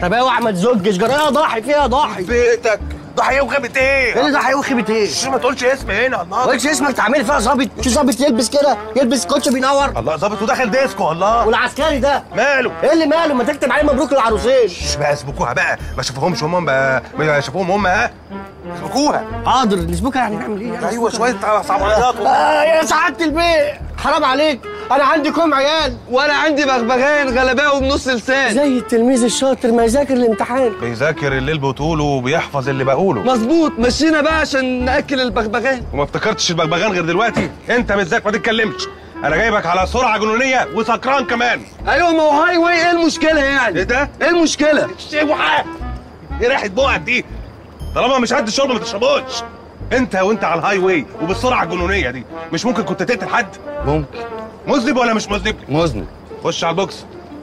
طب اوعى ما تزجش جرايه ضحي فيها ضحي بيتك ضحيه وخيبه ايه؟ ايه اللي ضحي وخيبه ايه؟ شو ما تقولش اسم هنا الله قلتش اسمك تعملي فيها ظابط في ظابط يلبس كده يلبس كوتش بينور الله ظابط وداخل ديسكو الله والعسكري ده ماله؟ ايه اللي ماله ما تكتب عليه مبروك للعروسين مش بقى اسبكوها بقى ما شافوهمش هم بقى ما شافوهم هم ها اسبكوها حاضر نسبوكها يعني نعمل ايه يعني؟ ايوه شويه صعبانيات آه يا سعاده البيه حرام عليك انا عندي كم عيال وانا عندي بغبغان غلباوي بنص لسان زي التلميذ الشاطر ما يذاكر الامتحان بيذاكر الليل بطوله وبيحفظ اللي بقوله مظبوط مشينا بقى عشان ناكل البغبغان وما افتكرتش البغبغان غير دلوقتي انت بالذات ما تتكلمش انا جايبك على سرعه جنونيه وسكران كمان ايوه ما هو هاي واي ايه المشكله يعني ايه ده؟ ايه المشكله اوعى ايه ريحه بقك دي طالما مش قد الشرب ما تشربوش انت وانت على الهاي واي وبالسرعه الجنونيه دي مش ممكن كنت تقتل حد ممكن مذنب ولا مش مذنب مذنب خش على البوكس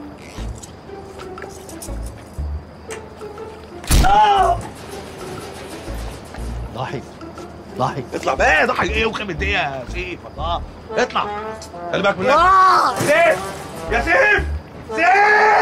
ضحي ضحي اطلع بقى ضحك ايه وخيبة ايه يا سيف الله اطلع خلي بالك من نفسك آه! سيف يا سيف سيف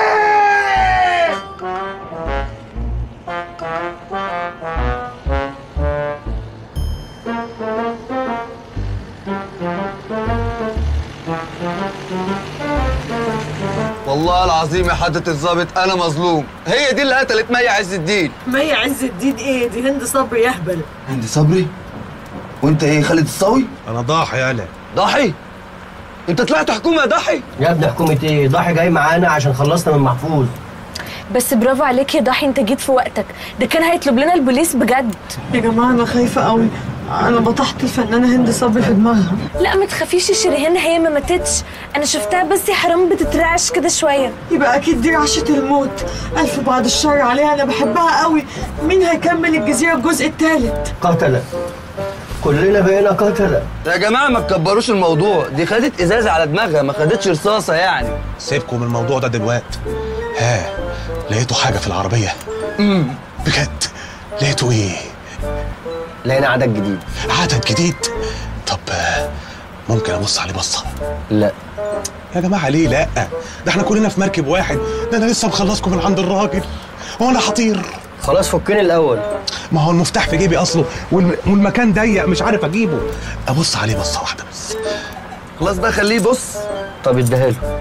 والله العظيم يا حضرة الظابط انا مظلوم هي دي اللي قتلت مي عز الدين مي عز الدين ايه دي هند صبري يهبل هند صبري وانت ايه خالد الصاوي انا ضاحي انا ضحي انت طلعت حكومه يا ضحي يا ابني حكومه ايه ضحي جاي معانا عشان خلصنا من محفوظ بس برافو عليك يا ضحي انت جيت في وقتك ده كان هيطلب لنا البوليس بجد يا جماعه انا خايفه قوي انا بطحت الفنانه هند صبري في دماغها لا ما تخافيش يا شيرين هي ما ماتتش انا شفتها بس يا حرام بتترعش كده شويه يبقى اكيد دي رعشه الموت الف بعد الشر عليها انا بحبها قوي مين هيكمل الجزيره الجزء الثالث قتله كلنا بقينا قتله يا جماعه ما تكبروش الموضوع دي خدت ازازه على دماغها ما خدتش رصاصه يعني سيبكم من الموضوع ده دلوقتي ها لقيتوا حاجه في العربيه امم بجد لقيتوا ايه لقينا عدد جديد عدد جديد طب آه، ممكن ابص عليه بصه لا يا جماعه ليه لا ده احنا كلنا في مركب واحد ده انا لسه مخلصكم من عند الراجل هو انا حطير خلاص فكني الاول ما هو المفتاح في جيبي اصله والم- والمكان ضيق مش عارف اجيبه ابص عليه بصه واحده بس خلاص بقى خليه يبص طب اديها له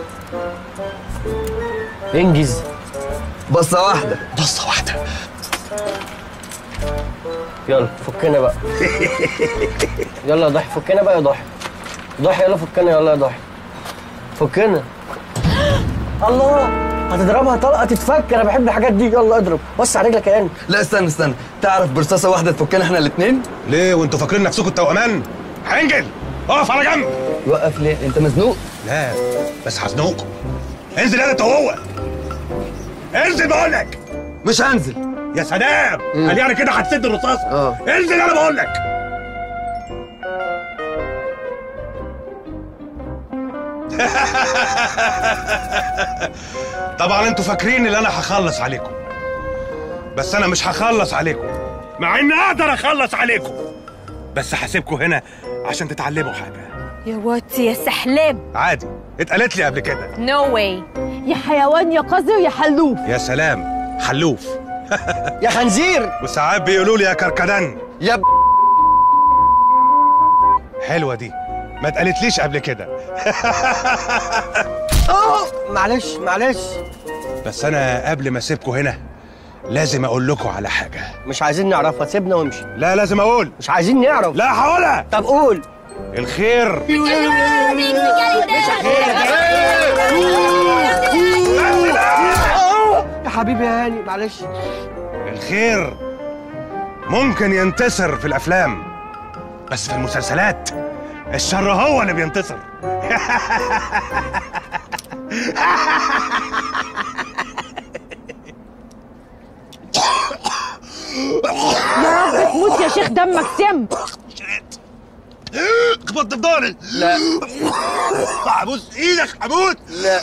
انجز بصه واحده بصه واحده يلا فكنا بقى يلا يا ضحي فكنا بقى يا ضحي ضحي يلا فكنا يلا يا ضحي فكنا الله هتضربها طلقه تتفك انا بحب الحاجات دي يلا اضرب بص على رجلك يا انت لا استنى استنى تعرف برصاصه واحده تفكنا احنا الاثنين ليه وانتوا فاكرين نفسكم التوأمان هنجل اقف على جنب يوقف ليه انت مزنوق لا بس هزنقكم انزل انا هو انزل بقول لك مش هنزل يا سلام قال يعني كده هتسد الرصاصه اه. انزل انا بقول لك طبعا انتوا فاكرين ان انا هخلص عليكم بس انا مش هخلص عليكم مع اني اقدر اخلص عليكم بس هسيبكم هنا عشان تتعلموا حاجه يا واتي يا سحلاب عادي اتقالت لي قبل كده نو واي يا حيوان يا قذر يا حلوف يا سلام حلوف يا خنزير وساعات بيقولوا لي يا كركدن يا ب... حلوه دي ما اتقالتليش قبل كده اه معلش معلش بس انا قبل ما اسيبكم هنا لازم اقول لكم على حاجه مش عايزين نعرفها سيبنا وامشي لا لازم اقول مش عايزين نعرف لا هقولها طب قول الخير يا حبيبي يا هاني معلش الخير ممكن ينتصر في الافلام بس في المسلسلات الشر هو اللي بينتصر يا رب تموت يا شيخ دمك سم خبطت في ضهري لا ابوس ايدك هموت لا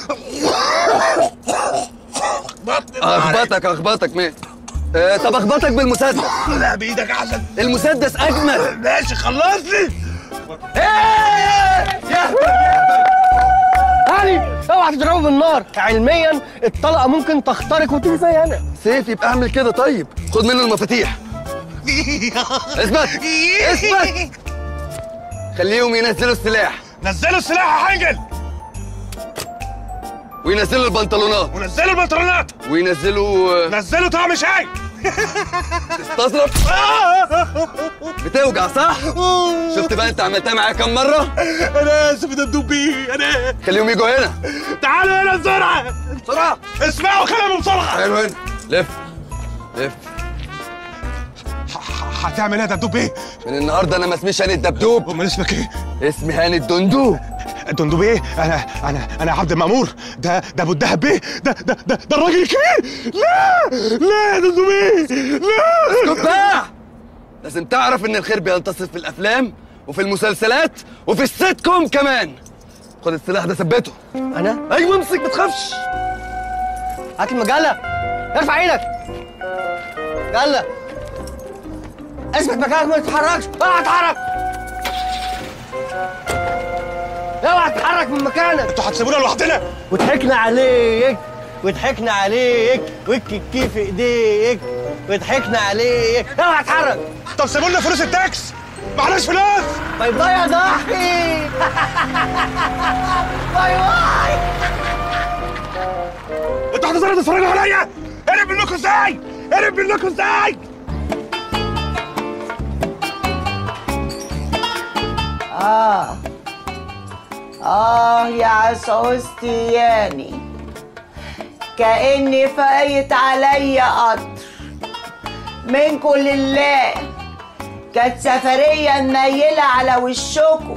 خبطت اخبطك اخبطك مين آه طب اخبطك بالمسدس لا بايدك احسن المسدس اجمل ماشي خلصني ايه يا علي اوعى تضربه بالنار علميا الطلقه ممكن تخترق وتيجي زي انا سيف يبقى اعمل كده طيب خد منه المفاتيح اثبت اثبت خليهم ينزلوا السلاح نزلوا السلاح يا حنجل وينزلوا البنطلونات ونزلوا البنطلونات وينزلوا نزلوا طعم شاي تستظرف بتوجع صح؟ شفت بقى انت عملتها معايا كام مرة؟ انا اسف ده الدبي انا خليهم يجوا هنا تعالوا هنا بسرعه بسرعة اسمعوا كلامي بسرعه حلو هنا لف لف ح- هتعمل ايه ده الدبي من النهارده انا ما اسميش هاني الدبدوب امال اسمك ايه اسمي هاني الدندوب الدندوبي ايه انا انا انا عبد المامور ده ده ابو الدهب بيه ده ده ده, ده الراجل الكبير لا لا يا دندوبي لا اسكت بقى لازم تعرف ان الخير بينتصر في الافلام وفي المسلسلات وفي السيت كوم كمان خد السلاح ده ثبته انا ايوه امسك ما تخافش هات المجله ارفع ايدك يلا اثبت مكانك ما تتحركش اوعى تتحرك اوعى تتحرك من مكانك انتوا هتسيبونا لوحدنا وضحكنا عليك وضحكنا عليك والكيكي في ايديك وضحكنا عليك اوعى تتحرك طب سيبوا لنا فلوس التاكس معلش فلوس طيب ضايع يا ضحي باي باي انتوا هتظهروا تتفرجوا عليا قرب منكم ازاي قرب منكم ازاي آه آه يا عسعوستي ياني كأني فايت عليا قطر منكم لله كانت سفرية منيلة على وشكم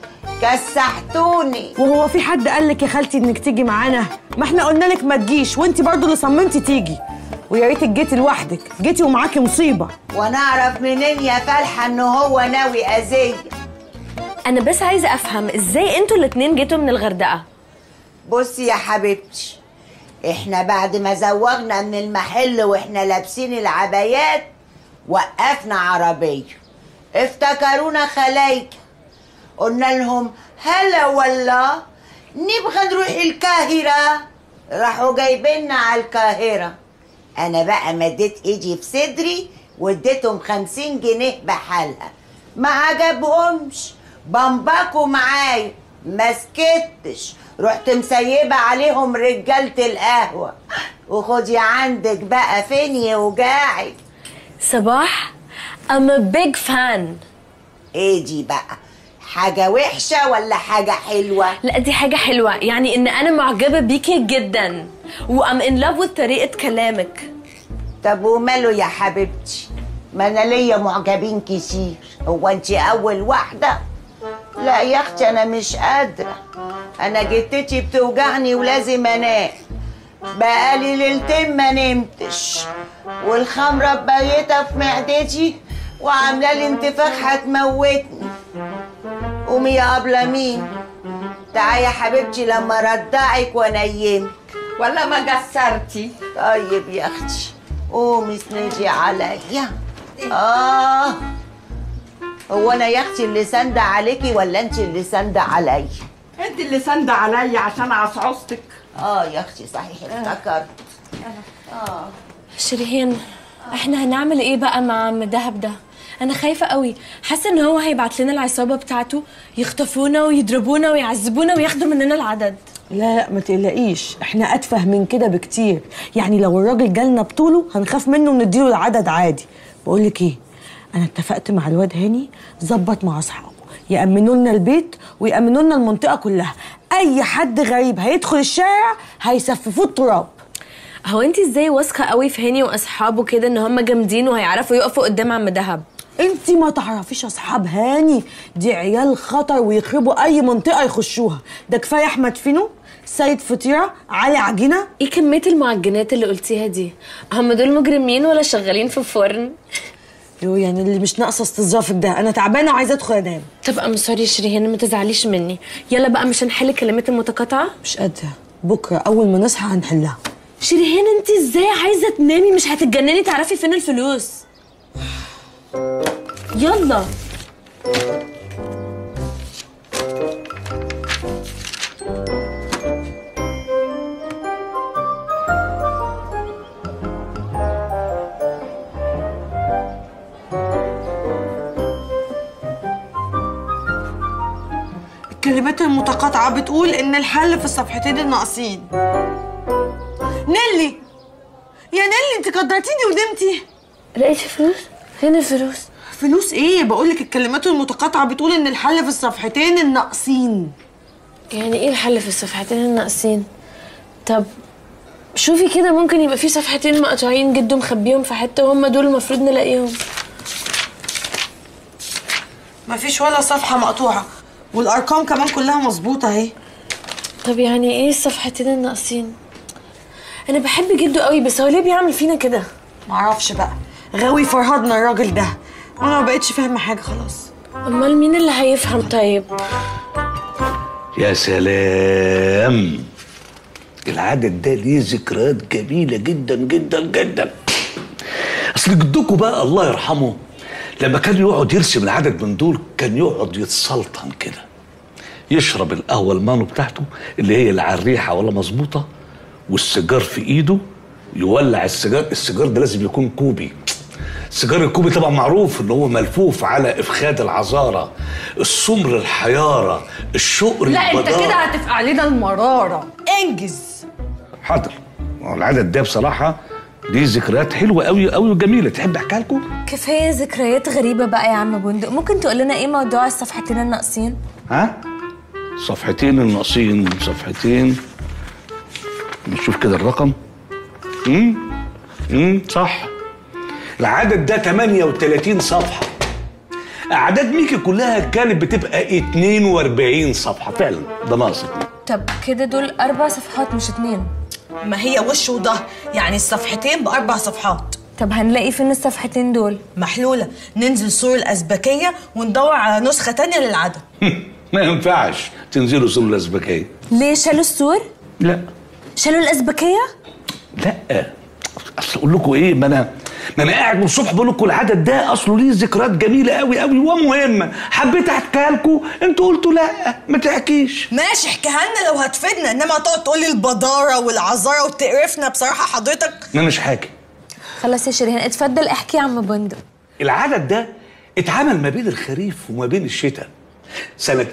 كسحتوني وهو في حد قال لك يا خالتي انك تيجي معانا ما احنا قلنا لك ما تجيش وانت برضو اللي صممتي تيجي ويا ريتك جيتي لوحدك جيتي ومعاكي مصيبه وانا اعرف منين يا فالحة ان هو ناوي اذية انا بس عايزه افهم ازاي انتوا الاتنين جيتوا من الغردقه بصي يا حبيبتي احنا بعد ما زوغنا من المحل واحنا لابسين العبايات وقفنا عربية افتكرونا خلايجة قلنا لهم هلا والله نبغى نروح القاهرة راحوا جايبيننا على القاهرة انا بقى مديت ايدي في صدري واديتهم خمسين جنيه بحالها ما عجبهمش بمبكوا معايا ما سكتش رحت مسيبة عليهم رجالة القهوة وخدي عندك بقى فين يوجعك صباح I'm a big fan ايه دي بقى حاجة وحشة ولا حاجة حلوة لا دي حاجة حلوة يعني ان انا معجبة بيكي جدا و I'm in love with طريقة كلامك طب وماله يا حبيبتي ما انا ليا معجبين كتير هو انت اول واحدة لا يا اختي انا مش قادرة انا جتتي بتوجعني ولازم انام بقالي ليلتين ما نمتش والخمرة بايتة في معدتي وعاملة لي انتفاخ هتموتني قومي يا أبلة مين تعالي يا حبيبتي لما ردعك وانيمك ولا ما قصرتي طيب يا اختي قومي اسندي عليا اه هو انا يا اختي اللي ساندة عليكي ولا انت اللي ساندة عليا انت اللي ساندة عليا عشان عصعصتك اه يا اختي صحيح افتكرت شيرين احنا هنعمل ايه بقى مع عم دهب ده انا خايفة قوي حاسة ان هو هيبعت لنا العصابة بتاعته يخطفونا ويضربونا ويعذبونا وياخدوا مننا العدد لا لا ما تقلقيش احنا اتفه من كده بكتير يعني لو الراجل جالنا بطوله هنخاف منه ونديله العدد عادي بقول لك ايه انا اتفقت مع الواد هاني ظبط مع اصحابه يأمنوا لنا البيت ويأمنوا لنا المنطقة كلها أي حد غريب هيدخل الشارع هيسففوه التراب هو انت ازاي واثقة قوي في هاني واصحابه كده ان هم جامدين وهيعرفوا يقفوا قدام عم دهب انت ما تعرفيش اصحاب هاني دي عيال خطر ويخربوا اي منطقه يخشوها ده كفايه احمد فينو سيد فطيره علي عجينه ايه كمية المعجنات اللي قلتيها دي هم دول مجرمين ولا شغالين في فرن يو يعني اللي مش ناقصه استظرافك ده انا تعبانه وعايزه ادخل انام طب ام سوري شيرين ما تزعليش مني يلا بقى مش هنحل الكلمات المتقاطعة مش قادره بكره اول ما نصحى هنحلها شيرين انت ازاي عايزة تنامي مش هتتجنني تعرفي فين الفلوس يلا الكلمات المتقاطعة بتقول إن الحل في الصفحتين الناقصين نيلي يا نيلي انت قدرتيني ونمتي لقيت فلوس فين الفلوس فلوس ايه بقولك الكلمات المتقاطعة بتقول إن الحل في الصفحتين الناقصين يعني ايه الحل في الصفحتين الناقصين طب شوفي كده ممكن يبقى في صفحتين مقطوعين جده مخبيهم في حته وهم دول المفروض نلاقيهم مفيش ولا صفحة مقطوعة والأرقام كمان كلها مظبوطة اهي طب يعني ايه الصفحتين الناقصين انا بحب جده قوي بس هو ليه بيعمل فينا كده معرفش بقى غاوي فرهدنا الراجل ده وانا ما بقتش فاهمة حاجة خلاص امال مين اللي هيفهم طيب يا سلام العدد ده ليه ذكريات جميلة جدا جدا جدا أصل جدكم بقى الله يرحمه لما كان يقعد يرسم العدد من دول كان يقعد يتسلطن كده يشرب القهوة المانو بتاعته اللي هي لا على الريحة ولا مظبوطة والسيجار في إيده يولع السيجار السيجار ده لازم يكون كوبي السيجار الكوبي طبعا معروف ان هو ملفوف على افخاد العذاره السمر الحياره الشقر البضارة. هتفقع علينا المرارة انجز حاضر ما هو العدد ده بصراحه دي ذكريات حلوه قوي قوي وجميله تحب احكيها لكم كفايه ذكريات غريبه بقى يا عم بندق ممكن تقول لنا ايه موضوع الصفحتين الناقصين ها صفحتين الناقصين صفحتين نشوف كده الرقم امم امم صح العدد ده 38 صفحه اعداد ميكي كلها كانت بتبقى 42 صفحه فعلا ده ناقص طب كده دول اربع صفحات مش اتنين ما هي وش وظهر يعني الصفحتين بأربع صفحات طب هنلاقي فين الصفحتين دول محلولة ننزل سور الأزبكية وندور على نسخة تانية للعدد ما ينفعش تنزلوا سور الازبكيه ليه شالوا السور لا شالوا الازبكيه لا اصل اقول لكم ايه ما انا ما انا قاعد من الصبح بقول لكم العدد ده اصله ليه ذكريات جميله قوي قوي ومهمه حبيت احكيها لكم انتوا قلتوا لا ما تحكيش ماشي احكيها لنا لو هتفيدنا انما تقعد تقولي البدارة والعذارة وتقرفنا بصراحة حضرتك ما مش حاكي خلاص يا شيرين اتفضل احكي يا عم بندق العدد ده اتعمل ما بين الخريف وما بين الشتاء سنة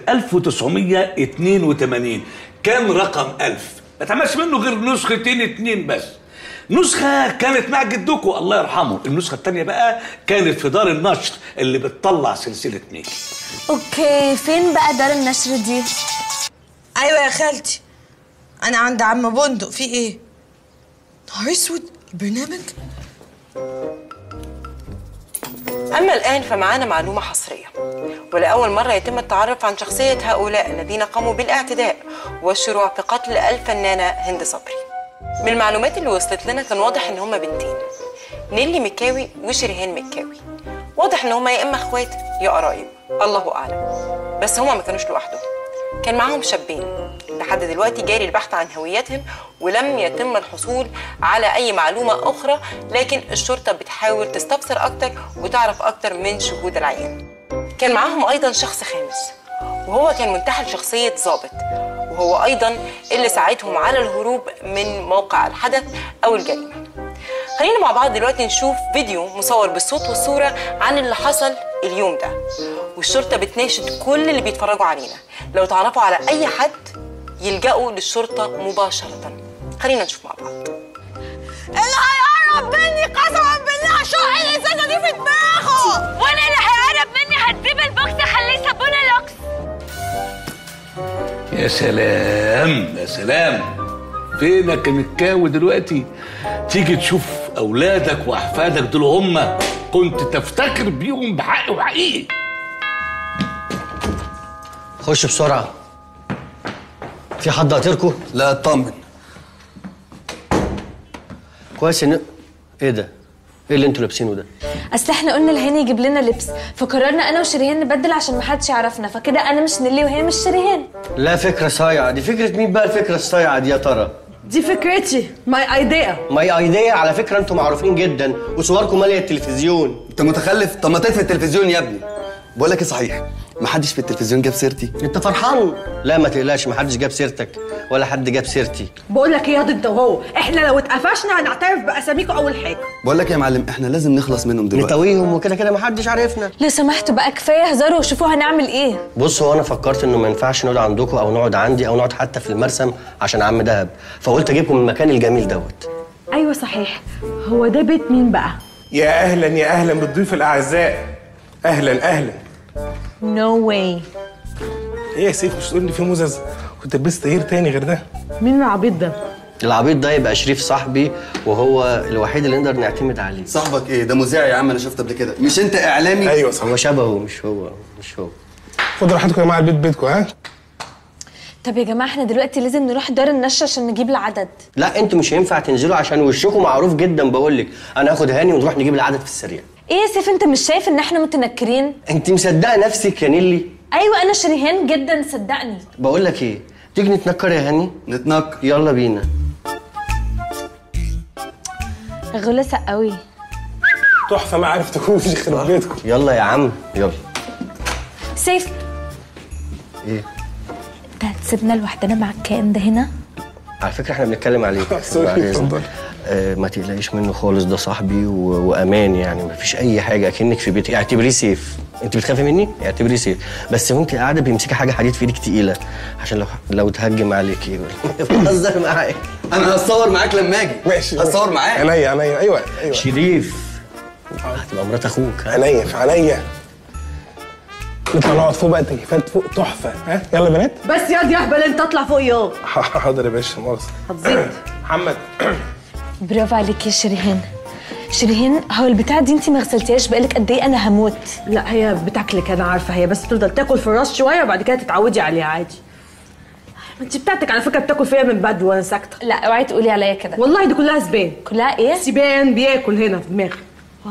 1982 كان رقم 1000 ما اتعملش منه غير نسختين اتنين بس نسخة كانت مع جدكم الله يرحمه النسخة التانية بقى كانت في دار النشر اللي بتطلع سلسلة ميكي اوكي فين بقى دار النشر دي ايوه يا خالتي انا عند عم بندق في ايه نهار اسود البرنامج أما الآن فمعانا معلومة حصرية ولأول مرة يتم التعرف عن شخصية هؤلاء الذين قاموا بالاعتداء والشروع في قتل الفنانة هند صبري من المعلومات اللي وصلت لنا كان واضح إن هما بنتين نيلي مكاوي وشريهان مكاوي واضح إن هما يا إما إخوات يا قرايب الله أعلم بس هما ما كانوش لوحدهم كان معاهم شابين لحد دلوقتي جاري البحث عن هويتهم ولم يتم الحصول على أي معلومة أخرى لكن الشرطة بتحاول تستفسر أكتر وتعرف أكتر من شهود العيان كان معاهم أيضا شخص خامس وهو كان منتحل شخصية ضابط وهو أيضا اللي ساعدهم على الهروب من موقع الحدث أو الجريمة خلينا مع بعض دلوقتي نشوف فيديو مصور بالصوت والصورة عن اللي حصل اليوم ده والشرطة بتناشد كل اللي بيتفرجوا علينا لو تعرفوا على أي حد يلجأوا للشرطة مباشرة خلينا نشوف مع بعض اللي هيقرب مني قسما بالله شق الازازه دي في دماغه وانا اللي هيقرب مني هتسيب البوكس اخليه صابونه لوكس يا سلام يا سلام فينك يا مكاوي دلوقتي تيجي تشوف اولادك واحفادك دول هم كنت تفتخر بيهم بحق وحقيقي خش بسرعة في حد قاطركوا؟ لا اطمن كويس ان ايه ده؟ ايه اللي انتوا لابسينه ده؟ اصل احنا قلنا لهاني يجيب لنا لبس فقررنا انا وشريهان نبدل عشان محدش يعرفنا فكده انا مش نيلي وهي مش شريهان لا فكرة صايعة دي فكرة مين بقى الفكرة الصايعة دي يا ترى؟ دي فكرتي ماي ايديا ماي ايديا على فكرة انتوا معروفين جدا وصوركم مالية التلفزيون انت متخلف طب ما تطفي التلفزيون يا ابني بقول لك ايه صحيح محدش في التلفزيون جاب سيرتي انت فرحان لا ما تقلقش محدش جاب سيرتك ولا حد جاب سيرتي بقول لك ايه ياض انت وهو احنا لو اتقفشنا هنعترف باساميكم اول حاجه بقول لك يا معلم احنا لازم نخلص منهم دلوقتي نتويهم وكده كده محدش عارفنا لو سمحتوا بقى كفايه هزاروا وشوفوا هنعمل ايه بص هو انا فكرت انه ما ينفعش نقعد عندكم او نقعد عندي او نقعد حتى في المرسم عشان عم دهب فقلت اجيبكم من المكان الجميل دوت ايوه صحيح هو ده بيت مين بقى يا اهلا يا اهلا بالضيوف الاعزاء اهلا اهلا نو واي ايه يا سيف مش تقول لي في مزز كنت لبست غير تاني غير ده مين العبيط ده العبيط ده يبقى شريف صاحبي وهو الوحيد اللي نقدر نعتمد عليه صاحبك ايه ده مذيع يا عم انا شفته قبل كده مش انت اعلامي ايوه صح هو شبهه مش هو مش هو خدوا راحتكم يا جماعه البيت بيتكم ها طب يا جماعه احنا دلوقتي لازم نروح دار النشر عشان نجيب العدد لا انتوا مش هينفع تنزلوا عشان وشكم معروف جدا بقول لك انا هاخد هاني ونروح نجيب العدد في السريع ايه يا سيف انت مش شايف ان احنا متنكرين انت مصدقه نفسك يا نيلي ايوه انا شريهان جدا صدقني بقول لك ايه تيجي نتنكر يا هاني نتنكر يلا بينا غلسه قوي تحفه ما عرفتكوش يخرب بيتكم يلا يا عم يلا سيف ايه انت هتسيبنا لوحدنا مع الكائن ده هنا على فكره احنا بنتكلم عليك سوري، بعد إذنك. اتفضل. آه ما تقلقيش منه خالص ده صاحبي و... وامان يعني ما فيش اي حاجه اكنك في بيتي اعتبريه سيف انت بتخافي مني اعتبريه سيف بس وانت قاعده بيمسكي حاجه حديد في ايدك تقيله عشان لو لو تهجم عليكي بهزر معاك انا هتصور معاك لما اجي ماشي هتصور معاك عينيا عينيا ايوه ايوه شريف هتبقى مرات اخوك ها عينيا في عينيا نطلع نقعد فوق بقى تكييفات فوق تحفه ها يلا يا بنات بس ياض يا اهبل انت اطلع فوق ياض حاضر يا باشا مؤاخذه هتزيد محمد برافو عليك يا شريهان شريهان هو البتاع دي انت ما غسلتيهاش بقالك قد ايه انا هموت لا هي بتاكلك انا عارفه هي بس تفضل تاكل في الراس شويه وبعد كده تتعودي عليها عادي ما انت بتاعتك على فكره بتاكل فيا من بدري وانا ساكته لا اوعي تقولي عليا كده والله دي كلها سبان كلها ايه سبان بياكل هنا في دماغي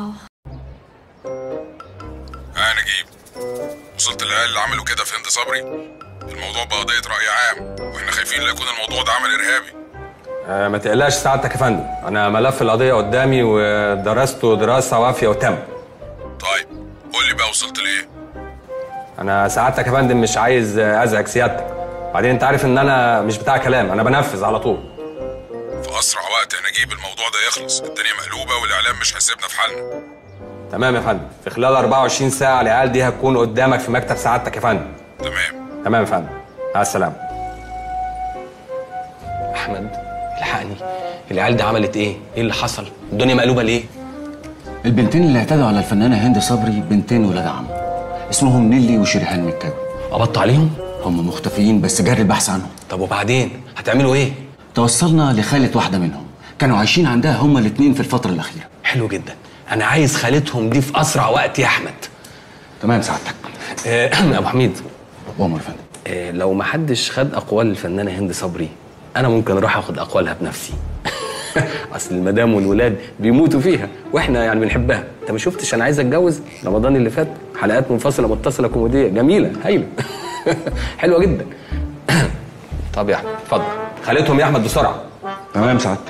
ها نجيب وصلت للعيال اللي عملوا كده في هند صبري الموضوع بقى قضية رأي عام واحنا خايفين لا يكون الموضوع ده عمل إرهابي آه، ما تقلقش سعادتك يا فندم انا ملف القضيه قدامي ودرسته دراسه وافيه وتم طيب قول لي بقى وصلت لإيه انا سعادتك يا فندم مش عايز آه، ازعج سيادتك بعدين انت عارف ان انا مش بتاع كلام انا بنفذ على طول في أسرع وقت يا نجيب الموضوع ده يخلص الدنيا مقلوبة والإعلام مش هيسيبنا في حالنا تمام يا فندم في خلال 24 ساعه العيال دي هتكون قدامك في مكتب سعادتك يا فندم تمام تمام يا فندم مع السلامه احمد الحقني العيال دي عملت ايه؟ ايه اللي حصل؟ الدنيا مقلوبه ليه؟ البنتين اللي اعتدوا على الفنانة هند صبري بنتين ولاد عم اسمهم نيلي وشريهان مكاوي قبضتوا عليهم؟ هم مختفيين بس جاري البحث عنهم طب وبعدين هتعملوا ايه؟ توصلنا لخالة واحدة منهم كانوا عايشين عندها هما الاتنين في الفترة الأخيرة حلو جدا انا عايز خالتهم دي في اسرع وقت يا احمد تمام سعادتك آه، ابو حميد عمر فندم آه، لو ما حدش خد اقوال الفنانه هند صبري انا ممكن اروح اخد اقوالها بنفسي اصل المدام والولاد بيموتوا فيها واحنا يعني بنحبها انت ما شفتش انا عايز اتجوز رمضان اللي فات حلقات منفصله متصله كوميديه جميله هايله حلوه جدا طب يا احمد اتفضل خالتهم يا احمد بسرعه تمام سعادتك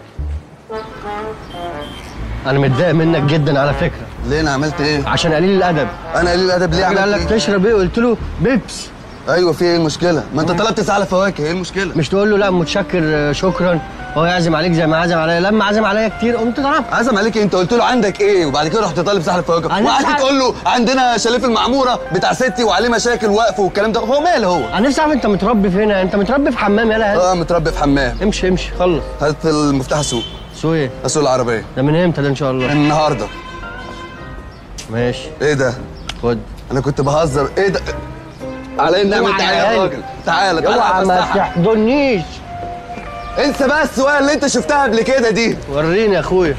انا متضايق منك جدا على فكره ليه انا عملت ايه عشان قليل الادب انا قليل الادب ليه الراجل عملت قال لك ايه تشرب ايه قلت له بيبس ايوه في ايه المشكله ما انت طلبت سعلة فواكه ايه المشكله مش تقول له لا متشكر آه، شكرا هو يعزم عليك زي ما عزم عليا لما عزم عليا كتير قمت ضربت عزم عليك إيه؟ انت قلت له عندك ايه وبعد كده رحت طالب سعلة فواكه أنا وقعدت مش تقول له عندنا شاليه في المعموره بتاع ستي وعليه مشاكل وقف والكلام ده هو ماله هو انا نفسي اعرف انت متربي فين انت متربي في حمام يلا اه متربي في حمام امشي امشي خلص هات المفتاح السوق سوق ايه اسوق العربيه ده من امتى ده ان شاء الله النهارده ماشي ايه ده خد انا كنت بهزر ايه ده على ان نعمل اوعى تعالى يا يا قلبي. راجل تعالى تعالى اوعى ما أفسحك. تحضنيش انسى بقى السواقه اللي انت شفتها قبل كده دي وريني يا اخويا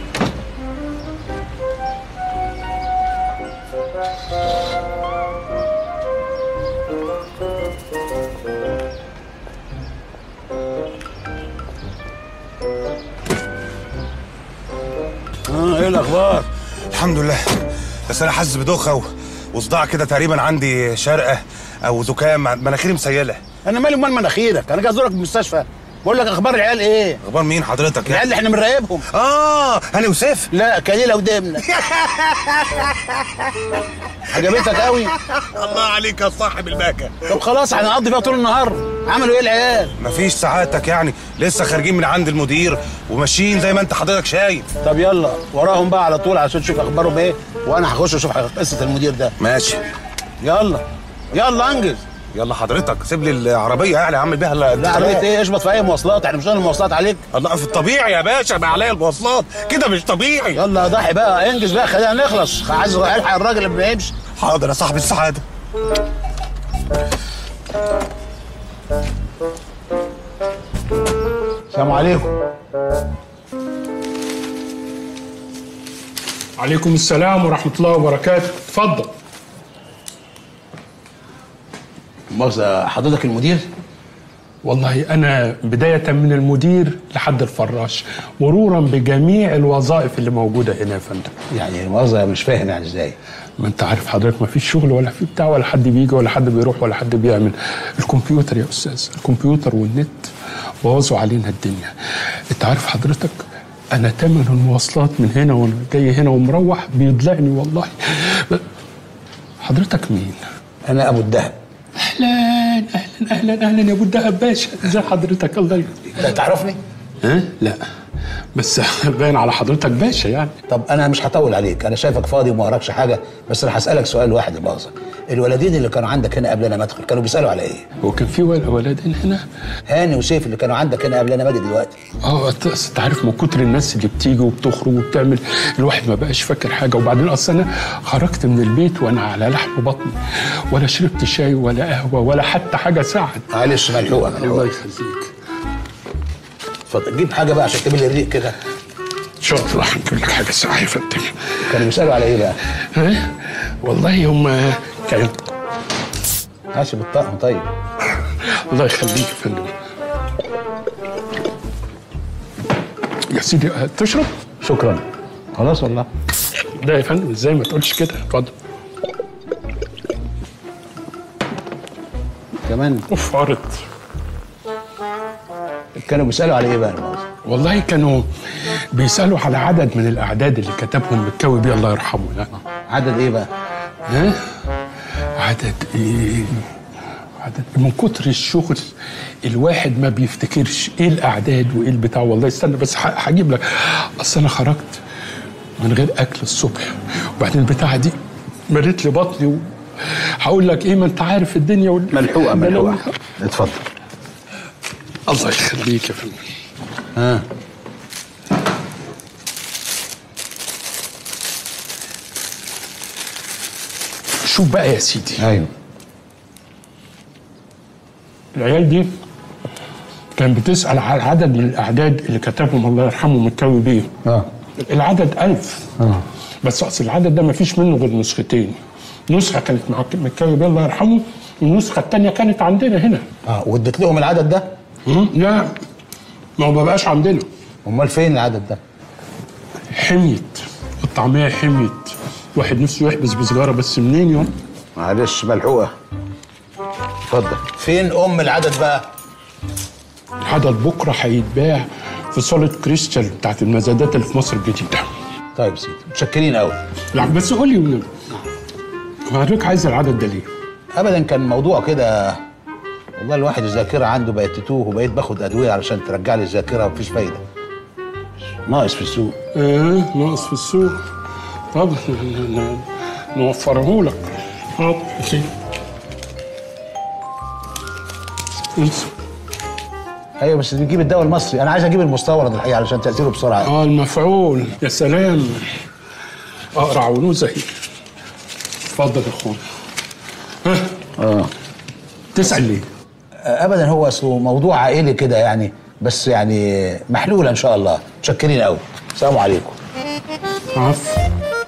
اه ايه الاخبار الحمد لله بس انا حاسس بدوخه و- وصداع كده تقريبا عندي شرقه او زكام مناخيري مسيله انا مالي ومال مناخيرك انا جاي ازورك في المستشفى بقول لك اخبار العيال ايه اخبار مين حضرتك العيال اللي احنا بنراقبهم اه انا وسيف لا كليله ودمنه عجبتك قوي الله عليك يا صاحب الباكه طب خلاص هنقضي فيها طول النهار عملوا ايه العيال مفيش سعادتك يعني لسه خارجين من عند المدير وماشيين زي ما انت حضرتك شايف طب يلا وراهم بقى على طول عشان تشوف اخبارهم ايه وانا هخش اشوف قصه المدير ده ماشي يلا يلا انجز يلا حضرتك سيب لي العربيه يعني اعمل بيها ال- لا عربيه ايه اشبط في اي مواصلات احنا مش هنعمل مواصلات عليك الله في الطبيعي يا باشا ما عليا المواصلات كده مش طبيعي يلا يا ضحي بقى انجز بقى خلينا نخلص عايز الحق الراجل اللي ما يمشي حاضر يا صاحب السعاده السلام عليكم عليكم السلام ورحمة الله وبركاته اتفضل مؤاخذة حضرتك المدير؟ والله أنا بداية من المدير لحد الفراش مرورا بجميع الوظائف اللي موجودة هنا يا فندم يعني مؤاخذة مش فاهم يعني ازاي ما انت عارف حضرتك ما فيش شغل ولا في بتاع ولا حد بيجي ولا حد بيروح ولا حد بيعمل الكمبيوتر يا استاذ الكمبيوتر والنت بوظوا علينا الدنيا انت عارف حضرتك انا تمن المواصلات من هنا وانا جاي هنا ومروح بيضلعني والله حضرتك مين انا ابو الدهب اهلا اهلا اهلا اهلا يا ابو الدهب باشا ازي حضرتك الله يخليك لا تعرفني؟ ها لا بس باين على حضرتك باشا يعني طب انا مش هطول عليك انا شايفك فاضي وما وراكش حاجه بس انا هسالك سؤال واحد مؤاخذه الولدين اللي كانوا عندك هنا قبل انا ما ادخل كانوا بيسالوا على ايه هو كان في ول- ولدين هنا هاني وسيف اللي كانوا عندك هنا قبل انا ما اجي دلوقتي اه أنت- أصل انت عارف من كتر الناس اللي بتيجي وبتخرج وبتعمل الواحد ما بقاش فاكر حاجه وبعدين اصل انا خرجت من البيت وانا على لحم بطني ولا شربت شاي ولا قهوه ولا حتى حاجه ساعد معلش ملحوقه الله ملحوقه يخليك اتفضل جيب حاجه بقى عشان تملي لي الريق كده ان شاء الله هنجيب لك حاجه ساعه يا فندم كانوا بيسالوا على ايه بقى؟ ها والله هم كانوا ماشي بالطقم طيب الله يخليك يا فندم يا سيدي أه، تشرب شكرا خلاص والله لا يا فندم ازاي ما تقولش كده اتفضل كمان اوف عرض كانوا بيسالوا على ايه بقى المؤاخذة؟ والله كانوا بيسالوا على عدد من الاعداد اللي كتبهم مكاوي بيه الله يرحمه يعني عدد ايه بقى؟ ها عدد ايه عدد من كتر الشغل الواحد ما بيفتكرش ايه الاعداد وايه البتاع والله استنى بس ه- هجيب لك اصل انا خرجت من غير اكل الصبح وبعدين البتاعه دي مريت لي بطني و... هقول لك ايه ما انت عارف الدنيا وال... ملحوقه ملحوقه اتفضل الله يخليك يا فندم ها شوف بقى يا سيدي ايوه العيال دي كان بتسأل على عدد من الأعداد اللي كتبهم الله يرحمه مكاوي بيه اه العدد ألف اه بس أصل العدد ده ما فيش منه غير نسختين نسخة كانت مع مكاوي بيه الله يرحمه والنسخة التانية كانت عندنا هنا اه واديت لهم العدد ده؟ مم، لا ما هو ما بقاش عندنا امال فين العدد ده؟ حميت الطعمية حميت واحد نفسه يحبس بسجارة بس منين يوم معلش ملحوقه اتفضل فين ام العدد بقى؟ العدد بكرة هيتباع في صالة كريستال بتاعت المزادات اللي في مصر الجديدة طيب يا سيدي متشكرين قوي لا بس قول لي والنبي حضرتك عايز العدد ده ليه؟ ابدا كان موضوع كده والله الواحد الذاكره عنده بقت تتوه وبقيت باخد ادويه علشان ترجع لي الذاكره ومفيش فايده ناقص في السوق اه ناقص في السوق طب ن- ن- نوفره لك حاضر يا سيدي انسى. ايوه بس تجيب الدواء المصري انا عايز اجيب المستورد الحقيقه علشان تاثيره بسرعه اه المفعول يا سلام اقرع ونوزه اهي اتفضل يا اخويا ها اه تسال ليه؟ ابدا هو اصله موضوع عائلي كده يعني بس يعني محلول ان شاء الله متشكرين قوي السلام عليكم عفو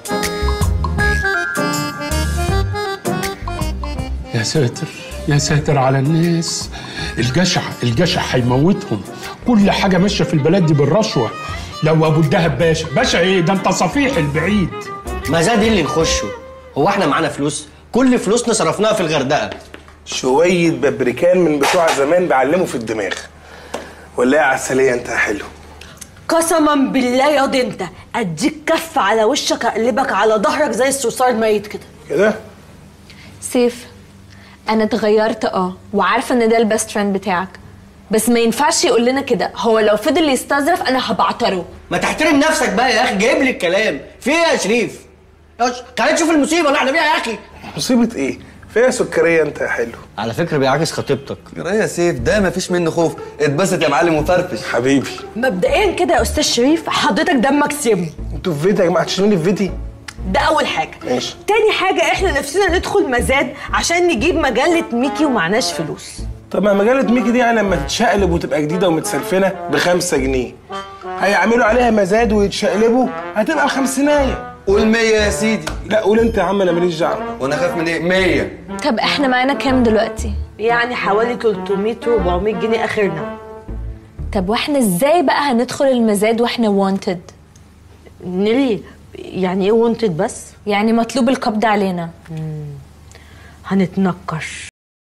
يا ساتر يا ساتر على الناس الجشع الجشع هيموتهم كل حاجة ماشية في البلد دي بالرشوة لو أبو الدهب باشا باشا إيه ده أنت صفيح البعيد ما زاد اللي نخشه هو احنا معانا فلوس كل فلوسنا صرفناها في الغردقه شوية ببريكان من بتوع زمان بيعلموا في الدماغ ولا ايه عسليه انت يا حلو قسما بالله ياض انت اديك كف على وشك اقلبك على ظهرك زي الصرصار الميت كده كده سيف انا اتغيرت اه وعارفه ان ده البيست فريند بتاعك بس ما ينفعش يقول لنا كده هو لو فضل يستظرف انا هبعتره ما تحترم نفسك بقى يا اخي جايب لي الكلام في ايه يا شريف يا ش- تعالى نشوف المصيبه اللي احنا فيها يا اخي مصيبه ايه فيها سكريه انت يا حلو على فكره بيعاكس خطيبتك يا سيف ده مفيش منه خوف اتبسط يا معلم وفرفش حبيبي مبدئيا كده يا استاذ شريف حضرتك دمك سم انتوا في فيتي يا جماعه تشيلوني في فيتي ده اول حاجه ماشي تاني حاجه احنا نفسنا ندخل مزاد عشان نجيب مجله ميكي ومعناش فلوس طب ما مجله ميكي دي يعني لما تتشقلب وتبقى جديده ومتسلفنه بخمسة جنيه هيعملوا عليها مزاد ويتشقلبوا هتبقى بخمسينايه قول 100 يا سيدي لا قول انت يا عم انا ماليش دعوه وانا خايف من ايه 100 طب احنا معانا كام دلوقتي يعني حوالي 300 400 جنيه اخرنا طب واحنا ازاي بقى هندخل المزاد واحنا وانتد نيلي يعني ايه وانتد بس يعني مطلوب القبض علينا هنتنكش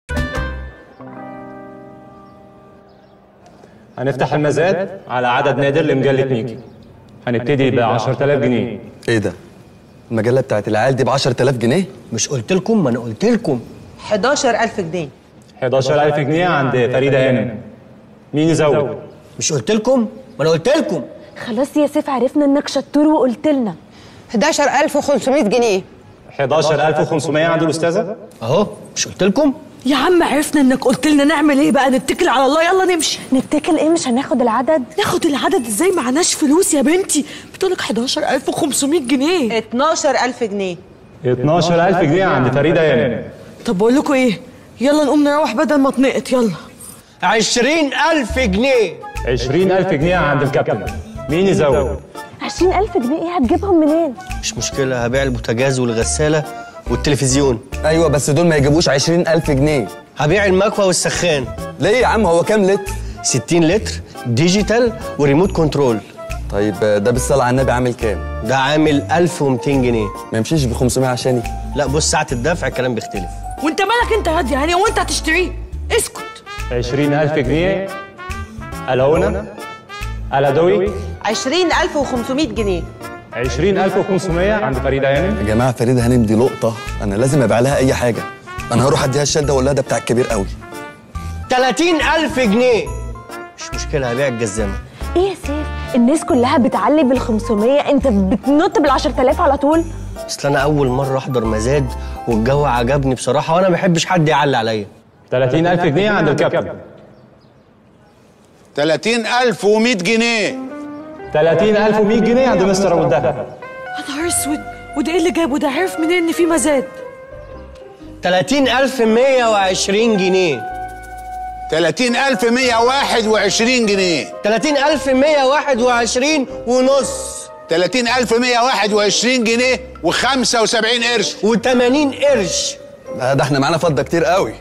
هنفتح المزاد على عدد نادر لمجلة ميكي هنبتدي ب 10000 جنيه ايه ده المجله بتاعت العيال دي ب 10000 جنيه مش قلت لكم ما انا قلت لكم 11000 جنيه 11000 جنيه عند فريدة هانم مين يزود؟ مش قلت لكم ما انا قلت لكم خلاص يا سيف عرفنا انك شطور وقلت لنا 11500 جنيه 11500 عند الأستاذة اهو مش قلت لكم يا عم عرفنا انك قلت لنا نعمل ايه بقى نتكل على الله يلا نمشي نتكل ايه مش هناخد العدد ناخد العدد ازاي معناش فلوس يا بنتي بتقولك 11500 جنيه 12000 جنيه 12000 جنيه عند فريدة هانم طب بقول لكم ايه يلا نقوم نروح بدل ما اتنقط يلا 20000 جنيه 20000 جنيه عند الكابتن مين يزود؟ 20000 جنيه ايه هتجيبهم منين مش مشكله هبيع البوتاجاز والغساله والتلفزيون ايوه بس دول ما يجيبوش 20000 جنيه هبيع المكوى والسخان ليه يا عم هو كام لتر 60 لتر ديجيتال وريموت كنترول طيب ده بالصلاه على النبي عامل كام ده عامل 1200 جنيه ما يمشيش ب 500 عشاني لا بص ساعه الدفع الكلام بيختلف وانت مالك انت هادي يعني وانت هتشتريه اسكت 20000 جنيه الهونة الادوي 20500 جنيه 20500 عند فريدة هانم يا جماعه فريده هانم دي لقطه انا لازم ابيع لها اي حاجه انا هروح اديها الشال ده واقول لها ده بتاع الكبير قوي 30000 جنيه مش مشكله هبيع الجزامه ايه يا سيف الناس كلها بتعلي بال 500 انت بتنط بال 10000 على طول اصل انا اول مره احضر مزاد والجو عجبني بصراحه وانا ما بحبش حد يعلي عليا 30000 جنيه عند الكابتن 30100 جنيه 30100 جنيه عند مستر ابو الدهب يا نهار اسود وده ايه اللي جابه ده عرف منين ان في مزاد 30120 جنيه 30121 جنيه 30121 ونص 30121 جنيه و75 قرش و80 قرش ده, ده احنا معانا فضه كتير قوي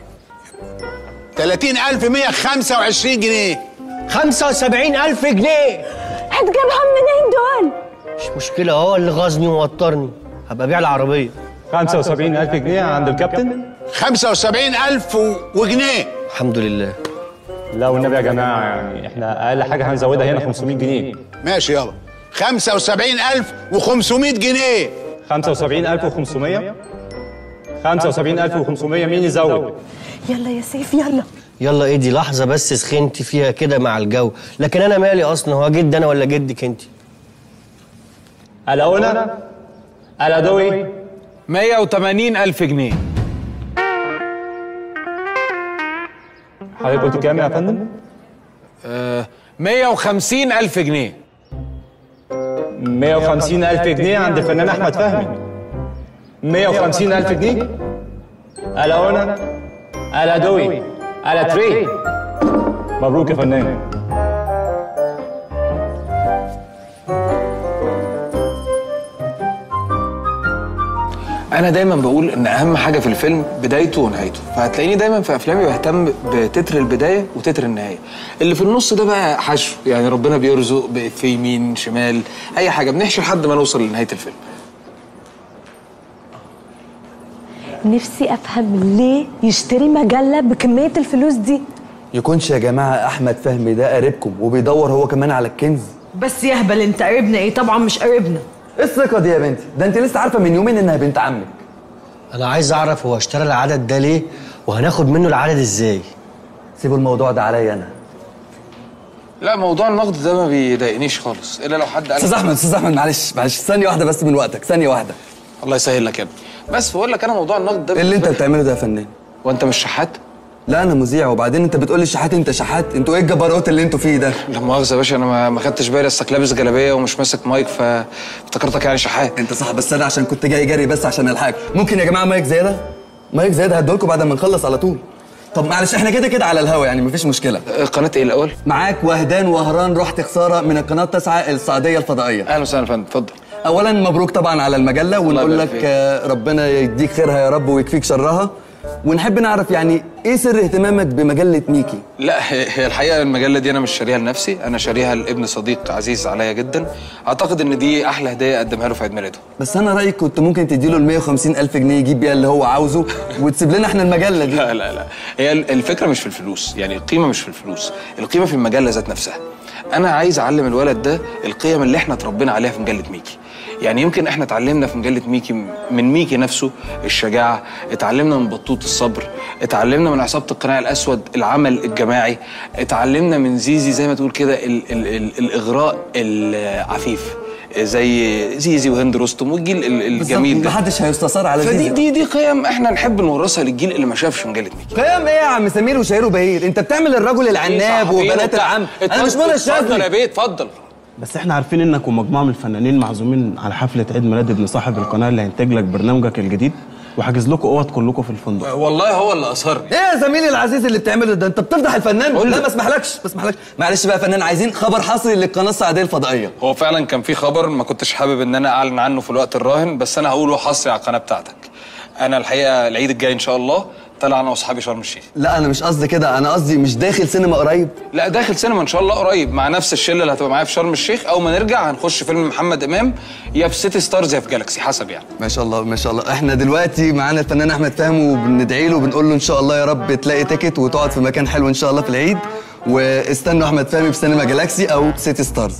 30125 جنيه 75000 جنيه هتجيبهم منين دول مش مشكله هو اللي غزني ووترني هبقى ابيع العربيه 75000 جنيه عند الكابتن 75000 وجنيه الحمد لله لا والنبي يا جماعه يعني احنا اقل حاجه هنزودها هنا 500 جنيه ماشي يابا 75500 جنيه 75500 75500 مين يزود؟ يلا يا سيف يلا يلا ايه دي لحظه بس سخنتي فيها كده مع الجو لكن انا مالي اصلا هو جد انا ولا جدك انت الأونة الأدوي 180 ألف جنيه حضرتك قلت كام يا فندم؟ آه 150 ألف جنيه 150 ألف جنيه عند الفنان أحمد فهمي 150 ألف جنيه الأونة الأدوي الأتري مبروك يا فنان انا دايما بقول ان اهم حاجه في الفيلم بدايته ونهايته فهتلاقيني دايما في افلامي بهتم بتتر البدايه وتتر النهايه اللي في النص ده بقى حشو يعني ربنا بيرزق في يمين شمال اي حاجه بنحشي لحد ما نوصل لنهايه الفيلم نفسي افهم ليه يشتري مجله بكميه الفلوس دي يكونش يا جماعه احمد فهمي ده قريبكم وبيدور هو كمان على الكنز بس يهبل انت قريبنا ايه طبعا مش قريبنا ايه الثقه دي يا بنتي ده انت لسه عارفه من يومين انها بنت عمك انا عايز اعرف هو اشترى العدد ده ليه وهناخد منه العدد ازاي سيبوا الموضوع ده عليا انا لا موضوع النقد ده ما بيضايقنيش خالص الا لو حد قال استاذ احمد استاذ احمد معلش معلش ثانيه واحده بس من وقتك ثانيه واحده الله يسهل لك يا ابني بس بقول لك انا موضوع النقد ده ايه اللي انت بتعمله ده يا فنان وانت مش شحات لا انا مذيع وبعدين انت بتقول لي شحات انت شحات انتوا ايه الجبروت اللي انتوا فيه ده لا مؤاخذه يا باشا انا ما ما خدتش بالي اصلك لابس جلابيه ومش ماسك مايك فافتكرتك يعني شحات انت صح بس انا عشان كنت جاي جري بس عشان الحاج ممكن يا جماعه مايك زياده مايك زياده هدولكم بعد ما نخلص على طول طب معلش احنا كده كده على الهوا يعني مفيش مشكله قناه ايه الاول معاك وهدان وهران رحت خساره من القناه التاسعه السعوديه الفضائيه اهلا وسهلا يا فندم اتفضل اولا مبروك طبعا على المجله ونقول يبارك لك فيك. آه، ربنا يديك خيرها يا رب ويكفيك شرها ونحب نعرف يعني ايه سر اهتمامك بمجله ميكي لا هي هي الحقيقه المجله دي انا مش شاريها لنفسي انا شاريها لابن صديق عزيز عليا جدا اعتقد ان دي احلى هديه اقدمها له في عيد ميلاده بس انا رايي كنت ممكن تديله ال 150 الف جنيه يجيب بيها اللي هو عاوزه وتسيب لنا احنا المجله دي لا لا لا هي ال- الفكره مش في الفلوس يعني القيمه مش في الفلوس القيمه في المجله ذات نفسها انا عايز اعلم الولد ده القيم اللي احنا اتربينا عليها في مجله ميكي يعني يمكن احنا اتعلمنا في مجله ميكي من ميكي نفسه الشجاعه اتعلمنا من بطوط الصبر اتعلمنا من عصابه القناع الاسود العمل الجماعي اتعلمنا من زيزي زي ما تقول كده ال ال ال الاغراء العفيف زي زيزي وهند رستم والجيل ال- الجميل ده محدش هيستثار على فدي زيزي. دي دي قيم احنا نحب نورثها للجيل اللي ما شافش مجله ميكي قيم ايه يا عم سمير وشهير وبهير انت بتعمل الرجل العناب صحفيين وبنات وبتاع. العم انا مش اتفضل- منى اتفضل يا الشاذلي بيه اتفضل بس احنا عارفين انك ومجموعه من الفنانين معزومين على حفله عيد ميلاد ابن صاحب القناه اللي هينتج لك برنامجك الجديد وحاجز لكم اوض كلكم في الفندق والله هو اللي اصر ايه يا زميلي العزيز اللي بتعمله ده انت بتفضح الفنان لا ما اسمحلكش ما اسمحلكش معلش بقى يا فنان عايزين خبر حصري للقناه السعوديه الفضائيه هو فعلا كان في خبر ما كنتش حابب ان انا اعلن عنه في الوقت الراهن بس انا هقوله حصري على القناه بتاعتك انا الحقيقه العيد الجاي ان شاء الله طالع انا واصحابي شرم الشيخ لا انا مش قصدي كده انا قصدي مش داخل سينما قريب لا داخل سينما ان شاء الله قريب مع نفس الشله اللي هتبقى معايا في شرم الشيخ اول ما نرجع هنخش فيلم محمد امام يا في سيتي ستارز يا في جالاكسي حسب يعني ما شاء الله ما شاء الله احنا دلوقتي معانا الفنان احمد فهمي وبندعي له وبنقول له ان شاء الله يا رب تلاقي تيكت وتقعد في مكان حلو ان شاء الله في العيد واستنوا احمد فهمي في سينما جالاكسي او سيتي ستارز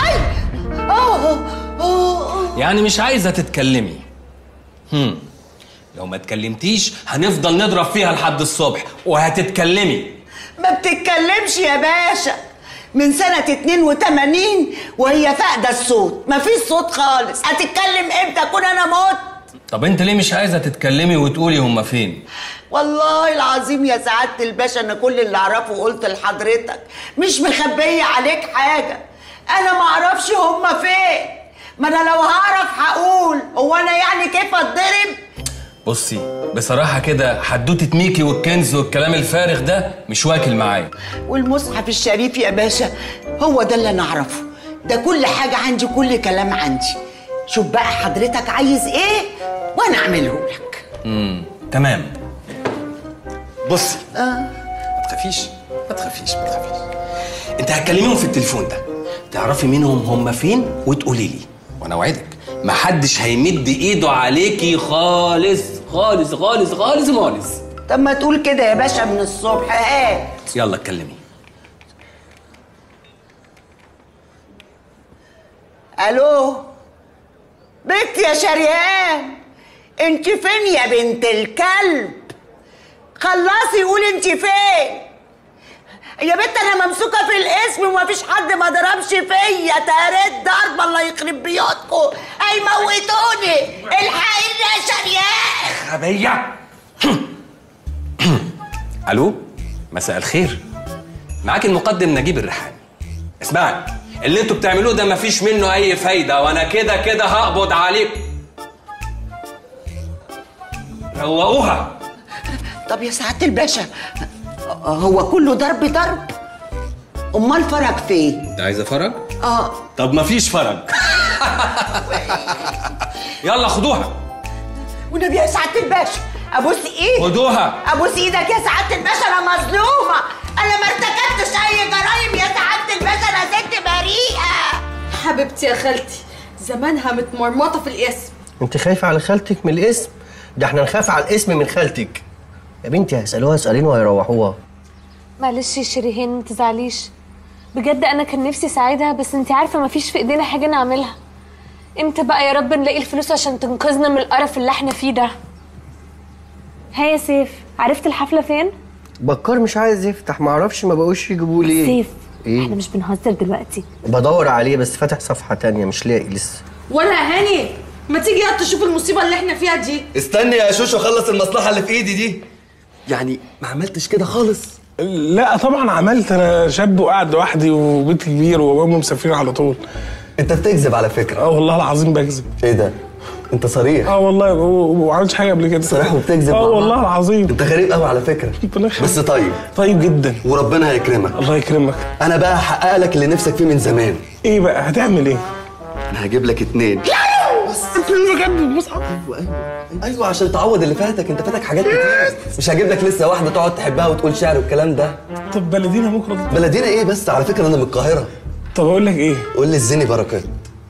يعني مش عايزه تتكلمي هم لو ما اتكلمتيش هنفضل نضرب فيها لحد الصبح وهتتكلمي ما بتتكلمش يا باشا من سنة 82 وهي فاقدة الصوت ما فيش صوت خالص هتتكلم امتى اكون انا موت طب انت ليه مش عايزه تتكلمي وتقولي هما فين والله العظيم يا سعادة الباشا انا كل اللي اعرفه قلت لحضرتك مش مخبية عليك حاجة انا ما اعرفش هما فين ما انا لو هعرف هقول هو انا يعني كيف اتضرب بصي بصراحه كده حدوته ميكي والكنز والكلام الفارغ ده مش واكل معايا والمصحف الشريف يا باشا هو ده اللي انا اعرفه ده كل حاجة عندي كل كلام عندي شوف بقى حضرتك عايز ايه وانا اعمله لك امم تمام بصي آه. ما تخافيش ما تخافيش ما تخافيش انت هتكلميهم في التليفون ده تعرفي منهم هم فين وتقولي لي وانا اوعدك محدش هيمد ايده عليكي خالص خالص خالص خالص خالص طب ما تقول كده يا باشا من الصبح هات يلا اتكلمي الو بنت يا شريان انت فين يا بنت الكلب خلصي قولي انت فين يا بنت انا ممسوكه في الاسم ومفيش حد ما ضربش فيا تاريت ضرب الله يخرب بيوتكم هيموتوني الحقيني يا شريان غبية الو مساء الخير معاك المقدم نجيب الريحاني اسمعي اللي انتوا بتعملوه ده مفيش منه اي فايده وانا كده كده هقبض عليكم روقوها طب يا سعاده الباشا هو كله ضرب ضرب امال فرج فين انت عايزه فرج اه طب مفيش فرج يلا خدوها والنبي يا سعاده الباشا ابوس ايدك خدوها. ابوس ايدك يا سعاده الباشا انا مظلومه انا ما ارتكبتش اي جرايم يا سعاده الباشا انا ست بريئه حبيبتي يا خالتي زمانها متمرمطه في الاسم انت خايفه على خالتك من الاسم ده احنا نخاف على الاسم من خالتك يا بنتي هيسالوها سؤالين وهيروحوها معلش يا شيرين ما تزعليش بجد انا كان نفسي اساعدها بس انت عارفه ما فيش في ايدينا حاجه نعملها امتى بقى يا رب نلاقي الفلوس عشان تنقذنا من القرف اللي احنا فيه ده ها يا سيف عرفت الحفله فين بكار مش عايز يفتح معرفش ما بقوش يجيبوا لي سيف ايه احنا مش بنهزر دلوقتي بدور عليه بس فاتح صفحة تانية مش لاقي لسه ولا هاني ما تيجي يا تشوف المصيبه اللي احنا فيها دي استني يا شوشو اخلص المصلحه اللي في ايدي دي يعني ما عملتش كده خالص لا طبعا عملت انا شاب وقاعد لوحدي وبيت كبير وابويا مسافرين على طول انت بتكذب على فكره اه والله العظيم بكذب ايه ده انت صريح اه والله وما عملتش حاجه قبل كده صريح وبتكذب اه مع والله بعض. العظيم انت غريب قوي على فكره بس طيب طيب جدا وربنا هيكرمك الله يكرمك انا بقى هحقق لك اللي نفسك فيه من زمان ايه بقى هتعمل ايه انا هجيب لك اتنين بجد المصحف ايوه عشان تعوض اللي فاتك انت فاتك حاجات كتير مش هجيب لك لسه واحده تقعد تحبها وتقول شعر والكلام ده طب بلدينا بكره بلدينا ايه بس على فكره انا من القاهره طب اقول لك ايه قول لي الزني بركات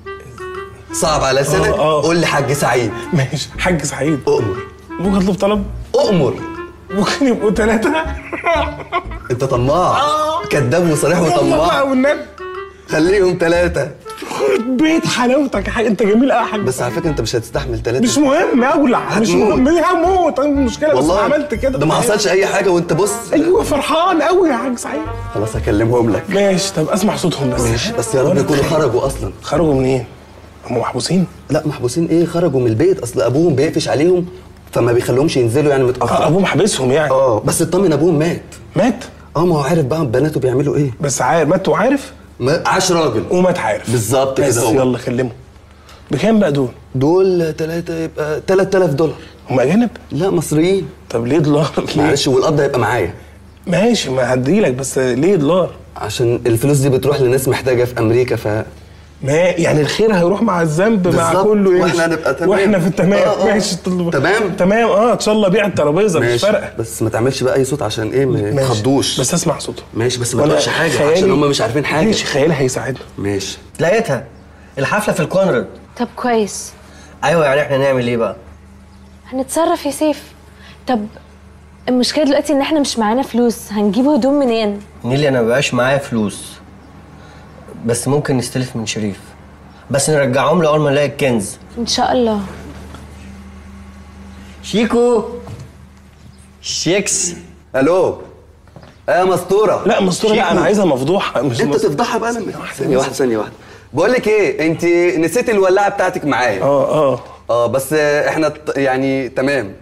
صعب على لسانك قول لي حاج سعيد ماشي حاج سعيد اؤمر ممكن اطلب طلب اؤمر ممكن يبقوا ثلاثه انت طماع كذاب وصريح وطماع والنبي خليهم ثلاثه بيت حلاوتك يا حاج انت جميل قوي يا حاج بس على فكره انت مش هتستحمل ثلاثه مش مهم اولع مش هتموت. مهم ليه هموت انا المشكله بس والله عملت كده ده ما حصلش اي حاجه وانت بص ايوه فرحان قوي يا حاج سعيد خلاص هكلمهم لك ماشي طب اسمع صوتهم بس ماشي بس يا رب يكونوا خرجوا اصلا خرجوا منين؟ هم محبوسين؟ لا محبوسين ايه خرجوا من البيت اصل ابوهم بيقفش عليهم فما بيخليهمش ينزلوا يعني متاخر ابوهم حابسهم يعني اه بس اطمن ابوهم مات مات؟ اه ما هو عارف بقى بناته بيعملوا ايه بس عارف مات وعارف؟ ما عاش راجل ومات عارف بالظبط بس كده هو يلا كلمه بكام بقى دول؟ دول ثلاثة يبقى 3000 دولار هم اجانب؟ لا مصريين طب ليه دولار؟ ليه؟ معلش والقبض هيبقى معايا ماشي ما هديلك بس ليه دولار؟ عشان الفلوس دي بتروح لناس محتاجه في امريكا ف ما يعني الخير هيروح مع الذنب مع بالظبط. كله يمشي. واحنا هنبقى تمام. واحنا في التمام آه، آه. ماشي تمام تمام اه ان شاء الله بيع الترابيزه مش ماشي فارقه بس ما تعملش بقى اي صوت عشان ايه ما ماشي. يتخضوش بس اسمع صوته ماشي بس ما وأنا تقولش حاجه خيالي- عشان هم مش عارفين حاجه ماشي خيالي هيساعدنا ماشي لقيتها الحفلة في الكونراد طب كويس ايوه يعني احنا نعمل ايه بقى هنتصرف يا سيف طب المشكله دلوقتي ان احنا مش معانا فلوس هنجيب هدوم منين نيلي انا مبقاش معايا فلوس بس ممكن نستلف من شريف بس نرجعهم له اول ما نلاقي الكنز ان شاء الله شيكو شيكس الو يا مسطوره لا مسطوره لا انا عايزها مفضوحه مش انت مس- تفضحها بقى لما ثانيه واحده ثانيه واحده بقول لك ايه انت نسيت الولاعه بتاعتك معايا اه اه اه بس احنا ت- يعني تمام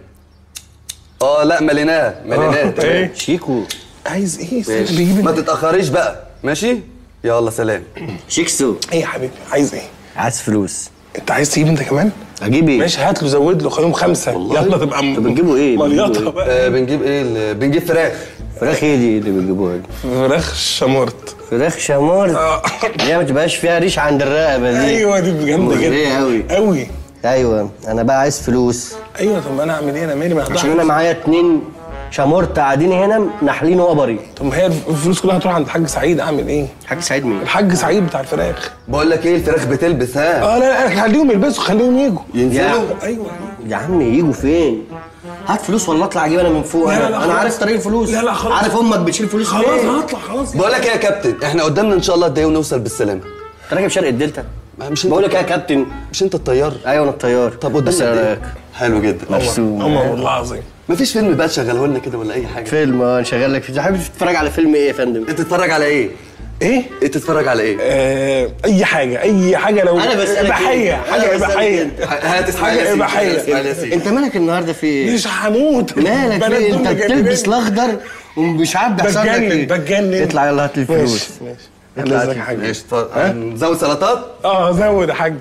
اه لا مليناه مليناه آه، تمام إيه؟ شيكو عايز ايه ماشي بيجيب ما تتاخريش بقى ماشي يلا سلام شيكسو ايه يا حبيبي عايز ايه عايز فلوس انت عايز تجيب انت كمان اجيب ايه ماشي هات له زود له خليهم خمسه يلا تبقى م- بتجيبوا ايه مليطه بقى آه بنجيب ايه ال- بنجيب فراخ فراخ ايه دي اللي بتجيبوها دي فراخ شمرت فراخ شامور دي ما تبقاش فيها ريش عند الرقبه دي ايوه دي جامده مغرية جدا قوي قوي ايوه انا بقى عايز فلوس ايوه طب ما انا اعمل ايه انا مالي ما عشان انا معايا اتنين شامورت قاعدين هنا ناحلين وبري طب ما هي الفلوس كلها هتروح عند الحاج سعيد اعمل ايه؟ حاج سعيد مين؟ الحاج سعيد بتاع الفراخ بقول لك ايه الفراخ بتلبس ها اه لا لا خليهم يلبسوا خليهم يجوا ينزلوا ايوه يا عم يجوا فين؟ هات فلوس ولا اطلع اجيب انا من فوق لا، انا لا، لا، انا خلاص. عارف طريق الفلوس لا، لا، خلاص. عارف امك بتشيل فلوس خلاص فين. هطلع خلاص بقول لك ايه يا كابتن احنا قدامنا ان شاء الله قد ايه ونوصل بالسلامه انت راكب شرق الدلتا مش بقول لك ايه يا كابتن مش انت الطيار ايوه انا الطيار طب قدامنا بس قد أنا- ايه حلو جدا مرسوم الله والله العظيم مفيش فيلم بقى تشغله لنا كده ولا اي حاجه فيلم اه نشغل لك فيه حابب تتفرج على فيلم ايه يا فندم؟ انت تتفرج على ايه ايه؟ انت تتفرج على ايه آه اي حاجه اي حاجه لو انا بسالك اباحيه إيه؟ حاجه أنا بسألك اباحيه أنت. هات اسماعيل حاجه ياسين، اباحيه اسماعيل ياسين. انت مالك النهارده في ايه؟ مش هموت مالك بنات في دول انت مجننين. بتلبس الاخضر ومش عارف بيحصل لك بتجنن ايه بتجنن اطلع يلا هات لي الفلوس ماشي ماشي اطلع هات هات لك لي حاجه ماشي طب نزود سلطات اه زود يا حاج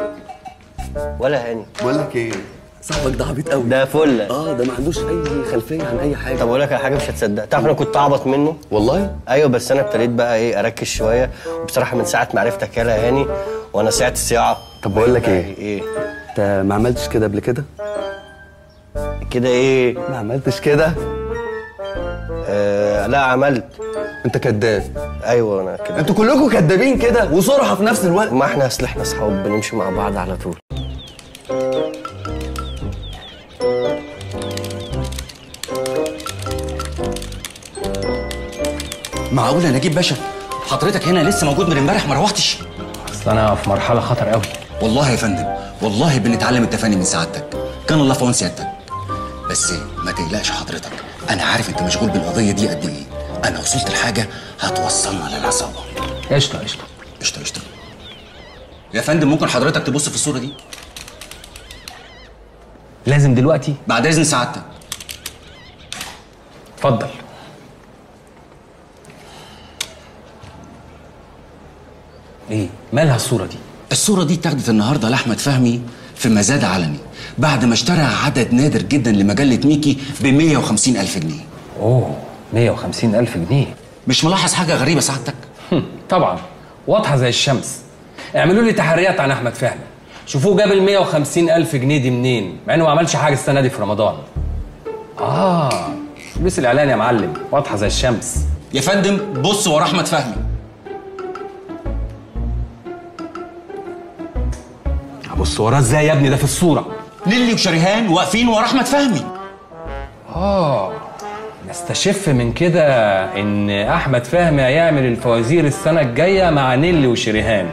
ولا هاني بقول لك ايه صاحبك ده عبيط قوي ده فله اه ده ما عندوش اي خلفيه عن اي حاجه طب اقول لك على حاجه مش هتصدق تعرف انا كنت اعبط منه والله ايوه بس انا ابتديت بقى ايه اركز شويه وبصراحه من ساعه ما عرفتك يالا هاني وانا ساعه الصياعه طب بقول لك ايه ايه انت ما عملتش كده قبل كده كده ايه ما عملتش كده آه لا عملت انت كذاب ايوه انا كده انتوا كلكم كدابين كده وصرحه في نفس الوقت ما احنا اصل احنا اصحاب بنمشي مع بعض على طول معقول يا نجيب باشا حضرتك هنا لسه موجود من امبارح ما روحتش اصل انا في مرحله خطر قوي والله يا فندم والله بنتعلم التفاني من سعادتك كان الله في عون سيادتك بس ما تقلقش حضرتك انا عارف انت مشغول بالقضيه دي قد ايه انا وصلت لحاجه هتوصلنا للعصابه قشطه قشطه قشطه قشطه يا فندم ممكن حضرتك تبص في الصوره دي لازم دلوقتي بعد اذن سعادتك اتفضل ايه مالها الصوره دي الصوره دي اتاخدت النهارده لاحمد فهمي في مزاد علني بعد ما اشترى عدد نادر جدا لمجله ميكي ب 150 الف جنيه اوه 150 الف جنيه مش ملاحظ حاجه غريبه سعادتك هم، طبعا واضحه زي الشمس اعملوا لي تحريات عن احمد فهمي شوفوه جاب ال 150 الف جنيه دي منين مع انه ما عملش حاجه السنه دي في رمضان اه فلوس الاعلان يا معلم واضحه زي الشمس يا فندم بص ورا احمد فهمي ابص وراه ازاي يا ابني ده في الصوره نيلي وشريهان واقفين ورا احمد فهمي اه نستشف من كده ان احمد فهمي هيعمل الفوازير السنه الجايه مع نيلي وشريهان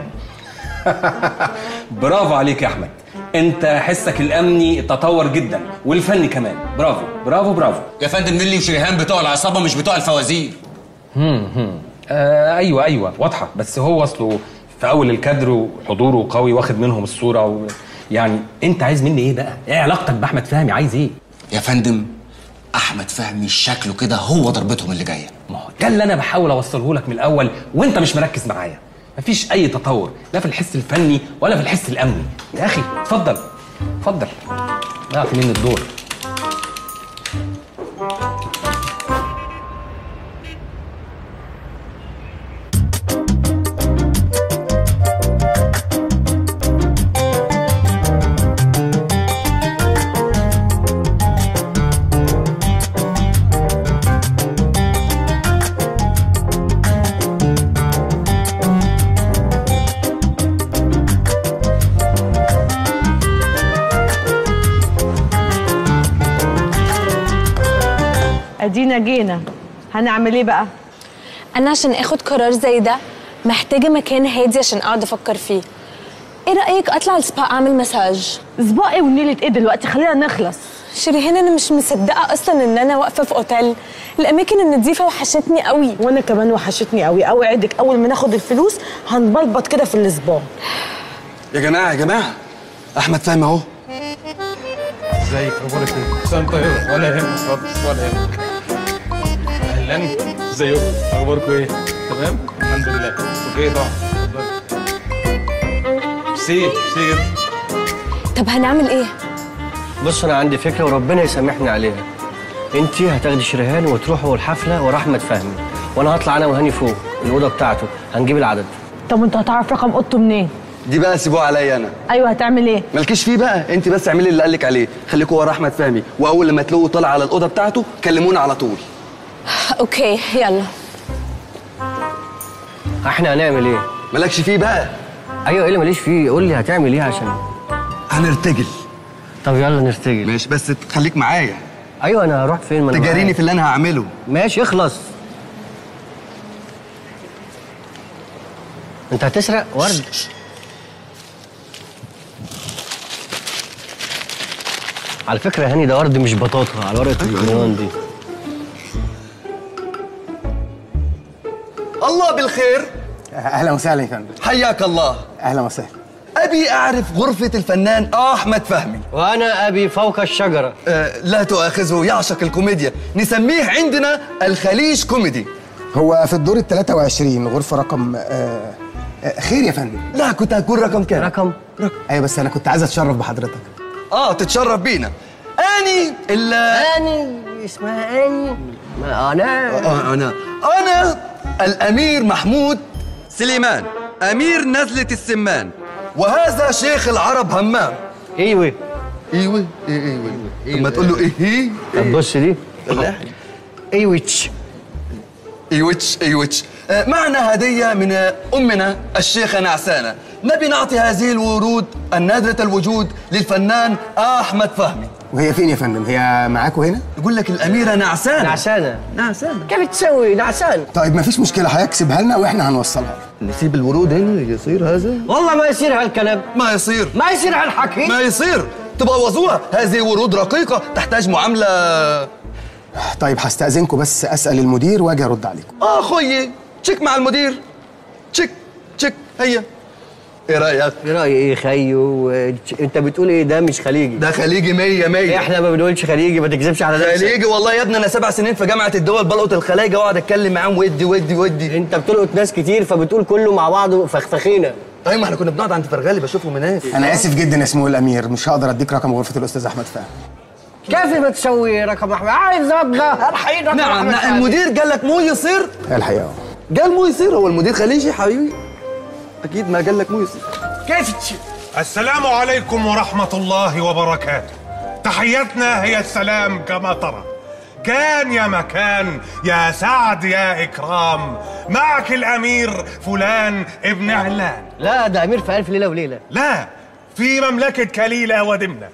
برافو عليك يا احمد انت حسك الامني تطور جدا والفني كمان برافو برافو برافو يا فندم نيلي وشريهان بتوع العصابه مش بتوع الفوازير هم هم آه ايوه ايوه واضحه بس هو اصله في اول الكادر وحضوره قوي واخد منهم الصوره و... يعني انت عايز مني ايه بقى؟ ايه علاقتك باحمد فهمي عايز ايه؟ يا فندم احمد فهمي شكله كده هو ضربتهم اللي جايه ما هو ده اللي انا بحاول اوصله لك من الاول وانت مش مركز معايا مفيش اي تطور لا في الحس الفني ولا في الحس الامني يا اخي اتفضل اتفضل ضيعت مني الدور ادينا جينا هنعمل ايه بقى انا عشان اخد قرار زي ده محتاجه مكان هادي عشان اقعد افكر فيه ايه رايك اطلع السبا اعمل مساج سبا ايه ونيلة ايه دلوقتي خلينا نخلص شريهان انا مش مصدقه اصلا ان انا واقفه في اوتيل الاماكن النظيفه وحشتني قوي وانا كمان وحشتني قوي اوعدك اول ما ناخد الفلوس هنبلبط كده في الاسبوع يا جماعه يا جماعه احمد فهمي اهو ازيك اخبارك ايه؟ سلام طيبه ولا يهمك خالص ولا يهمك اهلا ازيكم اخباركم ايه؟ تمام؟ الحمد لله اوكي طبعا ميرسي ميرسي جدا طب هنعمل ايه بص انا عندي فكره وربنا يسامحني عليها انت هتاخدي شريهان وتروحوا الحفله ورا احمد فهمي وانا هطلع انا وهاني فوق الاوضه بتاعته هنجيب العدد طب انت هتعرف رقم اوضته منين دي بقى سيبوها عليا انا ايوه هتعمل ايه مالكيش فيه بقى انت بس اعملي اللي قالك عليه خليكوا ورا احمد فهمي واول لما تلاقوه طالع على الاوضه بتاعته كلمونا على طول اوكي يلا احنا هنعمل ايه مالكش فيه بقى ايوه ايه اللي ماليش فيه قول لي هتعمل ايه عشان هنرتجل طب يلا نرتجل ماشي بس خليك معايا ايوه انا هروح فين ما أنا تجاريني معاك. في اللي انا هعمله ماشي اخلص انت هتسرق ورد على فكرة يا هاني ده ورد مش بطاطا على ورقة الجنيان دي الله بالخير اهلا وسهلا يا فندم حياك الله اهلا وسهلا ابي اعرف غرفه الفنان احمد فهمي وانا ابي فوق الشجره آه لا تؤاخذه يعشق الكوميديا نسميه عندنا الخليج كوميدي هو في الدور ال 23 غرفه رقم آه آه خير يا فندم لا كنت هكون رقم كام رقم ايوه بس انا كنت عايز اتشرف بحضرتك اه تتشرف بينا اني ال اني اسمها اني ما انا آه انا انا الامير محمود سليمان امير نزله السمان وهذا شيخ العرب همام ايوه ايوه ايه ايوه طب ما تقول له ايه هي طب بص دي لا ايوتش ايوتش ايوتش آه، معنا هدية من آه، أمنا الشيخة نعسانة نبي نعطي هذه الورود النادرة الوجود للفنان أحمد فهمي وهي فين يا فندم؟ هي معاكوا هنا؟ يقول لك الأميرة نعسانة نعسانة نعسانة كيف تسوي نعسان طيب مفيش مشكلة هيكسبها لنا واحنا هنوصلها نسيب الورود هنا يصير هذا والله ما يصير هالكلام ما يصير ما يصير هالحكي ما يصير تبوظوها هذه ورود رقيقة تحتاج معاملة طيب هستأذنكم بس أسأل المدير وأجي أرد عليكم آه خويي تشيك مع المدير تشيك تشيك هيا ايه رايك؟ ايه رايي ايه خيو انت بتقول ايه ده مش خليجي ده خليجي مية مية احنا ما بنقولش خليجي ما تكذبش على نفسك خليجي والله يا ابني انا سبع سنين في جامعه الدول بلقط الخلايجه واقعد اتكلم معاهم ودي ودي ودي انت بتلقط ناس كتير فبتقول كله مع بعضه فخفخينه طيب ما احنا كنا بنقعد عند فرغالي بشوفهم هناك أنا آسف جدا يا سمو الأمير مش هقدر أديك رقم غرفة الأستاذ أحمد فهمي كيف بتسوي رقم احمد عايز ابغى الحين رقم نعم أحمد نعم فهمي. المدير قال لك مو يصير هي الحقيقة أهو. قال مو يصير هو المدير خليجي حبيبي اكيد ما قال لك مو يصير كيف تشي؟ السلام عليكم ورحمة الله وبركاته تحيتنا هي السلام كما ترى كان يا مكان يا سعد يا إكرام معك الأمير فلان ابن علان لا ده امير في الف ليله وليله لا في مملكة كليلة ودمنة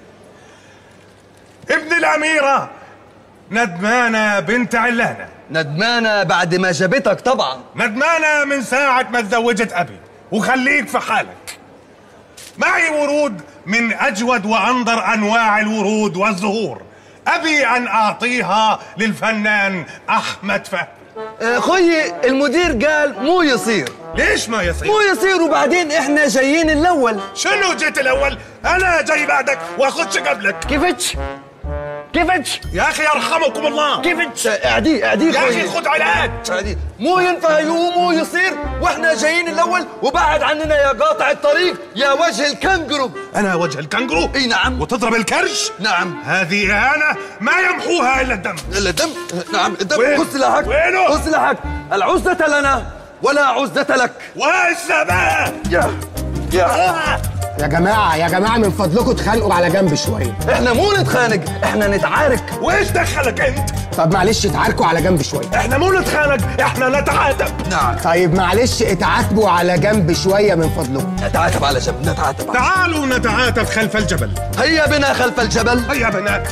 ابن الأميرة ندمانة بنت علانة ندمانة بعد ما جابتك طبعا ندمانة من ساعة ما تزوجت أبي وخليك في حالك معي ورود من أجود وأنظر أنواع الورود والزهور أبي أن أعطيها للفنان أحمد فهمي اخوي المدير قال مو يصير ليش ما يصير؟ مو يصير وبعدين احنا جايين الاول شنو جيت الأول؟ أنا جاي بعدك وأخدش قبلك كيفتش؟ كيفتش؟ يا أخي يرحمكم الله كيفتش؟ اعدي اعدي يا أخي خد علاج اعدي مو ينفع يقوم مو يصير واحنا جايين الاول وبعد عننا يا قاطع الطريق يا وجه الكنجرو أنا وجه الكنجرو اي نعم وتضرب الكرش نعم هذه إهانة ما يمحوها إلا الدم الا الدم نعم الدم وين؟ خذ سلاحك وينه؟ خذ سلاحك العزة لنا ولا عزة لك والسماء يا يا يا جماعة يا جماعة من فضلكم اتخانقوا على جنب شوية احنا مو نتخانق احنا نتعارك وإيش دخلك أنت؟ طب معلش اتعاركوا على جنب شوية إحنا مو نتخانق إحنا نتعاتب نعم طيب معلش اتعاتبوا على جنب شوية من فضلكم نتعاتب على جنب نتعاتب على تعالوا نتعاتب خلف الجبل هيا بنا خلف الجبل هيا بنات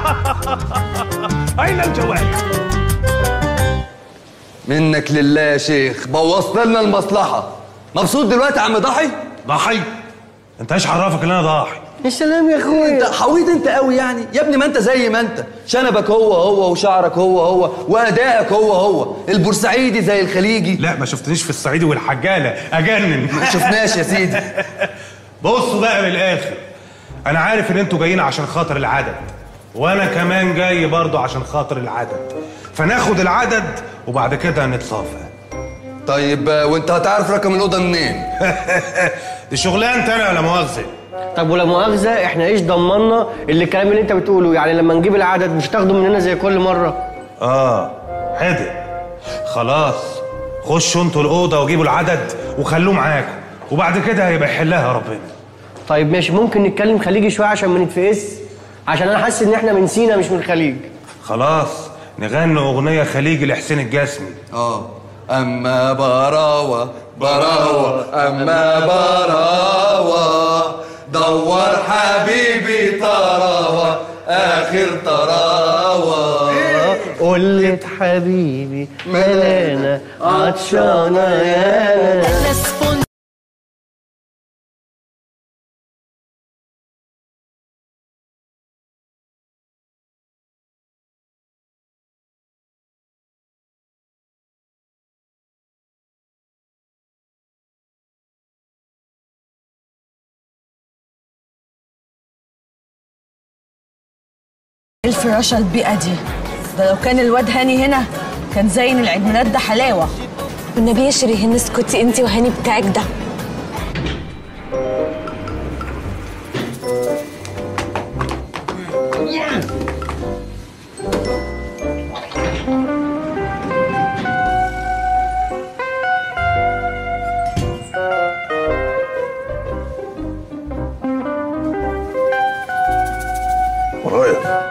أين الجوال؟ منك لله يا شيخ بوظت لنا المصلحة مبسوط دلوقتي يا عم ضحي؟ ضحي انت ايش عرفك ان انا ضاحي يا سلام يا اخويا انت حويط انت قوي يعني يا ابني ما انت زي ما انت شنبك هو هو وشعرك هو هو وادائك هو هو البورسعيدي زي الخليجي لا ما شفتنيش في الصعيدي والحجاله اجنن ما شفناش يا سيدي بصوا بقى من الاخر انا عارف ان انتوا جايين عشان خاطر العدد وانا كمان جاي برضو عشان خاطر العدد فناخد العدد وبعد كده نتصافى طيب آه، وانت هتعرف رقم الأوضة منين؟ دي شغلانتي انا ولا مؤاخذه طب ولا مؤاخذه احنا ايش ضمنا اللي الكلام اللي انت بتقوله يعني لما نجيب العدد مش تاخده مننا زي كل مره اه حدق خلاص خشوا انتوا الاوضه وجيبوا العدد وخلوه معاكم وبعد كده هيبقى يحلها ربنا طيب ماشي ممكن نتكلم خليجي شويه عشان ما نتفقس عشان انا حاسس ان احنا من سينا مش من الخليج خلاص نغني اغنيه خليجي لحسين الجسمي اه اما براوة براوة اما براوة دور حبيبي طراوة اخر طراوة قلت حبيبي ملانا عطشانه يا ايه الفراشه البيئه دي ده لو كان الواد هاني هنا كان زين العيد ميلاد ده حلاوه والنبي يا شيرين اسكتي انت وهاني بتاعك ده ورايا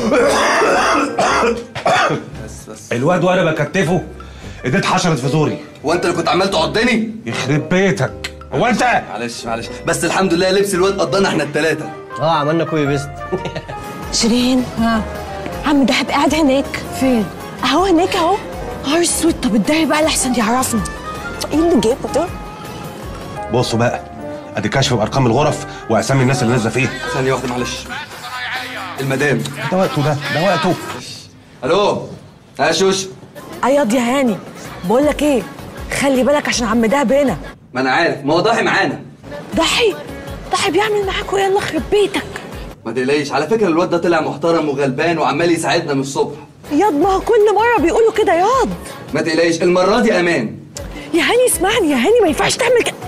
الواد وانا بكتفه ايديت حشرت في زوري وانت اللي كنت عمال تعضني يخرب بيتك هو انت معلش معلش بس الحمد لله لبس الواد قضانا احنا الثلاثه اه عملنا كوبي بيست شيرين ها عم دهب قاعد هناك فين؟ اهو هناك اهو نهار اسود طب اتضايق بقى لحسن يعرفنا ايه اللي جابه ده؟ بصوا بقى ادي كشف بارقام الغرف واسامي الناس اللي نازله فيها ثانيه واحده معلش المدام ده وقته ده ده وقته الو ها شوش اياض يا هاني بقول لك ايه خلي بالك عشان عم دهب هنا ما انا عارف ما هو ضاحي معانا ضحي ضحي بيعمل معاك ويلا يخرب بيتك ما تقلقيش على فكره الواد ده طلع محترم وغلبان وعمال يساعدنا من الصبح ياض ما هو كل مره بيقولوا كده ياض ما تقلقيش المره دي امان يا هاني اسمعني يا هاني ما ينفعش تعمل كده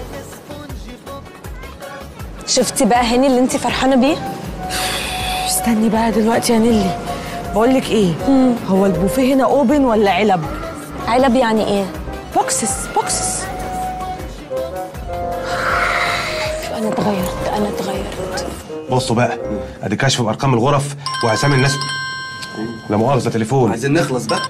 شفتي بقى هاني اللي انت فرحانه بيه استني بقى دلوقتي يا نيلي بقول لك ايه هو البوفيه هنا اوبن ولا علب علب يعني ايه بوكسس بوكسس انا اتغيرت انا اتغيرت بصوا بقى ادي كشف بارقام الغرف واسامي الناس لا مؤاخذه تليفون عايزين نخلص بقى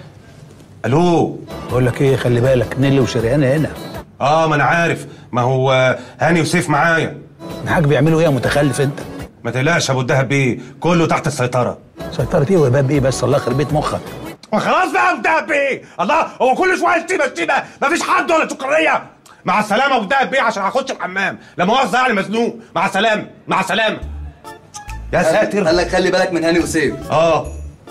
الو بقول لك ايه خلي بالك نيلي وشريان هنا اه ما انا عارف ما هو هاني وسيف معايا معاك بيعملوا ايه يا متخلف انت ما تقلقش يا ابو الدهب بيه كله تحت السيطره سيطرة ايه وباب ايه بس الله يخرب بيت مخك خلاص بقى يا ابو الدهب بيه الله هو كل شويه شتيمه شتيمه مفيش حد ولا سكريه مع السلامه يا ابو الدهب بيه عشان هخش الحمام لا مؤاخذه يعني مزنوق مع السلامه مع السلامه يا ساتر قال لك خلي بالك من هاني وسيف اه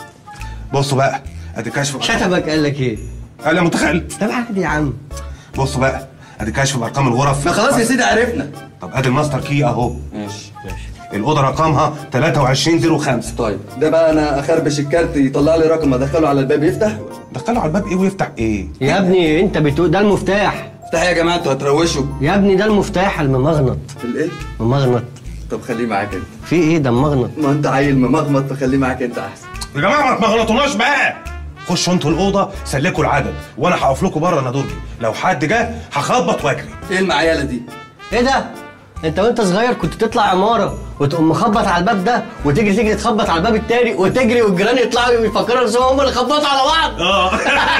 بصوا بقى ادي كشف شتمك قال لك ايه؟ قال يا متخلف طب عادي يا عم بصوا بقى ادي كشف بارقام الغرف ما خلاص يا سيدي عرفنا طب ادي الماستر كي اهو ماشي ماشي الاوضه رقمها 2305 طيب ده بقى انا اخربش الكارت يطلع لي رقم ادخله على الباب يفتح دخله على الباب ايه ويفتح ايه يا ابني انت بتقول ده المفتاح افتح يا جماعه انتوا هتروشوا يا ابني ده المفتاح الممغنط الايه ممغنط طب خليه معاك انت في ايه ده ممغنط ما انت عيل ممغمط فخليه معاك انت احسن يا جماعه ما تغلطوناش بقى خشوا انتوا الاوضه سلكوا العدد وانا هقف لكم بره انا درجي لو حد جه هخبط واجري ايه المعياله دي ايه ده؟ انت وانت صغير كنت تطلع عماره وتقوم مخبط على الباب ده وتجري تجري تخبط على الباب التاني وتجري والجيران يطلعوا يفكروا نفسهم هم اللي خبطوا على بعض اه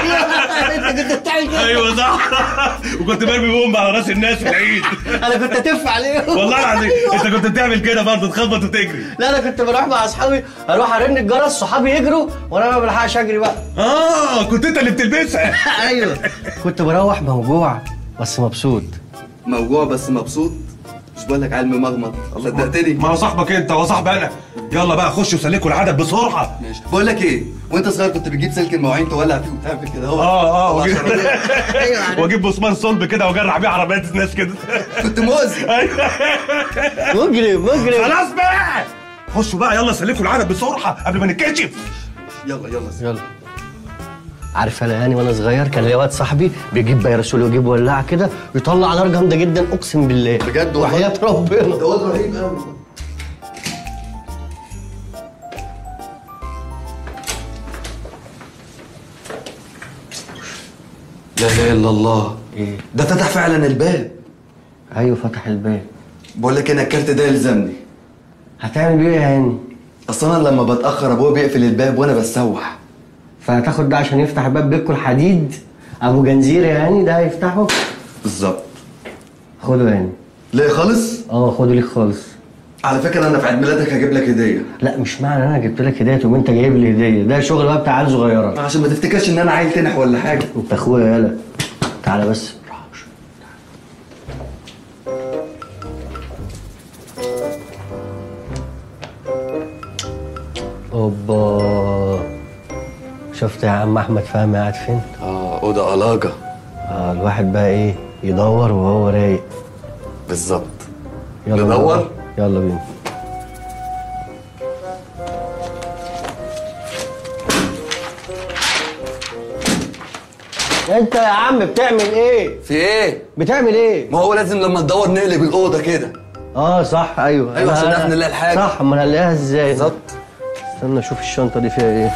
انت كنت بتعمل كده ايوه صح وكنت برمي بوم على راس الناس في العيد انا كنت اتف عليهم والله العظيم انت كنت بتعمل كده برضه تخبط وتجري لا انا كنت بروح مع اصحابي اروح ارن الجرس صحابي يجروا وانا ما بلحقش اجري بقى اه كنت انت اللي بتلبسها ايوه كنت بروح موجوع بس مبسوط موجوع بس مبسوط مش بقول لك عيل ممغمط صدقتني ما هو صاحبك انت هو صاحبي انا يلا بقى خشوا سلكوا العدد بسرعه ماشي بقول لك ايه وانت صغير كنت بتجيب سلك المواعين تولع فيه وتعمل كده هو اه اه الله واجيب- شرف. واجيب بصمان صلب كده واجرح بيه عربيات الناس كده كنت مؤذي مجرم مجرم خلاص بقى خشوا بقى يلا سلكوا العدد بسرعه قبل ما نتكشف يلا يلا يلا عارف انا يعني وانا صغير كان ليا واد صاحبي بيجيب بيرسول ويجيب ولاعه كده ويطلع نار جامده جدا اقسم بالله بجد والله؟ وحياه ربنا ده واد رهيب قوي لا اله الا الله ايه ده فتح فعلا الباب ايوه فتح الباب بقول لك انا الكارت ده يلزمني هتعمل بيه ايه يا هاني اصل انا لما بتاخر ابويا بيقفل الباب وانا بتسوح فهتاخد ده عشان يفتح باب بيتكم الحديد ابو جنزير يا هاني ده هيفتحه بالظبط خده يا هاني ليه خالص اه خده ليك خالص على فكره انا في عيد ميلادك هجيب لك هديه لا مش معنى انا جبت لك هديه تقوم انت جايب لي هديه ده شغل بقى بتاع عيال صغيره عشان ما تفتكرش ان انا عيل تنح ولا حاجه انت اخويا يالا تعالى بس اوبا شفت يا عم احمد فهمي قاعد فين؟ اه اوضه علاجه اه الواحد بقى ايه يدور وهو رايق بالظبط يلا ندور؟ بينا. يلا بينا انت يا عم بتعمل ايه؟ في ايه بتعمل ايه؟ ما هو لازم لما ندور نقلب الاوضه كده اه صح ايوه أيوة، أنا- عشان نعرف نلاقي الحاجة. صح امال هنلاقيها ازاي؟ بالظبط استنى اشوف الشنطه دي فيها ايه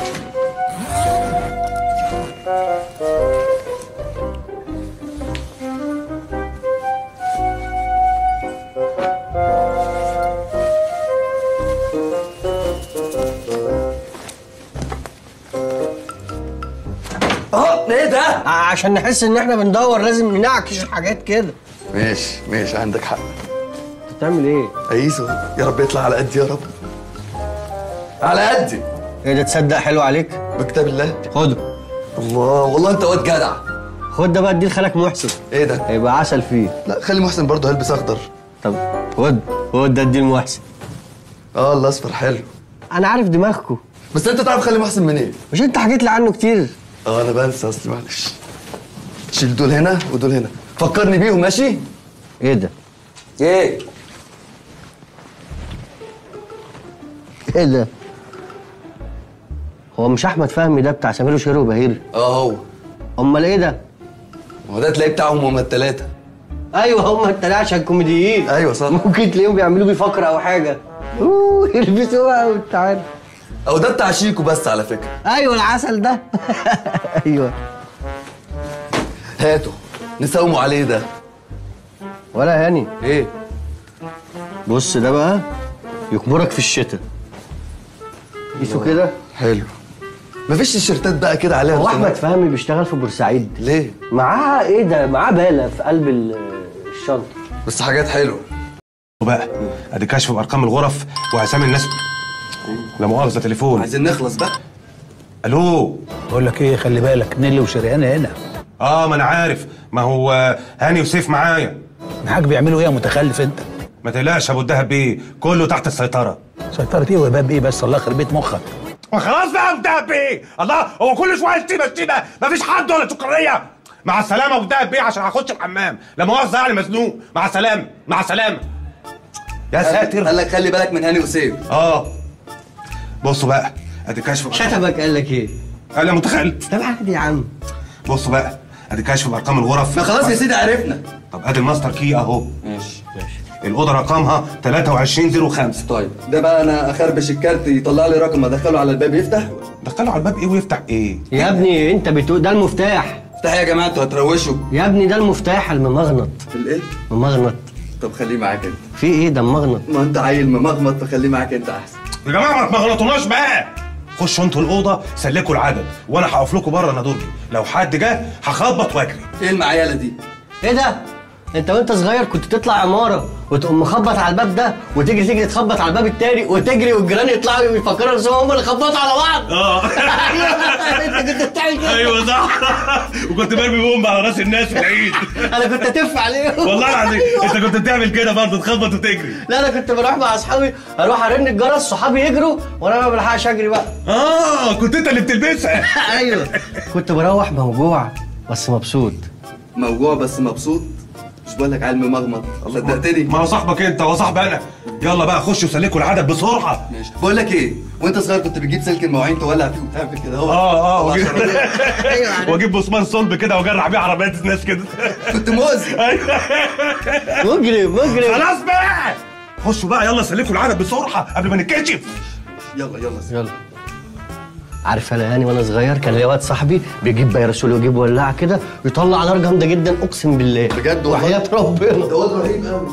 ايه ده؟ عشان نحس ان احنا بندور لازم ننعكش حاجات كده ماشي ماشي عندك حق بتعمل ايه؟ ايزو يا رب يطلع على قدي يا رب على قدي ايه ده تصدق حلو عليك؟ بكتاب الله خده الله والله انت واد جدع خد ده بقى اديه لخالك محسن ايه ده؟ هيبقى عسل فيه لا خلي محسن برضه هيلبس اخضر طب خد خد ده اديه لمحسن اه الاصفر حلو انا عارف دماغكم بس انت تعرف خلي محسن منين؟ مش انت حكيت لي عنه كتير اه انا بنسى اصلي معلش شيل دول هنا ودول هنا فكرني بيهم ماشي؟ ايه ده؟ ايه؟ ايه ده؟ هو مش احمد فهمي ده بتاع سمير وشهير وبهير؟ اه هو امال ايه ده؟ هو ده تلاقيه بتاعهم هما التلاتة ايوه هم التلاته عشان كوميديين ايوه صح ممكن تلاقيهم بيعملوا بيه فقره او حاجه اوه يلبسوها وانت عارف او ده بتاع شيكو بس على فكرة ايوه العسل ده ايوه هاته نساوموا عليه ده ولا هاني ايه؟ بص ده بقى يكبرك في الشتاء قيسه كده حلو مفيش تيشيرتات بقى كده عليها هو رسومات؟ احمد فهمي بيشتغل في بورسعيد ليه؟ معاه ايه ده معاه باله في قلب ال- الشنطه بس حاجات حلوه بقى ادي كشف بارقام الغرف واسامي الناس لا مؤاخذه تليفون عايزين نخلص بقى الو بقول لك ايه خلي بالك نيلي وشريان هنا اه ما انا عارف ما هو هاني وسيف معايا معاك بيعملوا ايه يا متخلف انت ما تقلقش يا ابو الدهب بيه كله تحت السيطره سيطرة ايه وباب ايه بس الله يخرب بيت مخك ما خلاص بقى يا ابو الدهب بيه الله هو كل شويه شتيمه شتيمه مفيش حد ولا سكريه مع السلامه يا ابو الدهب بيه عشان هخش الحمام لا مؤاخذه يعني مزنوق مع السلامه مع السلامه يا ساتر قال لك خلي بالك من هاني وسيف اه بصوا بقى ادي كشف شتمك قال لك ايه؟ قال يا متخلف طب عادي يا عم بصوا بقى ادي كشف بارقام الغرف ما خلاص يا سيدي عرفنا طب ادي الماستر كي اهو ماشي ماشي الاوضه رقمها 2305 طيب ده بقى انا اخربش الكارت يطلع لي رقم ادخله على الباب يفتح دخله على الباب ايه ويفتح ايه يا ابني انت بتقول ده المفتاح افتح يا جماعه انتوا هتروشوا يا ابني ده المفتاح الممغنط الايه ممغنط طب خليه معاك انت في ايه ده ممغنط ما انت عيل ممغمط فخليه معاك انت احسن يا جماعه ما غلطوناش بقى خشوا انتوا الاوضه سلكوا العدد وانا هقف لكم بره انا درجي لو حد جه هخبط واجري ايه المعياله دي ايه ده؟ انت وانت صغير كنت تطلع عماره وتقوم مخبط على الباب ده وتجري تجري تخبط على الباب التاني وتجري والجيران يطلعوا يفكروا نفسهم هم اللي خبطوا على بعض اه انت كنت بتعمل كده ايوه صح وكنت برمي بومب على راس الناس في العيد انا كنت اتف عليهم والله العظيم انت كنت بتعمل كده برضه تخبط وتجري لا انا كنت بروح مع اصحابي اروح ارن الجرس صحابي يجروا وانا ما بلحقش اجري بقى اه كنت انت اللي بتلبسها ايوه كنت بروح موجوع بس مبسوط موجوع بس مبسوط مش بقول لك عيل ممغمط صدقتني ما هو صاحبك انت هو صاحب انا يلا بقى خشوا سلكوا العدد بسرعه ماشي بقول لك ايه وانت صغير كنت بتجيب سلك المواعين تولع فيه وتعمل كده اهو اه اه هو واجيب- عشان- واجيب بصمان صلب كده واجرع بيه عربيات الناس كده كنت مؤذي ايوه مجرم مجرم خلاص بقى خشوا بقى يلا سلكوا العدد بسرعه قبل ما نتكشف يلا يلا يلا عارف انا هاني وانا صغير كان ليا واد صاحبي بيجيب بيرسول ويجيب ولاعه كده ويطلع نار جامده جدا اقسم بالله بجد والله؟ وحياه ربنا ده واد رهيب قوي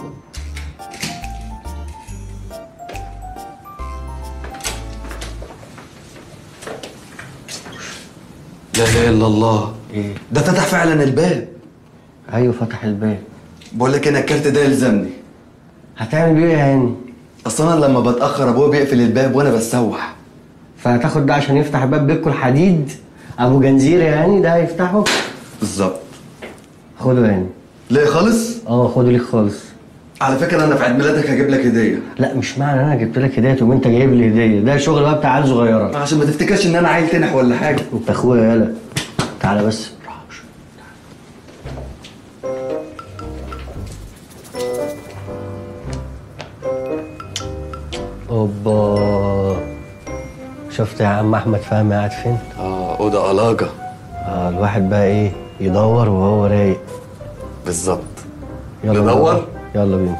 لا اله الا الله ايه ده فتح فعلا الباب ايوه فتح الباب بقول لك انا الكارت ده يلزمني هتعمل بيه ايه يا هاني اصل انا لما بتاخر ابويا بيقفل الباب وانا بسوح فهتاخد ده عشان يفتح باب بيتكم الحديد ابو جنزير يا هاني ده هيفتحه بالظبط خده يا هاني ليه خالص اه خده ليك خالص على فكره انا في عيد ميلادك هجيب لك هديه لا مش معنى انا جبت لك هديه وانت جايب لي هديه ده شغل بقى بتاع عيال صغيره عشان ما تفتكرش ان انا عيل تنح ولا حاجه انت اخويا يالا تعالى بس اوبا شفت يا عم احمد فهمي قاعد فين؟ اه اوضه علاجه اه الواحد بقى ايه يدور وهو رايق بالظبط يلا ندور؟ يلا بينا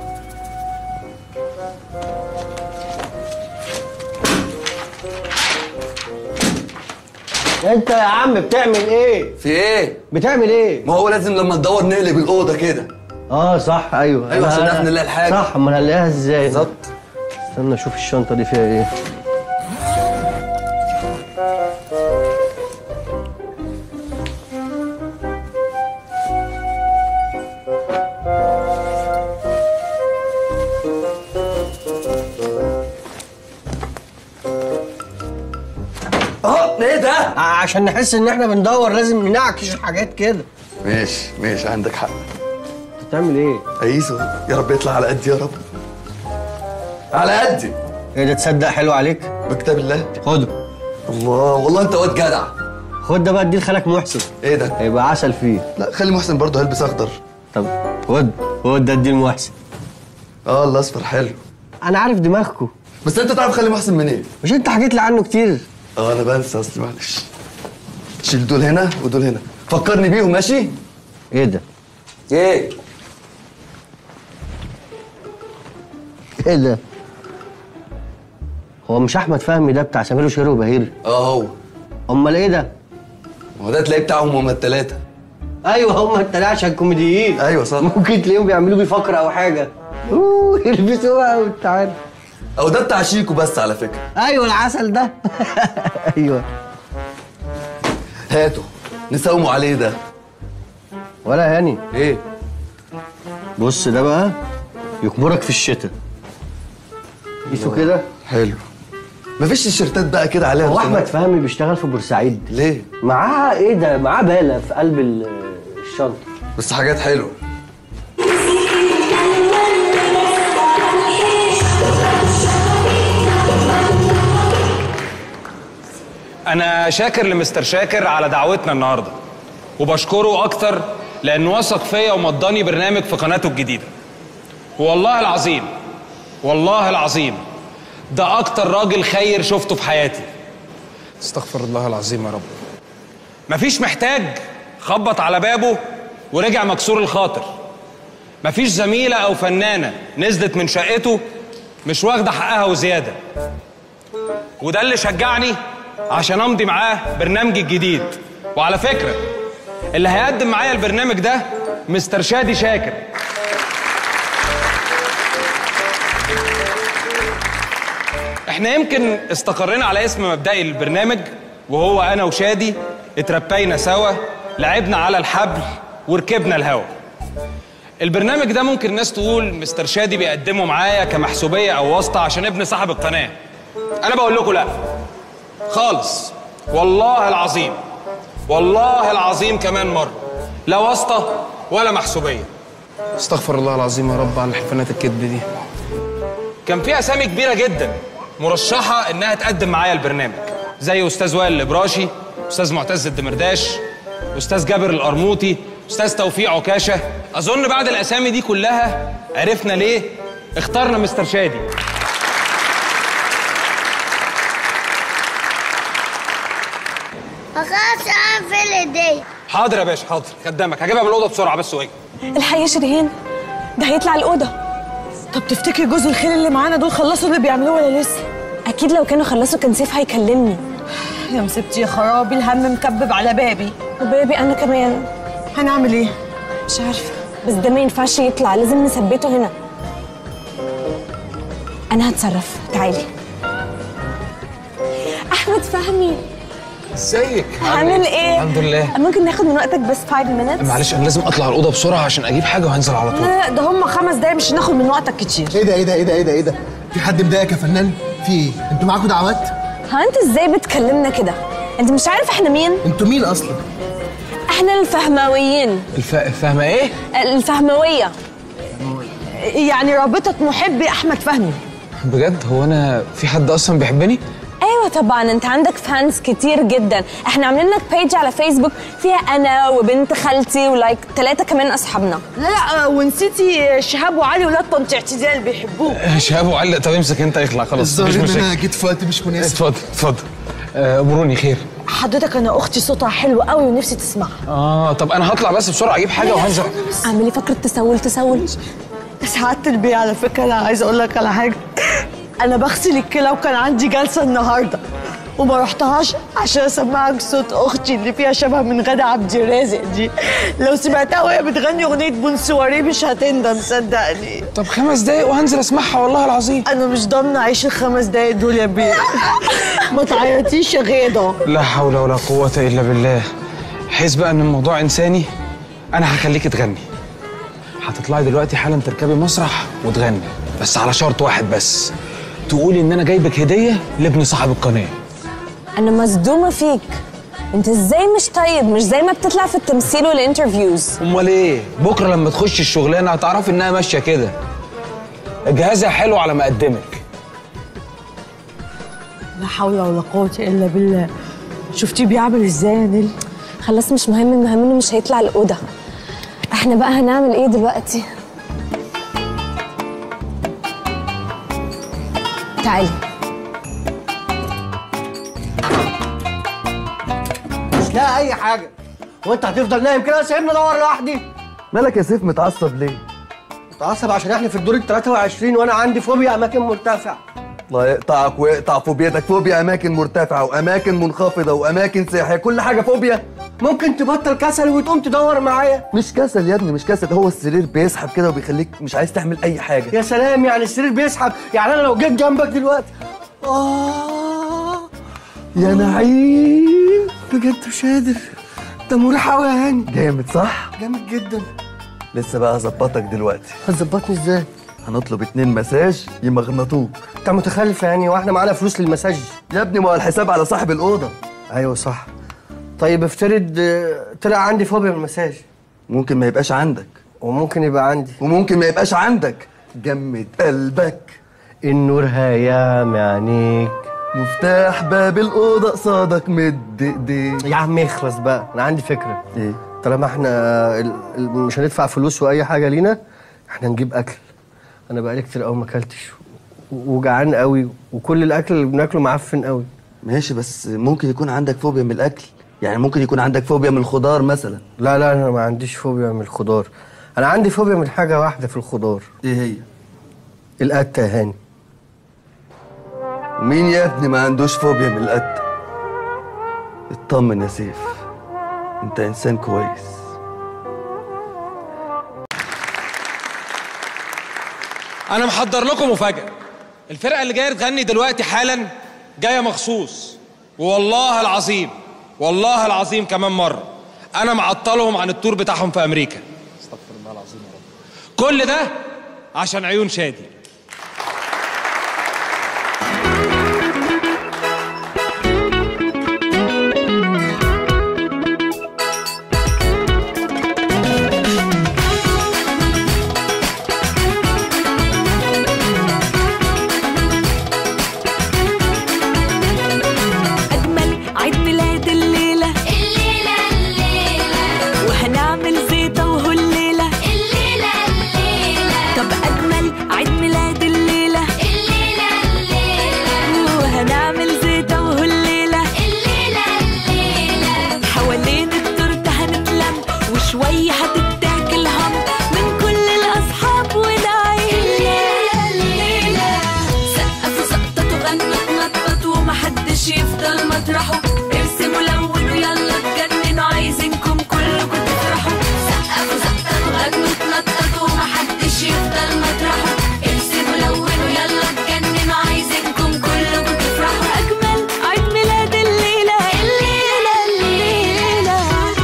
انت يا عم بتعمل ايه؟ في ايه بتعمل ايه؟ ما هو لازم لما تدور نقلب الاوضه كده اه صح ايوه أيوة، أنا- عشان نعرف نلاقي الحاجة. صح امال هنلاقيها ازاي؟ بالظبط استنى اشوف الشنطه دي فيها ايه اه ايه ده عشان نحس ان احنا بندور لازم ننعكش حاجات كده ماشي ماشي عندك حق بتعمل ايه عيسو يا رب يطلع على قدي يا رب على قدي ايه ده تصدق حلو عليك بكتاب الله خده الله والله انت واد جدع خد ده بقى اديه لخالك محسن ايه ده هيبقى عسل فيه لا خلي محسن برضه هيلبس اخضر طب خد خد ده اديه لمحسن اه الاصفر حلو انا عارف دماغكم بس انت تعرف خلي محسن منين مش انت حكيت لي عنه كتير اه انا بنسى اصلي معلش شيل دول هنا ودول هنا فكرني بيهم ماشي ايه ده ايه ايه ده هو مش احمد فهمي ده بتاع سمير وشهير وبهير اه هو امال ايه ده هو ده تلاقيه بتاعهم هما التلاتة ايوه هم التلاته عشان كوميديين ايوه صح ممكن تلاقيهم بيعملوا بيه فقره او حاجه اوه يلبسوها وانت عارف او ده بتاع شيكو بس على فكرة ايوه العسل ده ايوه هاته نساوموا عليه ده ولا هاني ايه بص ده بقى يكبرك في الشتاء قيسه كده حلو مفيش تيشيرتات بقى كده عليها هو رسومات؟ احمد فهمي بيشتغل في بورسعيد ليه معاه ايه ده معاه باله في قلب ال- الشنطه بس حاجات حلوه انا شاكر لمستر شاكر على دعوتنا النهارده وبشكره اكتر لانه وثق فيا ومضاني برنامج في قناته الجديده والله العظيم والله العظيم ده اكتر راجل خير شفته في حياتي استغفر الله العظيم يا رب مفيش محتاج خبط على بابه ورجع مكسور الخاطر مفيش زميلة أو فنانة نزلت من شقته مش واخدة حقها وزيادة وده اللي شجعني عشان أمضي معاه برنامجي الجديد وعلى فكرة اللي هيقدم معايا البرنامج ده مستر شادي شاكر احنا يمكن استقرينا على اسم مبدئي للبرنامج وهو انا وشادي اتربينا سوا لعبنا على الحبل وركبنا الهوا البرنامج ده ممكن الناس تقول مستر شادي بيقدمه معايا كمحسوبيه او واسطه عشان ابن صاحب القناه انا بقول لكم لا خالص والله العظيم والله العظيم كمان مره لا واسطه ولا محسوبيه استغفر الله العظيم يا رب على حفنات الكذب دي كان في اسامي كبيره جدا مرشحه انها تقدم معايا البرنامج زي استاذ وائل الابراشي استاذ معتز الدمرداش استاذ جابر القرموطي استاذ توفيق عكاشه اظن بعد الاسامي دي كلها عرفنا ليه اخترنا مستر شادي خلاص اقفل ايدي حاضر يا باشا حاضر خدامك هجيبها من الاوضه بسرعه بس واجي الحقيقة يا شيرين ده هيطلع الأوضة طب تفتكري جوز الخيل اللي معانا دول خلصوا اللي بيعملوه ولا لسه؟ أكيد لو كانوا خلصوا كان سيف هيكلمني يا مسبتي يا خرابي الهم مكبب على بابي وبابي أنا كمان هنعمل إيه؟ مش عارفة بس ده ما ينفعش يطلع لازم نثبته هنا أنا هتصرف تعالي أحمد فهمي ازيك عامل إيه؟ الحمد لله ممكن ناخد من وقتك بس 5 minutes؟ معلش انا لازم اطلع الاوضه بسرعه عشان اجيب حاجه وهنزل على طول لا ده هم خمس دقايق مش هناخد من وقتك كتير ايه ده ايه ده ايه ده ايه ده ايه ده في حد مضايقك يا فنان في ايه انتوا معاكم دعوات ها أنت إزاي بتكلمنا كده؟ أنت مش عارف إحنا مين؟ انتوا مين اصلا إحنا الفهماويين الف... فاهمه ايه الفهموية يعني رابطة محبي أحمد فهمي بجد هو انا في حد اصلا بيحبني ايوه طبعا انت عندك فانز كتير جدا احنا عاملين لك بيج على فيسبوك فيها انا وبنت خالتي ولايك ثلاثه كمان اصحابنا لا لا ونسيتي شهاب وعلي ولاد طنط اعتزال بيحبوه شهاب وعلق طب امسك انت اخلع خلاص الظاهر مفيش ان مشاكل انا جيت في وقت مش مناسب اتفضل اتفضل آه، امروني خير حضرتك انا اختي صوتها حلو قوي ونفسي تسمعها اه طب انا هطلع بس بسرعه اجيب حاجه وهنزل اعملي فكره تسول تسول سعادة البيه على فكرة أنا عايزة أقول لك على حاجة أنا بغسل الكلى وكان عندي جلسة النهاردة وما رحتهاش عشان أسمعك صوت أختي اللي فيها شبه من غادة عبد الرازق دي لو سمعتها وهي بتغني أغنية بونسواري مش هتندم صدقني طب خمس دقايق وهنزل اسمعها والله العظيم أنا مش ضامنة أعيش الخمس دقايق دول يا بيه ما تعيطيش يا غيضة لا حول ولا قوه الا بالله حيث بقى ان الموضوع انساني انا هخليك تغني هتطلعي دلوقتي حالا تركبي مسرح وتغني بس على شرط واحد بس تقولي ان انا جايبك هديه لابن صاحب القناه انا مصدومه فيك انت ازاي مش طيب مش زي ما بتطلع في التمثيل والانترفيوز امال ايه بكره لما تخش الشغلانه هتعرفي انها ماشيه كده جهازها حلو على مقدمك لا حول ولا قوة إلا بالله شفتيه بيعمل ازاي يا نيل خلاص مش مهم المهم انه مش هيطلع الاوضه احنا بقى هنعمل ايه دلوقتي تعالي مش لاقي اي حاجه وانت هتفضل نايم كده سايبني ادور لوحدي مالك يا سيف متعصب ليه؟ متعصب عشان احنا في الدور ال 23 وانا عندي فوبيا اماكن مرتفعه الله يقطعك ويقطع فوبيتك فوبيا اماكن مرتفعه واماكن منخفضه واماكن سياحيه كل حاجه فوبيا ممكن تبطل كسل وتقوم تدور معايا مش كسل يا ابني مش كسل هو السرير بيسحب كده وبيخليك مش عايز تعمل اي حاجه يا سلام يعني السرير بيسحب يعني انا لو جيت جنبك دلوقتي اه يا نعيم بجد مش قادر ده مريح قوي يا هاني جامد صح جامد جدا لسه بقى هظبطك دلوقتي هتظبطني ازاي هنطلب اتنين مساج يمغنطوك انت متخلف يا هاني واحنا معانا فلوس للمساج يا ابني ما هو الحساب على صاحب الاوضه ايوه صح طيب افترض آه، طلع عندي فوبيا من المساج ممكن ما يبقاش عندك وممكن يبقى عندي وممكن ما يبقاش عندك جمد قلبك النور هيام عينيك مفتاح باب الاوضه قصادك مد ايديك يا عم اخلص بقى انا عندي فكره ايه طالما احنا ال- ال- مش هندفع فلوس واي حاجه لينا احنا نجيب اكل انا بقالي كتير قوي ما اكلتش و- وجعان قوي وكل الاكل اللي بناكله معفن قوي ماشي بس ممكن يكون عندك فوبيا من الاكل يعني ممكن يكون عندك فوبيا من الخضار مثلا لا لا انا ما عنديش فوبيا من الخضار انا عندي فوبيا من حاجه واحده في الخضار ايه هي القته يا هاني مين يا ابني ما عندوش فوبيا من القتة اطمن يا سيف انت انسان كويس انا محضر لكم مفاجاه الفرقه اللي جايه تغني دلوقتي حالا جايه مخصوص والله العظيم والله العظيم كمان مره انا معطلهم عن التور بتاعهم في امريكا استغفر الله العظيم يا رب كل ده عشان عيون شادي أجمل عيد ميلاد الليلة الليلة الليلة وهنعمل زيطة وهو الليلة الليلة الليلة طب أجمل عيد ميلاد الليلة الليلة الليلة وهنعمل زيطة وهو الليلة الليلة الليلة حوالين التورتة هنتلم وشوية هتتاكل هم من كل الأصحاب والعيلة الليلة سقفوا سقطة غنوا تنططوا ومحدش يفضل مطرحه ارسموا لونوا يلا اتجننوا عايزينكم كلكم تفرحوا سقفوا سقطة غنوا تنططوا ومحدش يفضل مطرحه ارسموا لونوا يلا اتجننوا عايزينكم كلكم تفرحوا أجمل عيد ميلاد الليلة الليلة الليلة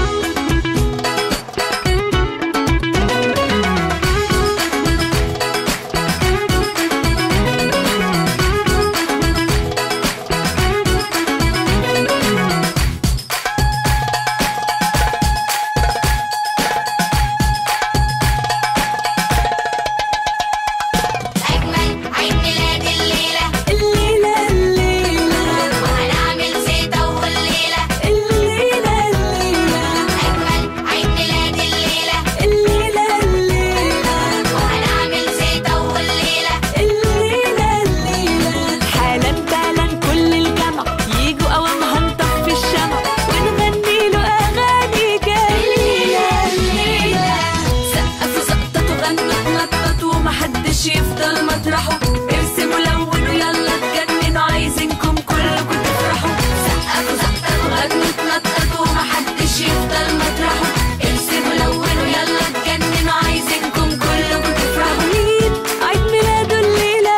أجمل عيد ميلاد الليلة الليلة الليلة وهنعمل زيطة والليلة الليلة الليلة أجمل عيد ميلاد الليلة الليلة الليلة وهنعمل زيطة والليلة الليلة الليلة حالا بالا كل الجمع يجوا أوامها نطفي الشمع ونغني له أغاني جميلة الليلة سقفوا سقطة غنوا تنططوا ومحدش يفضل مطرحه ارسموا لونوا يلا اتجننوا عايزينكم كلكم تفرحوا سقفوا سقطة غنوا تنططوا ومحدش يفضل مطرحه ارسموا لونوا يلا اتجننوا عايزينكم كلكم تفرحوا مين عيد ميلاده الليلة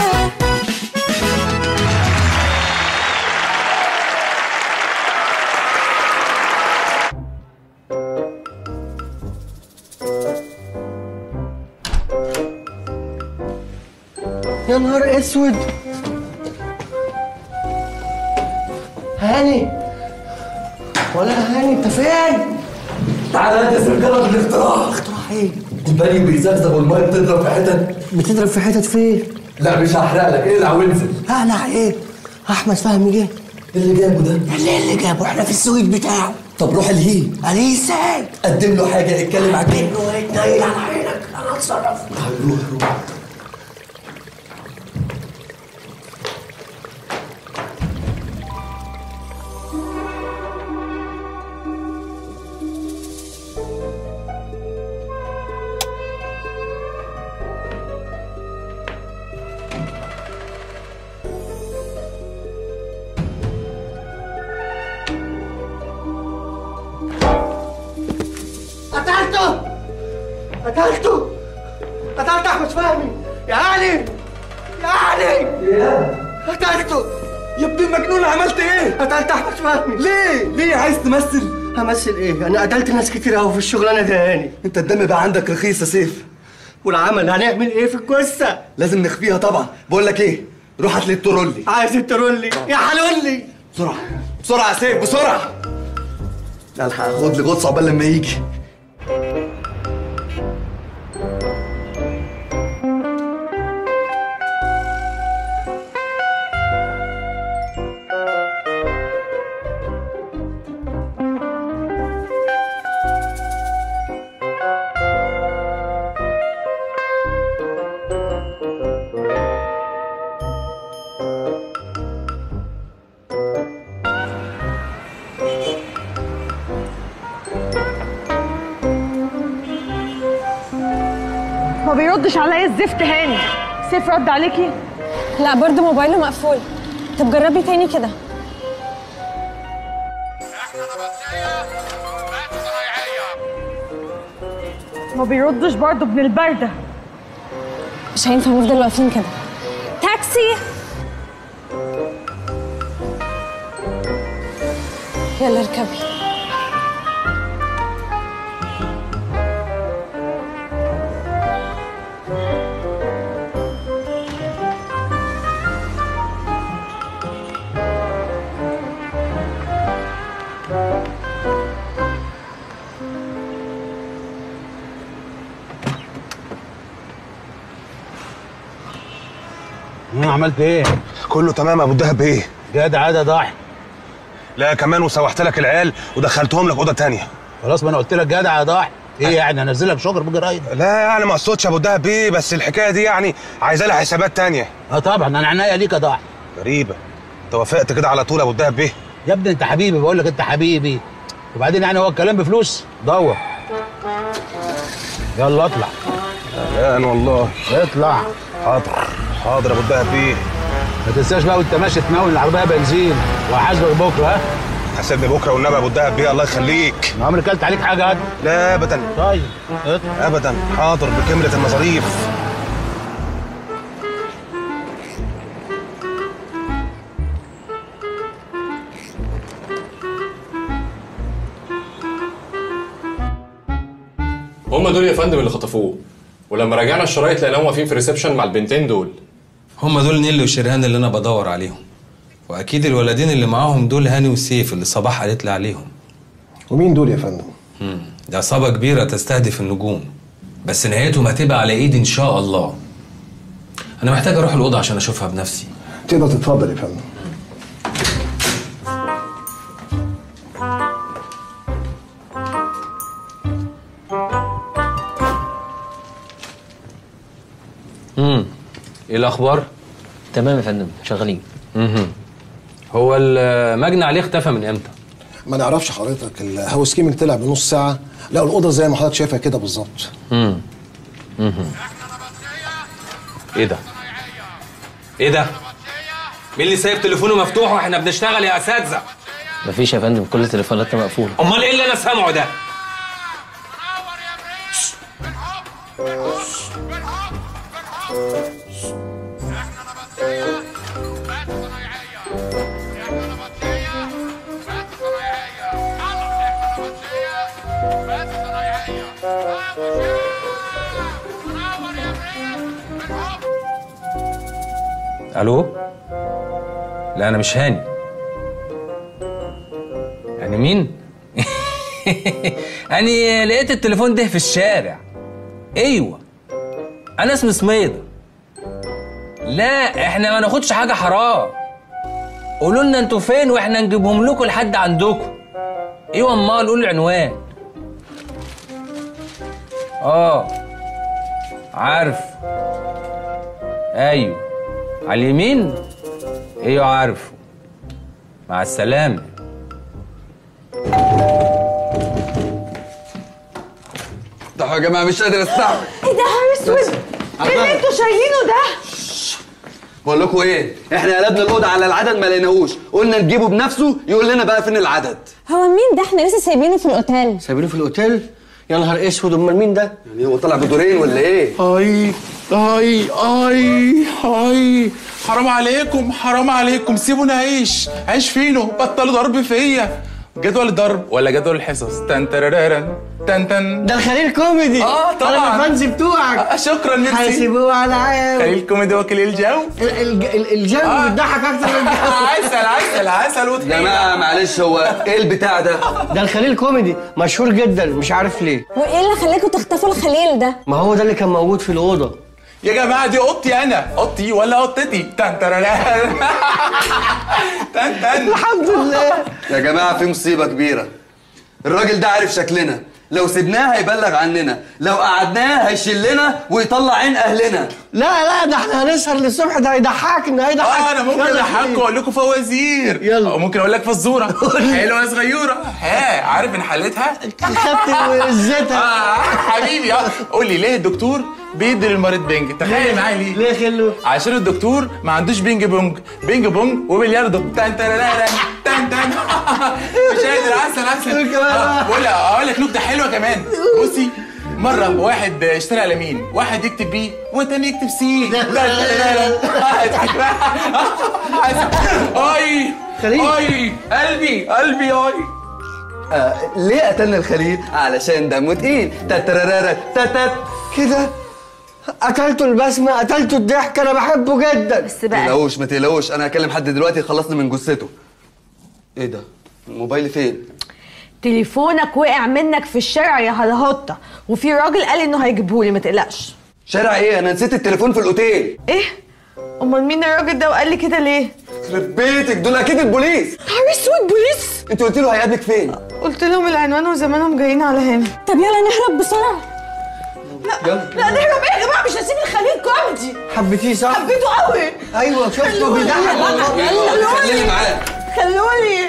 يا نهار اسود هاني ولا هاني انت فين؟ تعالى انت سجلة بالاختراع اختراع ايه؟ البني بيزغزغ والميه بتضرب في حتت بتضرب في حتت فين؟ لا مش هحرق لك اقلع وانزل اقلع ايه؟ احمد فهمي جه اللي جابه ده اللي اللي جابه احنا في السويت بتاعه طب روح الهيه عليه ازاي؟ قدم له حاجه اتكلم على قدم له اتنيل على عينك انا هتصرف روح روح قتلته قتلته قتلت احمد فهمي يا علي يا علي قتلته يا ابن المجنون عملت ايه؟ قتلت احمد فهمي ليه؟ ليه عايز تمثل؟ همثل ايه؟ انا قتلت ناس كتير قوي في الشغلانه دي يا هاني انت الدم بقى عندك رخيص يا سيف والعمل هنعمل ايه في الجثه؟ لازم نخفيها طبعا بقول لك ايه؟ روح هات لي الترولي عايز الترولي يا حلولي بسرعه بسرعه يا سيف بسرعه لا الحق خد لي غطس عقبال لما يجي ما بيردش عليا الزفت هاني سيف رد عليكي لا برضه موبايله مقفول طب جربي تاني كده ما بيردش برضه ابن البرده مش هينفع نفضل واقفين كده تاكسي يلا اركبي انا عملت ايه؟ كله تمام يا ابو الدهب ايه؟ جدع ده ضاحي لا كمان وسوحت لك العيال ودخلتهم لك اوضه تانية خلاص ما انا قلت لك جدع يا ضاحي ايه يعني انزلك شجر بجرايد لا يعني ما اقصدش يا ابو الدهب ايه بس الحكايه دي يعني عايزه لها حسابات تانية اه طبعا انا عناية ليك يا ضاحي غريبه انت وافقت كده على طول يا ابو الدهب ايه؟ يا ابني انت حبيبي بقول لك انت حبيبي وبعدين يعني هو الكلام بفلوس دور يلا اطلع يا والله اطلع حاضر حاضر يا ابو الدهب ايه؟ ما تنساش بقى وانت ماشي تناول العربيه بنزين وهحاسبك بكره ها حاسبني بكره والنبي يا ابو الدهب بيه الله يخليك انا عمري كلت عليك حاجه هاد لا ابدا طيب ابدا حاضر بكامله المصاريف هم دول يا فندم اللي خطفوه ولما راجعنا الشرايط لقيناهم واقفين في الريسبشن مع البنتين دول هم دول نيلي وشرهان اللي انا بدور عليهم واكيد الولدين اللي معاهم دول هاني وسيف اللي صباح قالت لي عليهم ومين دول يا فندم؟ مم. دي عصابه كبيره تستهدف النجوم بس نهايتهم هتبقى على ايدي ان شاء الله انا محتاج اروح الاوضه عشان اشوفها بنفسي تقدر تتفضل يا فندم امم ايه الاخبار تمام يا فندم شغالين امم هو المجني عليه اختفى من امتى ما نعرفش حضرتك الهاوس كيمنج طلع بنص ساعه لا الاوضه زي ما حضرتك شايفها كده بالظبط امم امم ايه ده ايه ده مين اللي سايب تليفونه مفتوح واحنا بنشتغل يا اساتذه مفيش يا فندم كل تليفوناتنا مقفوله امال ايه اللي انا سامعه ده الو لا انا مش هاني بمين؟ يعني لقيت التليفون ده في الشارع ايوه انا اسمي سميدة لا احنا ما ناخدش حاجة حرام قولوا لنا انتوا فين واحنا نجيبهم لكم لحد عندكم ايوه امال قولوا العنوان اه عارف ايوه على اليمين ايوه عارفه مع السلامه ده يا جماعه مش قادر استحمل ايه ده يا اسود ايه اللي انتوا شايلينه ده بقول لكم ايه احنا قلبنا الاوضه على العدد ما لقيناهوش قلنا نجيبه بنفسه يقول لنا بقى فين العدد هو مين ده احنا لسه سايبينه في الاوتيل سايبينه في الاوتيل يا نهار اسود امال مين ده يعني هو طلع بدورين ولا ايه اي اي اي اي حرام عليكم حرام عليكم سيبوني اعيش عيش فينه بطلوا ضرب فيا جدول الضرب ولا جدول الحصص تن ترارارن تن تن ده الخليل كوميدي اه طبعا انا الفانز بتوعك آه شكرا ميرسي هيسيبوه على عام خليل كوميدي وكيل الجو الجو بيضحك اكتر من الجو عسل عسل عسل يا جماعه معلش هو ايه البتاع ده ده الخليل كوميدي مشهور جدا مش عارف ليه وايه اللي خلاكوا تخطفوا الخليل ده ما هو ده اللي كان موجود في الاوضه يا جماعه دي اوضتي انا اوضتي ولا اوضتي تن ترارارن تن تن الحمد لله يا جماعه في مصيبه كبيره الراجل ده عارف شكلنا لو سيبناه هيبلغ عننا لو قعدناه هيشلنا ويطلع عين اهلنا لا لا ده احنا هنسهر للصبح ده هيضحكنا هيضحك اه انا ممكن يلا اضحككم حبيبي. واقول لكم فوازير يلا او ممكن اقول لك فزوره حلوه صغيره ها عارف ان حلتها خدت وزتها آه حبيبي اه قول لي ليه الدكتور بيدي للمريض بنج تخيل معايا ليه ليه خلو عشان الدكتور ما عندوش بينج بونج بينج بونج وبلياردو تن تن تن تن مش قادر عسل عسل آه، بقول اقول لك نكته حلوه كمان بصي مرة واحد اشترى قلمين واحد يكتب بي والتاني يكتب سي لا لا لا لا اضحك بقى اي اي قلبي قلبي اي آه ليه قتلنا الخليل علشان دمه تقيل تترارارا تتت كده قتلته البسمه قتلته الضحك انا بحبه جدا بس ما تقلقوش ما تقلقوش انا هكلم حد دلوقتي يخلصني من جثته ايه ده موبايلي فين تليفونك وقع منك في الشارع يا هلهطه وفي راجل قال انه هيجيبهولي ما تقلقش شارع ايه انا نسيت التليفون في الاوتيل ايه امال مين الراجل ده وقال لي كده ليه يخرب بيتك دول اكيد البوليس نهار اسود بوليس انت قلت له هيقابلك فين قلت لهم العنوان وزمانهم جايين على هنا طب يلا نهرب بسرعه يلا لا نهرب ايه يا جماعه مش هسيب الخليل كوميدي حبيتيه صح حبيته قوي ايوه شفته بيضحك والله خليني معاه خلوني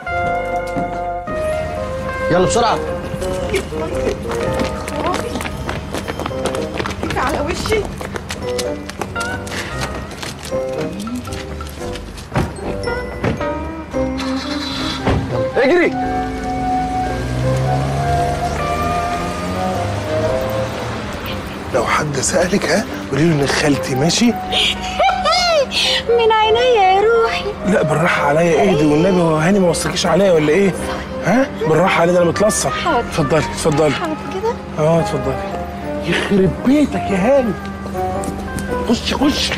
يلا بسرعه على وشي اجري لو حد سألك ها قولي له ان خالتي ماشي من عينيا يا روحي لا بالراحة عليا ايه دي والنبي هو هاني ما وصلكيش عليا ولا ايه؟ ها؟ بالراحة عليا ده انا متلصق حاضر. اتفضلي اتفضلي حاضر كده اه اتفضلي يخرب بيتك يا هاني خش خش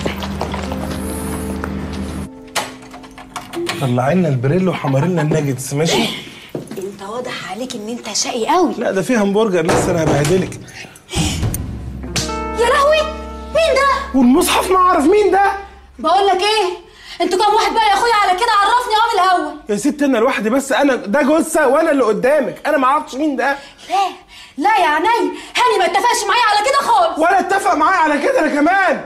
طلعي لنا البريل وحمر لنا الناجتس ماشي؟ انت واضح عليك ان انت شقي قوي لا ده فيه همبرجر لسه انا هبهدلك يا لهوي مين ده والمصحف ما اعرف مين ده بقول لك ايه انتوا كام واحد بقى يا اخويا على كده عرفني اه من الاول يا ست انا لوحدي بس انا ده جثه وانا اللي قدامك انا ما اعرفش مين ده لا لا يا عيني هاني ما اتفقش معايا على كده خالص ولا اتفق معايا على كده انا كمان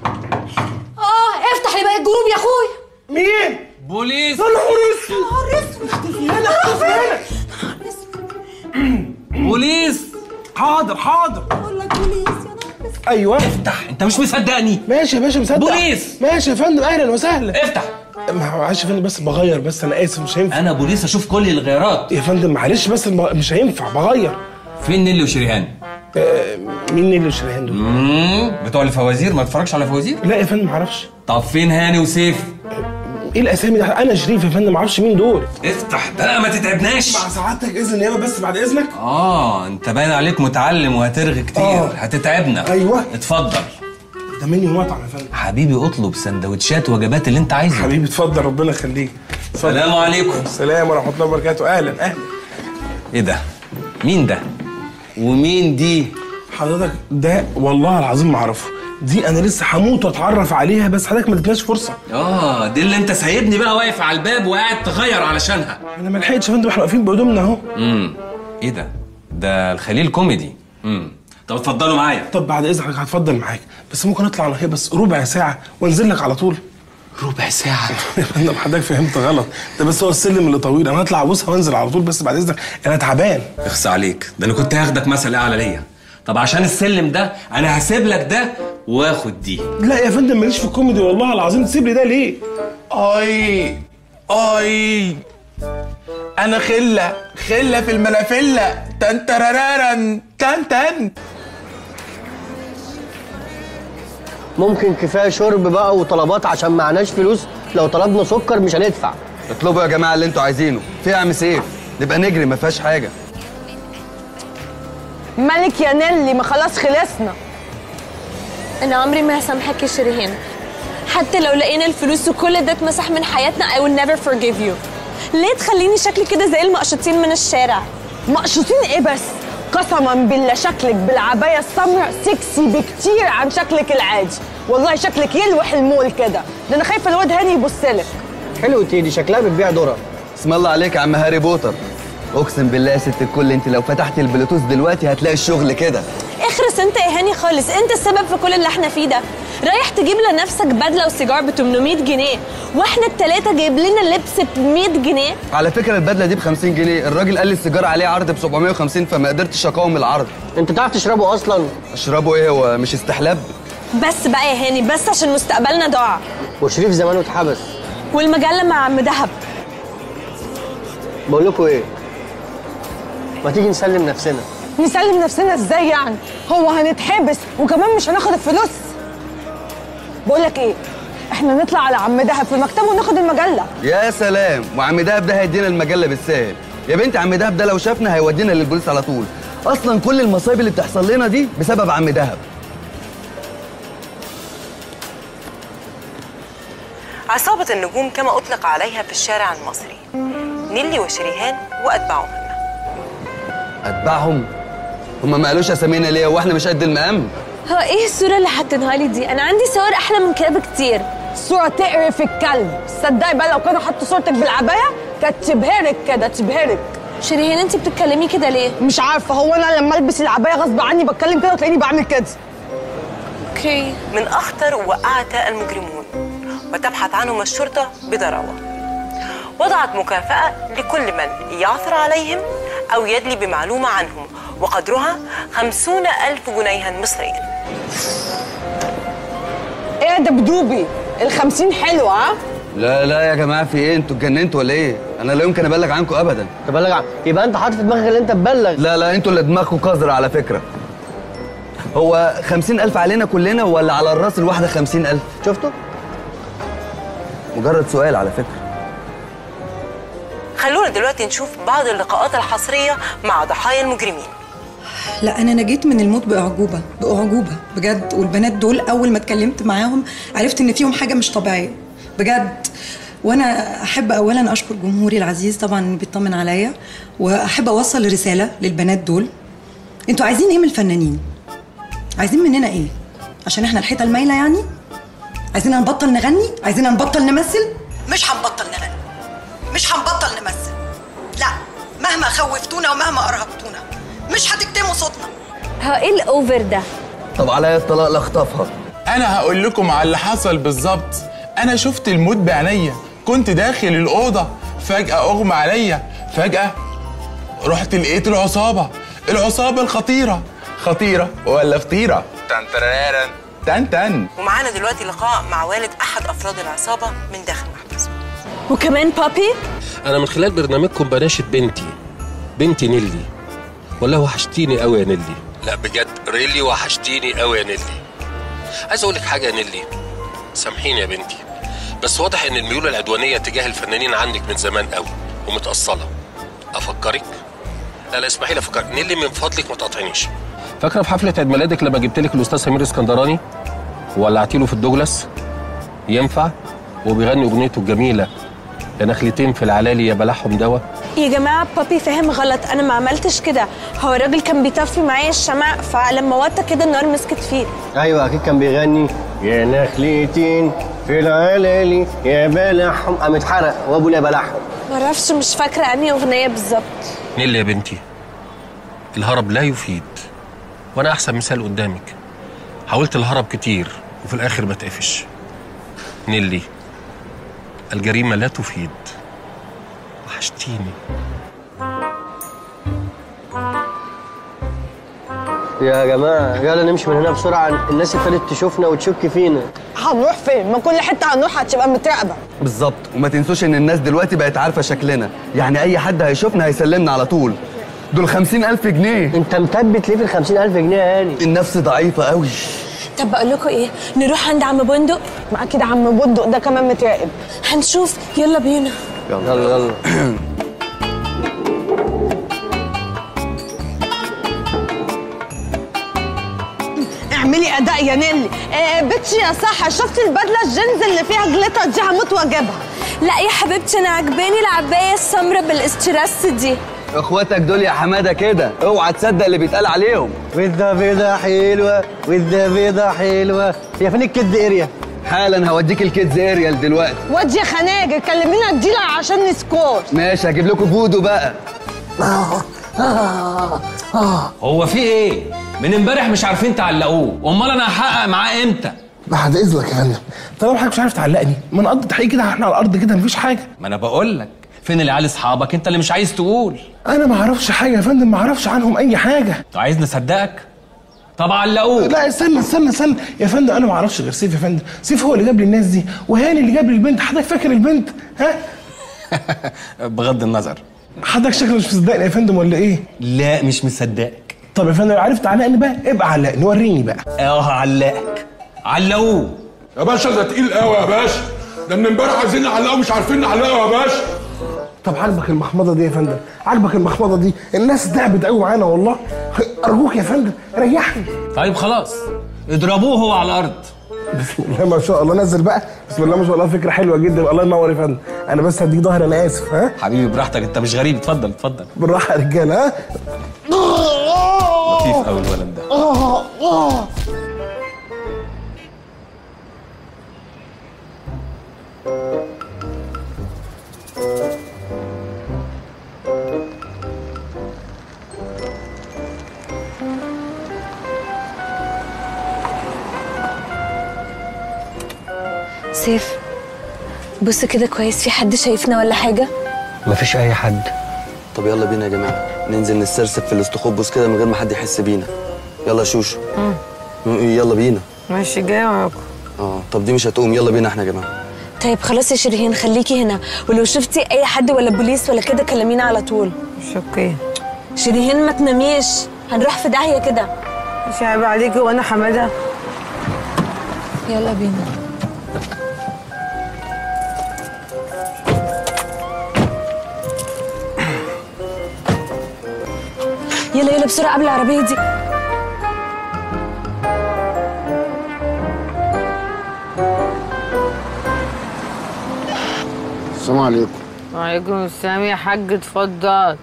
اه افتح لي بقى الجروب يا اخويا مين بوليس يا نهار اسود نهار اسود هنا اختفي هنا بوليس حاضر حاضر بقول لك بوليس يا نهار اسود ايوه افتح انت مش مصدقني ماشي يا باشا مصدق بوليس ماشي يا فندم اهلا وسهلا افتح ما هو معلش يا فندم بس بغير بس انا اسف مش هينفع انا بوليس اشوف كل الغيارات يا فندم معلش بس الم- مش هينفع بغير فين نيلي وشريهان آه مين اللي شريهان دول؟ مم، بتوع الفوازير ما تتفرجش على فوازير لا يا فندم معرفش طب فين هاني وسيف ايه الاسامي ده انا شريف يا فندم معرفش مين دول افتح بقى ما تتعبناش مع سعادتك اذن نيابه بس بعد اذنك اه انت باين عليك متعلم وهترغي كتير آه. هتتعبنا ايوه اتفضل ده مني مطعم يا فندم حبيبي اطلب سندوتشات وجبات اللي انت عايزه حبيبي اتفضل ربنا يخليك السلام عليكم السلام ورحمه الله وبركاته اهلا اهلا ايه ده مين ده ومين دي حضرتك ده والله العظيم ما اعرفه دي انا لسه هموت واتعرف عليها بس حضرتك ما ادتناش فرصه اه دي اللي انت سايبني بقى واقف على الباب وقاعد تغير علشانها انا ما لحقتش يا فندم احنا واقفين بهدومنا اهو امم ايه ده ده الخليل كوميدي امم طب اتفضلوا معايا طب بعد اذنك هتفضل معاك بس ممكن اطلع انا هي بس ربع ساعه وانزل لك على طول ربع ساعه يا فندم حضرتك فهمت غلط ده بس هو السلم اللي طويل انا هطلع ابوسها وانزل على طول بس بعد اذنك انا تعبان اخس عليك ده انا كنت هاخدك مثل اعلى ليا طب عشان السلم ده انا هسيب لك ده واخد دي لا يا فندم ماليش في الكوميدي والله العظيم تسيب لي ده ليه اي اي انا خله خله في الملافله تن ترارارن تن تن ممكن كفايه شرب بقى وطلبات عشان معناش فلوس لو طلبنا سكر مش هندفع اطلبوا يا جماعه اللي انتوا عايزينه في يا عم سيف نبقى نجري ما فيهاش حاجه مالك يا نيلي ما خلاص خلصنا انا عمري ما هسامحك يا شريهان حتى لو لقينا الفلوس وكل ده اتمسح من حياتنا I will never forgive you ليه تخليني شكلي كده زي المقشطين من الشارع مقشوطين ايه بس قسما بالله شكلك بالعبايه السمراء سكسي بكتير عن شكلك العادي والله شكلك يلوح المول كده ده انا خايفه الواد هاني يبصلك حلو تيدي شكلها بتبيع ذره اسم الله عليك يا عم هاري بوتر اقسم بالله يا ست الكل انت لو فتحت البلوتوث دلوقتي هتلاقي الشغل كده اخرس انت يا هاني خالص انت السبب في كل اللي احنا فيه ده رايح تجيب لنفسك بدله وسيجار ب 800 جنيه واحنا التلاته جايب لنا لبس ب 100 جنيه على فكره البدله دي ب 50 جنيه الراجل قال لي السيجاره عليه عرض ب 750 فما قدرتش اقاوم العرض انت تعرف تشربه اصلا اشربه ايه هو مش استحلاب بس بقى يا هاني بس عشان مستقبلنا ضاع وشريف زمانه اتحبس والمجله مع عم دهب بقول لكم ايه ما تيجي نسلم نفسنا نسلم نفسنا ازاي يعني هو هنتحبس وكمان مش هناخد الفلوس بقول لك ايه احنا نطلع على عم دهب في مكتبه وناخد المجله يا سلام وعم دهب ده هيدينا المجله بالسهل يا بنتي عم دهب ده لو شافنا هيودينا للبوليس على طول اصلا كل المصايب اللي بتحصل لنا دي بسبب عم دهب عصابة النجوم كما أطلق عليها في الشارع المصري نيلي وشريهان وأتباعهم اتبعهم هما ما قالوش اسامينا ليه واحنا مش قد المقام هو ايه الصوره اللي حاطينها لي دي انا عندي صور احلى من كده بكتير صورة تقرف الكلب تصدقي بقى لو كانوا حطوا صورتك بالعباية كانت تبهرك كده تبهرك شيرين انت بتتكلمي كده ليه مش عارفة هو انا لما البس العباية غصب عني بتكلم كده وتلاقيني بعمل كده اوكي من أخطر وقعة المجرمون وتبحث عنهم الشرطة بضراوة وضعت مكافأة لكل من يعثر عليهم أو يدلي بمعلومة عنهم وقدرها خمسون ألف جنيها مصريا ايه ده بدوبي الخمسين حلوة ها لا لا يا جماعه في ايه انتوا اتجننتوا ولا ايه انا لا يمكن ابلغ عنكم ابدا تبلغ عن... يبقى انت حاطط في دماغك اللي انت تبلغ لا لا انتوا اللي دماغكم قذرة على فكره هو خمسين ألف علينا كلنا ولا على الراس الواحدة خمسين ألف شفتوا؟ مجرد سؤال على فكرة خلونا دلوقتي نشوف بعض اللقاءات الحصرية مع ضحايا المجرمين لا انا نجيت من الموت باعجوبه باعجوبه بجد والبنات دول اول ما اتكلمت معاهم عرفت ان فيهم حاجه مش طبيعيه بجد وانا احب اولا اشكر جمهوري العزيز طبعا اللي بيطمن عليا واحب اوصل رساله للبنات دول انتوا عايزين ايه من الفنانين عايزين مننا ايه عشان احنا الحيطه المايله يعني عايزين نبطل نغني عايزين نبطل نمثل مش هنبطل نغني مش هنبطل نمثل لا مهما خوفتونا ومهما ارهبتونا مش هتكتموا صوتنا هو ايه الاوفر ده طب عليا الطلاق لاخطفها انا هقول لكم على اللي حصل بالظبط انا شفت الموت بعينيا كنت داخل الاوضه فجاه اغمى عليا فجاه رحت لقيت العصابه العصابه الخطيره خطيره ولا فطيره تن ترارارن تن تن ومعانا دلوقتي لقاء مع والد أحد أفراد العصابة من داخل محبس وكمان بابي انا من خلال برنامجكم بناشد بنتي بنتي نيلي والله وحشتيني قوي يا نيلي لا بجد ريلي وحشتيني قوي يا نيلي عايز اقول لك حاجه يا نيلي سامحيني يا بنتي بس واضح ان الميول العدوانيه تجاه الفنانين عندك من زمان قوي ومتاصله افكرك لا لا اسمحي لي افكرك نيلي من فضلك ما تقاطعنيش فاكره في حفله عيد ميلادك لما جبت لك الاستاذ سمير اسكندراني وولعتي له في الدوجلاس ينفع وبيغني اغنيته الجميله يا نخلتين في العلالي يا بلعهم دواء يا جماعة بابي فاهم غلط أنا ما عملتش كده هو الراجل كان بيطفي معايا الشمع فلما وطى كده النار مسكت فيه ايوه اكيد كان بيغني يا نخلتين في العلالي يا بلحهم قام اتحرق وابو يا بلحهم معرفش مش فاكرة أنهي أغنية بالظبط نيلي يا بنتي الهرب لا يفيد وانا احسن مثال قدامك حاولت الهرب كتير وفي الاخر بتقفش نيلي الجريمه لا تفيد وحشتيني يا جماعه يلا نمشي من هنا بسرعه الناس ابتدت تشوفنا وتشك فينا هنروح فين؟ ما كل حته هنروح هتبقى متراقبه بالظبط وما تنسوش ان الناس دلوقتي بقت عارفه شكلنا يعني اي حد هيشوفنا هيسلمنا على طول دول خمسين ألف جنيه انت مثبت ليه في الخمسين ألف جنيه يا هاني النفس ضعيفة قوي طب بقول لكم إيه نروح عند عم بندق ما أكيد عم بندق ده كمان متراقب هنشوف يلا بينا يلا يلا اعملي اداء يا نيلي آه بتشي يا صح شفت البدله الجينز اللي فيها جليتر دي هموت واجيبها لا يا حبيبتي أنا عجباني العباية السمراء بالاسترس دي اخواتك دول يا حماده كده اوعى تصدق اللي بيتقال عليهم وذا بيضة حلوة وذا بيضة حلوة هي فين الكيدز اريا؟ حالا هوديك الكيدز اريال دلوقتي واد يا خناجر كلمينا الديلر عشان نسكور ماشي هجيب لكم فودو بقى هو في ايه؟ من امبارح مش عارفين تعلقوه، امال انا هحقق معاه امتى؟ بعد اذنك يا فندم طالما حضرتك مش عارف تعلقني ما نقضي تحقيق كده احنا على الارض كده مفيش حاجه ما انا بقول لك فين العيال اصحابك انت اللي مش عايز تقول انا ما اعرفش حاجه يا فندم ما اعرفش عنهم اي حاجه انت عايز نصدقك؟ طب علقوه لا استنى استنى استنى يا فندم انا ما اعرفش غير سيف يا فندم سيف هو اللي جاب لي الناس دي وهاني اللي جاب لي البنت حضرتك فاكر البنت ها بغض النظر حضرتك شكلك مش مصدقني يا فندم ولا ايه لا مش مصدقك طب يا فندم عرفت تعلقني بقى ابقى علقني وريني بقى اه هعلقك علقوه يا باشا ده تقيل قوي يا باشا ده من امبارح عايزين نعلقه مش عارفين نعلقه يا باشا طب عاجبك المخمضه دي يا فندم عاجبك المخمضه دي الناس تعبت قوي معانا والله ارجوك يا فندم ريحني طيب خلاص اضربوه هو على الارض بسم الله ما شاء الله نزل بقى بسم الله ما شاء الله فكره حلوه جدا الله ينور يا فندم انا بس هديك ظهري انا اسف ها حبيبي براحتك انت مش غريب اتفضل اتفضل بالراحه يا رجاله ها لطيف قوي الولد ده آه، آه. سيف بص كده كويس في حد شايفنا ولا حاجة مفيش اي حد طب يلا بينا يا جماعه ننزل نسترسب في الاستخبص كده من غير ما حد يحس بينا يلا يا شوشو م- يلا بينا ماشي جاي وراكم اه طب دي مش هتقوم يلا بينا احنا يا جماعه طيب خلاص يا شيرين خليكي هنا ولو شفتي أي حد ولا بوليس ولا كده كلمينا على طول مش اوكي شيرين ما تناميش هنروح في داهية كده مش عيب عليكي وانا حماده يلا بينا يلا يلا بسرعة قبل العربية دي السلام عليكم وعليكم السلام يا حاج اتفضل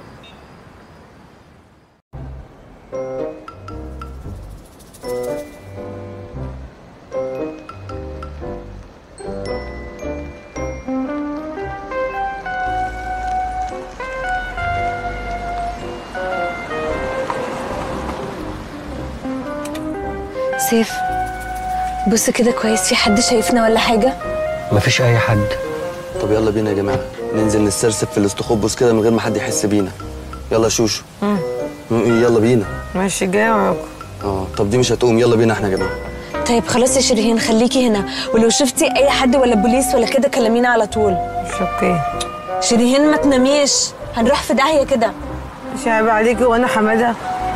سيف بص كده كويس في حد شايفنا ولا حاجة مفيش اي حد طب يلا بينا يا جماعه ننزل نسترسب في الاستخبص كده من غير ما حد يحس بينا يلا يا شوشو م- يلا بينا ماشي جاي وراكم اه طب دي مش هتقوم يلا بينا احنا يا جماعه طيب خلاص يا شيرين خليكي هنا ولو شفتي أي حد ولا بوليس ولا كده كلمينا على طول مش اوكي شيرين ما تناميش هنروح في داهية كده مش عيب عليكي وانا حماده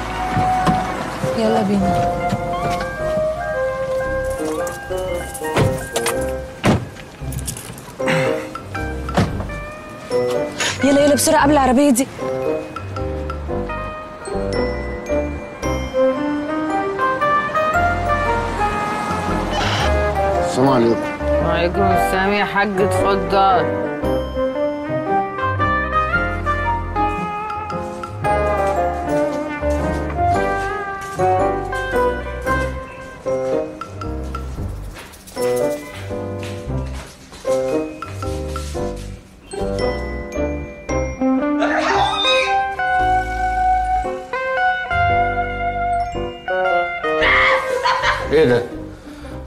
يلا بينا يلا يلا بسرعة قبل العربية دي السلام عليكم وعليكم السلام يا حاج اتفضل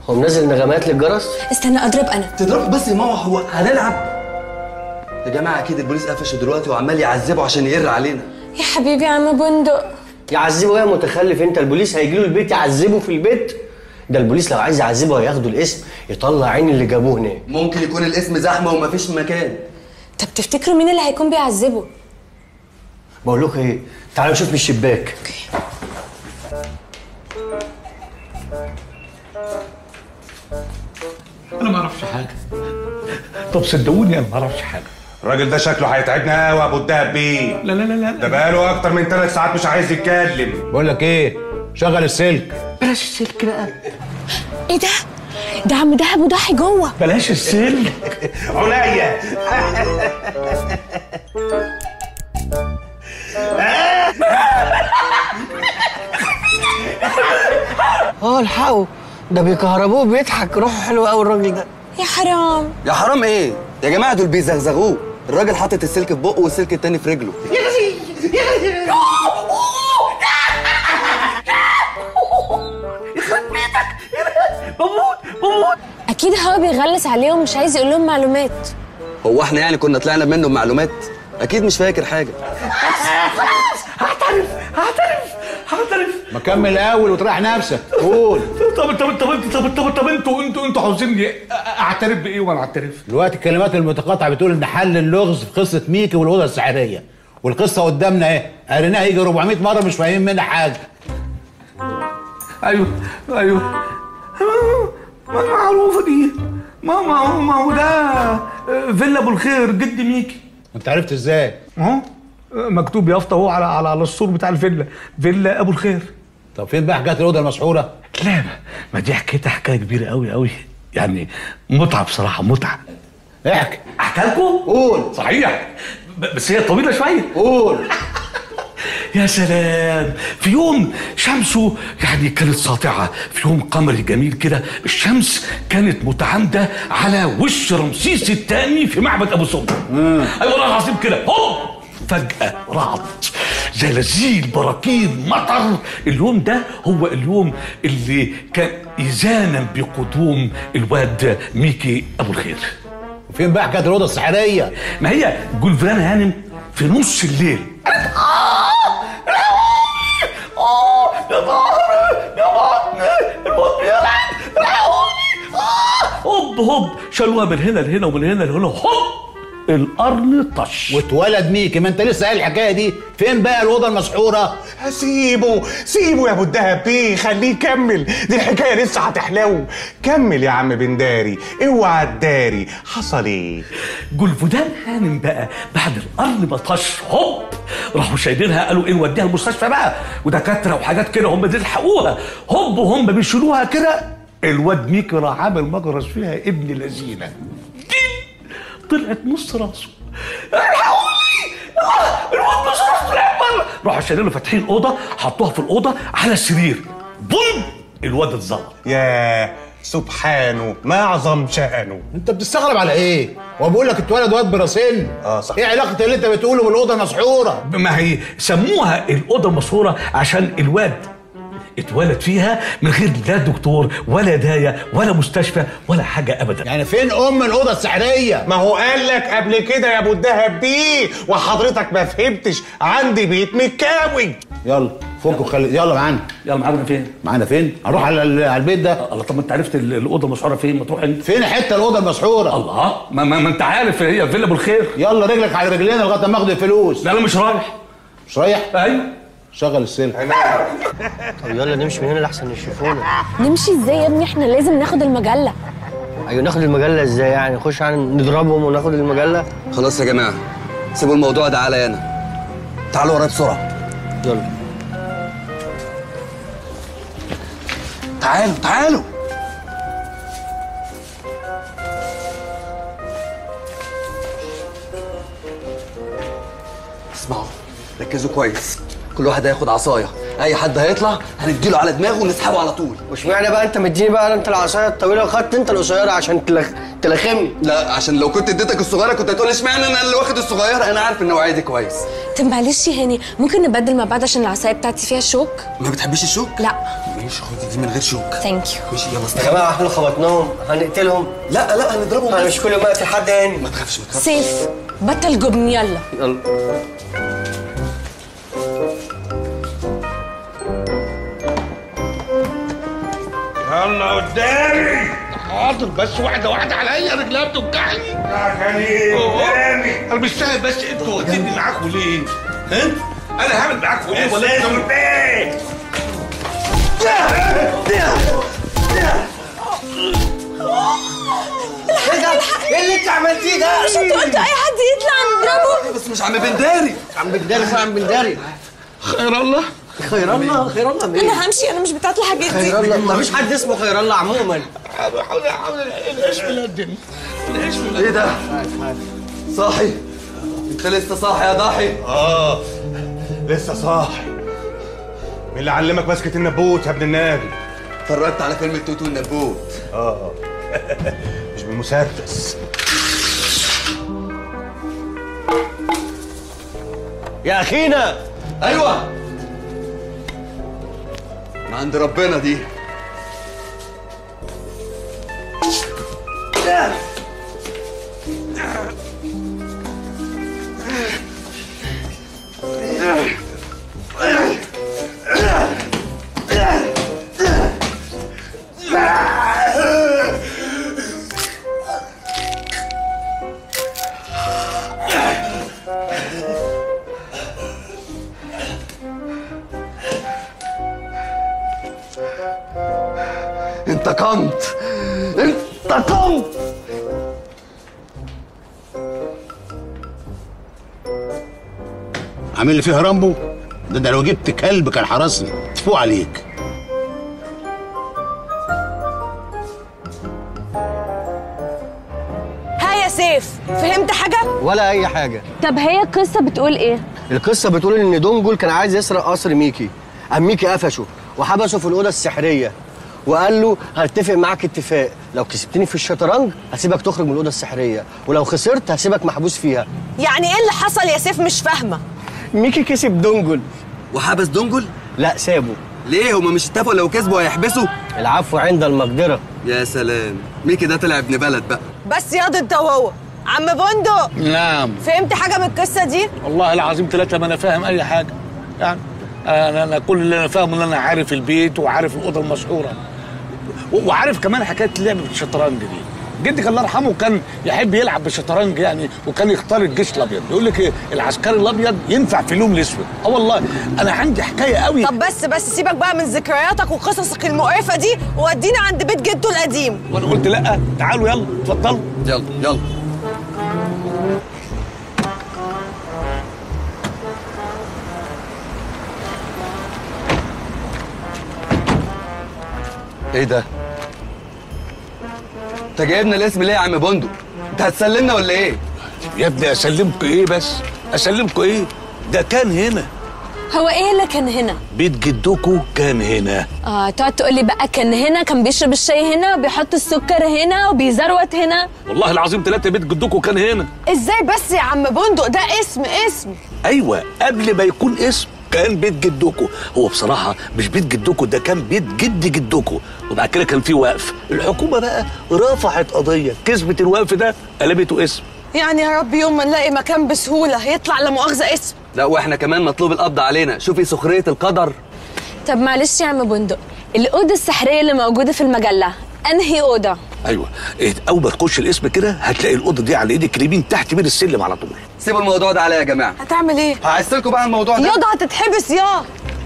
هو منزل نغمات للجرس استنى اضرب انا تضرب بس يا ماما هو هنلعب يا جماعه اكيد البوليس قفشه دلوقتي وعمال يعذبه عشان يقر علينا يا حبيبي يا عم بندق يعذبه يا متخلف انت البوليس هيجي له البيت يعذبه في البيت ده البوليس لو عايز يعذبه هياخدوا الاسم يطلع عين اللي جابوه هناك ممكن يكون الاسم زحمه ومفيش مكان طب تفتكروا مين اللي هيكون بيعذبه بقول لكم ايه تعالوا نشوف من الشباك انا ما اعرفش حاجه طب صدقوني انا ما اعرفش حاجه الراجل ده شكله هيتعبنا قوي يا ابو الدهب بيه لا لا لا لا ده بقاله اكتر من ثلاث ساعات مش عايز يتكلم بقول لك ايه شغل السلك بلاش السلك بقى ايه ده ده عم دهب وضحي جوه بلاش السلك عليا اه الحقوا ده بيكهربوه بيضحك روحه حلوه قوي الراجل ده يا حرام يا حرام ايه يا جماعه دول بيزغزغوه الراجل حاطط السلك في بقه والسلك التاني في رجله بموت بموت اكيد هو بيغلس عليهم مش عايز يقول لهم معلومات هو احنا يعني كنا طلعنا منه بمعلومات اكيد مش فاكر حاجه هعترف هعترف هعترف ما كمل الاول وتريح نفسك قول طب طب طب انت طب طب طب انتوا انتوا انتوا عاوزيني اعترف بايه وانا اعترف دلوقتي الكلمات المتقاطعه بتقول ان حل اللغز في قصه ميكي والاوضه السحريه والقصه قدامنا اهي قريناها يجي 400 مره مش فاهمين منها حاجه ايوه ايوه ما معروفه دي ما ما ما هو ده فيلا ابو الخير جد ميكي انت عرفت ازاي اهو مكتوب يافطه اهو على على على السور بتاع الفيلا فيلا ابو الخير طب فين بقى حكايه الاوضه المسحوره لا ما دي حكايتها حكايه كبيره قوي قوي يعني متعه بصراحه متعه احكي احكي لكم قول صحيح ب- بس هي طويله شويه قول يا سلام في يوم شمسه يعني كانت ساطعة في يوم قمري جميل كده الشمس كانت متعامدة على وش رمسيس الثاني في معبد أبو سمبل أيوة والله العظيم كده هوب فجأة رعد زلازل براكين مطر اليوم ده هو اليوم اللي كان إذانا بقدوم الواد ميكي أبو الخير وفين بقى حكايه الاوضه السحريه ما هي جولفران هانم في نص الليل اه يا ظهري يا بطني الموت بيلعب الحقوني آه. هوب هوب شالوها من هنا لهنا ومن هنا لهنا هوب القرن طش واتولد ميكي ما انت لسه قايل الحكايه دي فين بقى الاوضه المسحوره سيبه سيبه يا ابو الدهب بيه خليه يكمل دي الحكايه لسه هتحلو كمل يا عم بنداري اوعى تداري حصل ايه جولفودان هانم بقى بعد القرن ما طش هوب راحوا شايلينها قالوا ايه نوديها المستشفى بقى ودكاتره وحاجات كده هم بيلحقوها هوب وهم بيشيلوها كده الواد ميكي راح عامل مجرس فيها ابن لذينه طلعت نص راسه الحقوني آه، الواد نص راسه طلع بره راحوا شايلينه فاتحين اوضه حطوها في الاوضه على السرير بوم الواد اتظبط يا سبحانه ما اعظم شأنه انت بتستغرب على ايه هو بيقول لك اتولد واد براسين اه صح ايه علاقه اللي انت بتقوله بالاوضه المسحوره ما هي سموها الاوضه المسحوره عشان الواد اتولد فيها من غير لا دكتور ولا دايه ولا مستشفى ولا حاجه ابدا يعني فين ام الاوضه السحريه ما هو قال لك قبل كده يا ابو الدهب بيه وحضرتك ما فهمتش عندي بيت متكاوي يلا فك وخلي يلا معانا يلا معانا فين معانا فين هنروح على ال- على البيت ده الله طب ما انت عرفت ال- الاوضه المسحوره فين ما تروح انت فين حته الاوضه المسحوره الله ما, ما, ما انت عارف هي فيلا ابو الخير يلا رجلك على رجلينا لغايه ما اخد الفلوس لا انا مش رايح مش رايح ايوه شغل السلك طب يلا نمشي من هنا لحسن يشوفونا نمشي ازاي يا ابني احنا لازم ناخد المجله ايوه ناخد المجله ازاي يعني نخش يعني نضربهم وناخد المجله خلاص يا جماعه سيبوا الموضوع ده عليا انا تعالوا ورايا بسرعه يلا تعالوا تعالوا اسمعوا ركزوا كويس كل واحد هياخد عصايه اي حد هيطلع هنديله على دماغه ونسحبه على طول واشمعنى بقى انت مديني بقى انت العصايه الطويله وخدت انت القصيره عشان تلخ... تلخمني لا عشان لو كنت اديتك الصغيره كنت هتقول اشمعنى انا اللي واخد الصغيره انا عارف ان نوعيه دي كويس طب معلش يا هاني ممكن نبدل مع بعض عشان العصايه بتاعتي فيها شوك ما بتحبيش الشوك لا ماشي خدي دي من غير شوك ثانك يو ماشي يلا يا جماعه احنا لو خبطناهم هنقتلهم لا لا هنضربهم انا بس. مش كل يوم اقتل حد هاني ما تخافش ما تخافش سيف بطل جبن يلا يلا يلا قدامي حاضر بس واحدة واحدة عليا رجلها بتوجعني يا غني قدامي انا مش فاهم بس انتوا واخديني معاكم ليه؟ ها؟ انا هعمل معاكم ايه ولا انتوا ايه؟ ايه ده؟ ايه اللي انت عملتيه ده؟ مش انت قلت اي حد يطلع نضربه بس مش عم بنداري عم بنداري فين عم بنداري خير الله خير الله خير الله مين؟ انا همشي انا مش بتاعت الحاجات دي خير الله ما فيش حد اسمه خير الله عموما حاضر حاضر حاضر العيش ملدن العيش ملدن ايه ده صاحي انت لسه صاحي يا ضاحي اه لسه صاحي مين اللي علمك مسكة النبوت يا ابن النبي؟ اتفرجت على فيلم التوتو النبوت اه مش بالمسدس يا اخينا ايوه من عند ربنا دي انتقمت انتقمت عامل لي فيها رامبو ده ده لو جبت كلب كان حرسني تفوق عليك ها يا سيف فهمت حاجه ولا اي حاجه طب هي القصه بتقول ايه القصه بتقول ان دونجل كان عايز يسرق قصر ميكي قام ميكي قفشه وحبسه في الاوضه السحريه وقال له هتفق معاك اتفاق لو كسبتني في الشطرنج هسيبك تخرج من الاوضه السحريه ولو خسرت هسيبك محبوس فيها يعني ايه اللي حصل يا سيف مش فاهمه ميكي كسب دونجل وحبس دونجل لا سابه ليه هما مش اتفقوا لو كسبوا هيحبسوا العفو عند المقدره يا سلام ميكي ده طلع ابن بلد بقى بس ياض انت وهو عم بندق نعم فهمت حاجه من القصه دي والله العظيم ثلاثة ما أنا فاهم أي حاجة يعني أنا, أنا كل اللي أنا فاهمه إن أنا عارف البيت وعارف الأوضة المسحورة و- وعارف كمان حكاية لعبة الشطرنج دي جدك الله يرحمه كان يحب يلعب بالشطرنج يعني وكان يختار الجيش الابيض يقول لك ايه العسكري الابيض ينفع في اللون الاسود اه والله انا عندي حكايه قوي طب بس بس سيبك بقى من ذكرياتك وقصصك المقرفه دي وودينا عند بيت جده القديم وانا قلت لا تعالوا يلا اتفضلوا يلا يلا ايه ده؟ انت جايبنا الاسم ليه يا عم بندق؟ انت هتسلمنا ولا ايه؟ يا ابني اسلمكم ايه بس اسلمكم ايه ده كان هنا هو ايه اللي كان هنا بيت جدكم كان هنا اه تقعد تقول لي بقى كان هنا كان بيشرب الشاي هنا وبيحط السكر هنا وبيزروت هنا والله العظيم ثلاثة بيت جدكم كان هنا ازاي بس يا عم بندق ده اسم اسم ايوه قبل ما يكون اسم كان بيت جدكم هو بصراحة مش بيت جدكم ده كان بيت جد جدكم وبعد كده كان في وقف الحكومة بقى رفعت قضية كسبت الوقف ده قلبته اسم يعني يا رب يوم ما نلاقي مكان بسهوله يطلع لا مؤاخذه اسم لا واحنا كمان مطلوب القبض علينا شوفي سخرية القدر طب معلش يا عم بندق الاوضه السحريه اللي موجوده في المجله انهي اوضه ايوه إيه اول ما تخش الاسم كده هتلاقي الاوضه دي على ايدك اليمين تحت بين السلم على طول سيبوا الموضوع ده عليا يا جماعة هتعمل ايه هعسلكوا بقى الموضوع ده ياض هتتحبس يا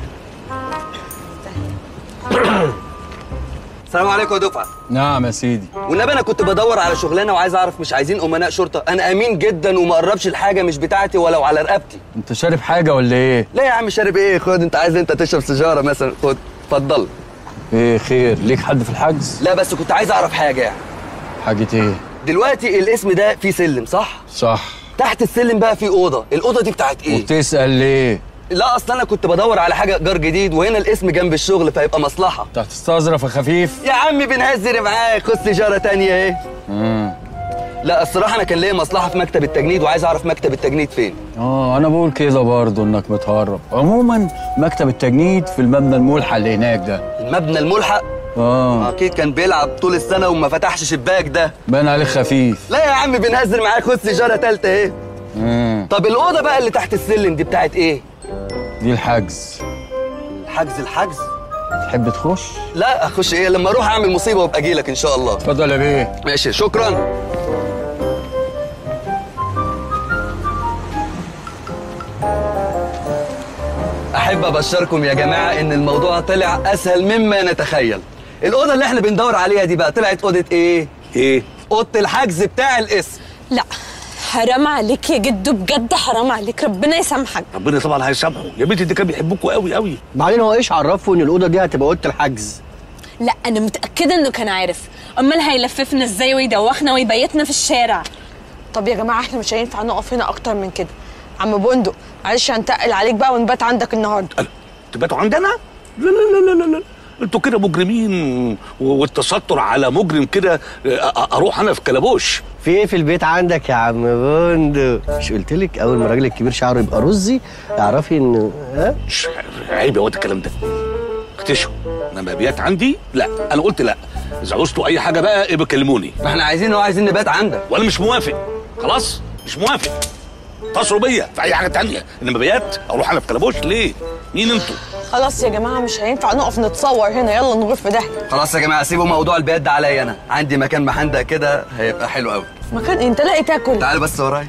السلام عليكم يا دفعة نعم يا سيدي والنبي انا كنت بدور على شغلانه وعايز اعرف مش عايزين امناء شرطه انا امين جدا وما اقربش الحاجه مش بتاعتي ولو على رقبتي انت شارب حاجه ولا ايه لا يا عم شارب ايه خد انت عايز انت تشرب سيجاره مثلا خد اتفضل ايه خير ليك حد في الحجز لا بس كنت عايز اعرف حاجه يعني حاجه ايه دلوقتي الاسم ده فيه سلم صح صح تحت السلم بقى فيه اوضه الاوضه دي بتاعت ايه وبتسال ليه لا اصل انا كنت بدور على حاجه ايجار جديد وهنا الاسم جنب الشغل فيبقى مصلحه انت هتستظرف يا خفيف يا عم بنهزر معاك خد سيجاره تانية اهي امم لا الصراحه انا كان ليا مصلحه في مكتب التجنيد وعايز اعرف مكتب التجنيد فين اه انا بقول كده برضه انك متهرب عموما مكتب التجنيد في المبنى الملحق اللي هناك ده المبنى الملحق اه اكيد كان بيلعب طول السنه وما فتحش شباك ده باين عليك خفيف لا يا عم بنهزر معاك خد سيجاره تالته اهي مم. طب الاوضه بقى اللي تحت السلم دي بتاعت ايه دي الحجز حجز الحجز تحب تخش لا اخش ايه لما اروح اعمل مصيبه وابقى اجي لك ان شاء الله اتفضل يا بيه ماشي شكرا احب ابشركم يا جماعه ان الموضوع طلع اسهل مما نتخيل الاوضه اللي احنا بندور عليها دي بقى طلعت اوضه ايه ايه اوضه الحجز بتاع الاسم لا حرام عليك يا جدو بجد حرام عليك ربنا يسامحك ربنا طبعا هيسامحه يا بنتي دي كان بيحبكوا قوي قوي بعدين هو ايش عرفه ان الاوضه دي هتبقى اوضه الحجز لا انا متاكده انه كان عارف امال هيلففنا ازاي ويدوخنا ويبيتنا في الشارع طب يا جماعه احنا مش هينفع نقف هنا اكتر من كده عم بندق معلش هنتقل عليك بقى ونبات عندك النهارده تباتوا عندنا لا لا لا لا لا انتوا كده مجرمين و- والتستر على مجرم كده أ- أ- اروح انا في كلبوش في ايه في البيت عندك يا عم بندق مش قلت لك اول ما الراجل الكبير شعره يبقى رزي اعرفي ان ها مش عيب يا واد الكلام ده اكتشفوا انما بيات عندي لا انا قلت لا اذا عوزتوا اي حاجه بقى ابقى كلموني ما احنا عايزين هو عايزين نبات عندك وانا مش موافق خلاص مش موافق اتصلوا بيا في اي حاجه تانية انما بيات اروح انا في كلبوش ليه مين انتوا خلاص يا جماعه مش هينفع نقف نتصور هنا يلا نروح في داهيه خلاص يا جماعه سيبوا موضوع البيات ده عليا انا عندي مكان محندق كده هيبقى حلو قوي مكان إيه؟ انت لاقي تاكل تعال بس ورايا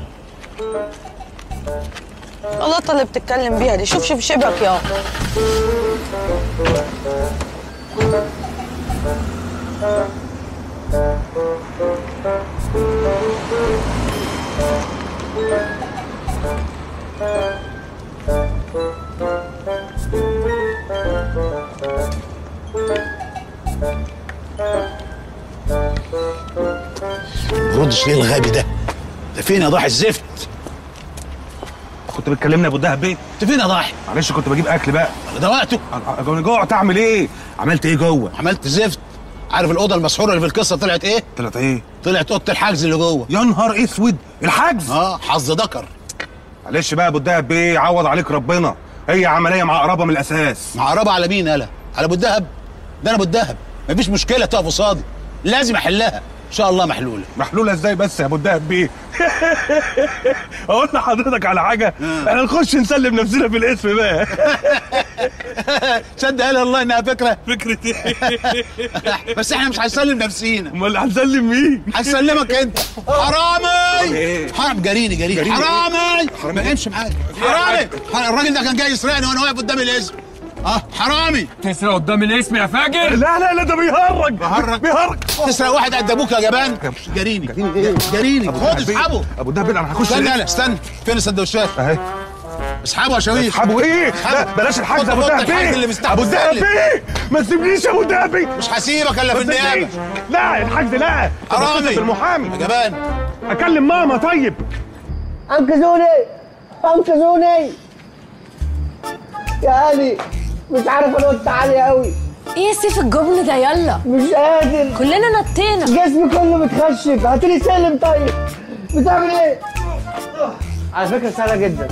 اللقطه اللي بتتكلم بيها دي شوف شوف شبك يا بردش ليه الغبي ده ده فين يا ضاحي الزفت كنت بتكلمني يا ابو الدهب بيه انت فين يا ضاحي معلش كنت بجيب اكل بقى ده وقته انا جوعت اعمل ايه عملت ايه جوه عملت زفت عارف الاوضه المسحوره اللي في القصه طلعت ايه طلعت ايه طلعت اوضه الحجز اللي جوه يا نهار اسود الحجز اه حظ ذكر معلش بقى يا ابو الدهب بيه عوض عليك ربنا هي عمليه معقربه من الاساس معقربه على مين يالا على ابو الدهب ده انا ابو الدهب مفيش مشكله تقف قصادي لازم احلها ان شاء الله محلوله محلوله ازاي بس يا ابو الدهب بيه اقول لحضرتك على حاجه احنا نخش نسلم نفسنا في الاسم بقى تصدق قال الله انها فكره فكره ايه بس احنا مش هنسلم نفسينا امال هنسلم مين هنسلمك انت حرامي إيه؟ حرام جريني جريني جريني حرامي ما امشي معاك حرامي الراجل ده كان جاي يسرقني وانا واقف قدام الاسم اه حرامي تسرق قدام الاسم يا فاجر لا لا لا ده بيهرج بهرج بيهرج تسرق واحد قد ابوك يا جبان جريني جريني خد اسحبه ابو الدهب بيه انا هخش استنى الاسم. انا استنى فين السندوتشات اهي اسحبه يا شويش اسحبه ايه؟ لا بلاش الحجز يا ابو الدهب اللي بيه ابو الدهب بيه ما تسيبنيش يا ابو الدهب بيه مش هسيبك الا في ما النيابه تسيبنيش. لا الحجز لا حرامي. بالمحامي يا جبان اكلم ماما طيب انقذوني انقذوني يا علي مش عارف انط عالي قوي ايه سيف الجبن ده يلا مش قادر كلنا نطينا جسمي كله متخشب هاتولي سلم طيب بتعمل ايه؟ على فكرة سهلة جدا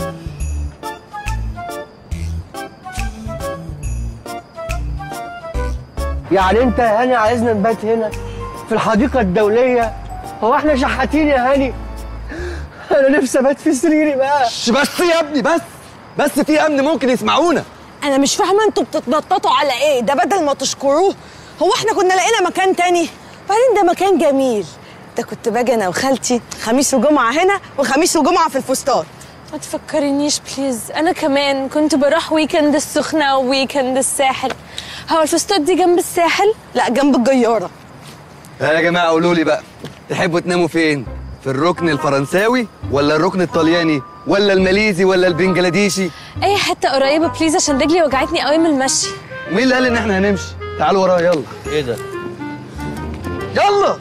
يعني انت يا هاني عايزنا نبات هنا في الحديقة الدولية هو احنا شحاتين يا هاني انا نفسي ابات في سريري بقى ش- بس يا ابني بس بس في امن ممكن يسمعونا انا مش فاهمه انتوا بتتنططوا على ايه ده بدل ما تشكروه هو احنا كنا لقينا مكان تاني بعدين ده مكان جميل ده كنت باجي انا وخالتي خميس وجمعه هنا وخميس وجمعه في الفستان ما تفكرنيش بليز انا كمان كنت بروح ويكند السخنه وويكند الساحل هو الفستق دي جنب الساحل لا جنب الجياره يا جماعه قولوا لي بقى تحبوا تناموا فين في الركن الفرنساوي ولا الركن الطلياني ولا الماليزي ولا البنجلاديشي اي حته قريبه بليز عشان رجلي وجعتني قوي من المشي مين اللي قال ان احنا هنمشي تعالوا ورايا يلا ايه ده يلا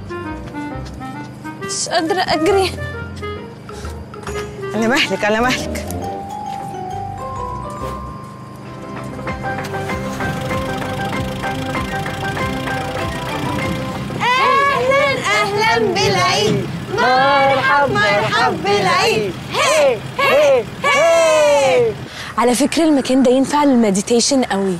مش قادره اجري على مهلك على مهلك اهلا اهلا اهلا بالعيد مرحب مرحب بالعيد هي هي هي على فكرة المكان ده ينفع للمديتيشن قوي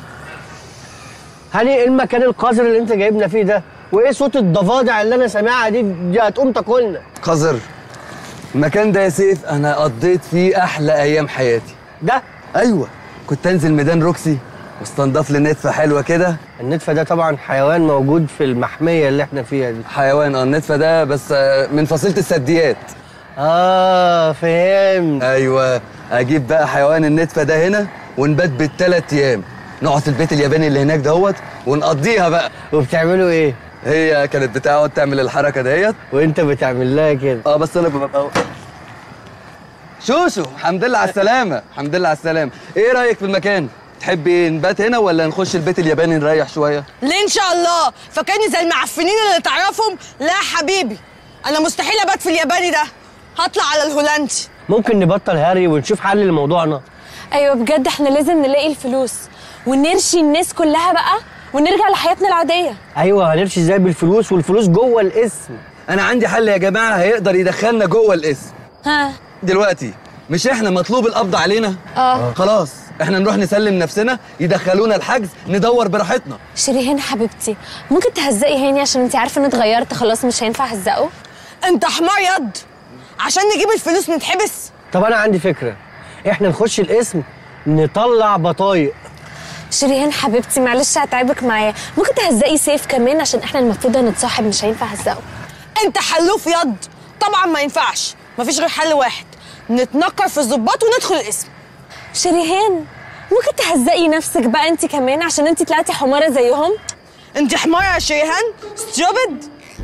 هاني ايه المكان القذر اللي انت جايبنا فيه ده وايه صوت الضفادع اللي انا سامعها دي دي هتقوم تاكلنا قذر المكان ده يا سيف انا قضيت فيه احلى ايام حياتي ده ايوه كنت انزل ميدان روكسي واستنضف لي نتفه حلوه كده النتفه ده طبعا حيوان موجود في المحميه اللي احنا فيها دي حيوان اه النتفه ده بس آه، من فصيله الثدييات اه فهمت ايوه اجيب بقى حيوان النتفه ده هنا ونبات بالثلاث ايام نقعد في البيت الياباني اللي هناك دوت ونقضيها بقى وبتعملوا ايه هي كانت بتقعد تعمل الحركه ديت وانت بتعمل لها كده اه بس انا ببقى شوشو الحمد لله على السلامه الحمد لله على السلامه ايه رايك في المكان تحبي نبات هنا ولا نخش البيت الياباني نريح شويه ليه ان شاء الله فاكرني زي المعفنين اللي تعرفهم لا يا حبيبي انا مستحيل ابات في الياباني ده هطلع على الهولندي ممكن نبطل هاري ونشوف حل لموضوعنا ايوه بجد احنا لازم نلاقي الفلوس ونرشي الناس كلها بقى ونرجع لحياتنا العادية ايوه هنمشي ازاي بالفلوس والفلوس جوه الاسم انا عندي حل يا جماعه هيقدر يدخلنا جوه الاسم ها دلوقتي مش احنا مطلوب القبض علينا اه خلاص احنا نروح نسلم نفسنا يدخلونا الحجز ندور براحتنا شيرين حبيبتي ممكن تهزقي هاني عشان انت عارفه اني اتغيرت خلاص مش هينفع اهزقه انت حمار يض عشان نجيب الفلوس نتحبس طب انا عندي فكره احنا نخش الاسم نطلع بطايق شيرين حبيبتي معلش هتعبك معايا ممكن تهزقي سيف كمان عشان احنا المفروض هنتصاحب مش هينفع اهزقه انت حلوف يض طبعا ما ينفعش مفيش غير حل واحد نتنكر في الظباط وندخل الاسم شريهان ممكن تهزقي نفسك بقى انت كمان عشان انت طلعتي حماره زيهم انت حماره يا شريهان ستوبد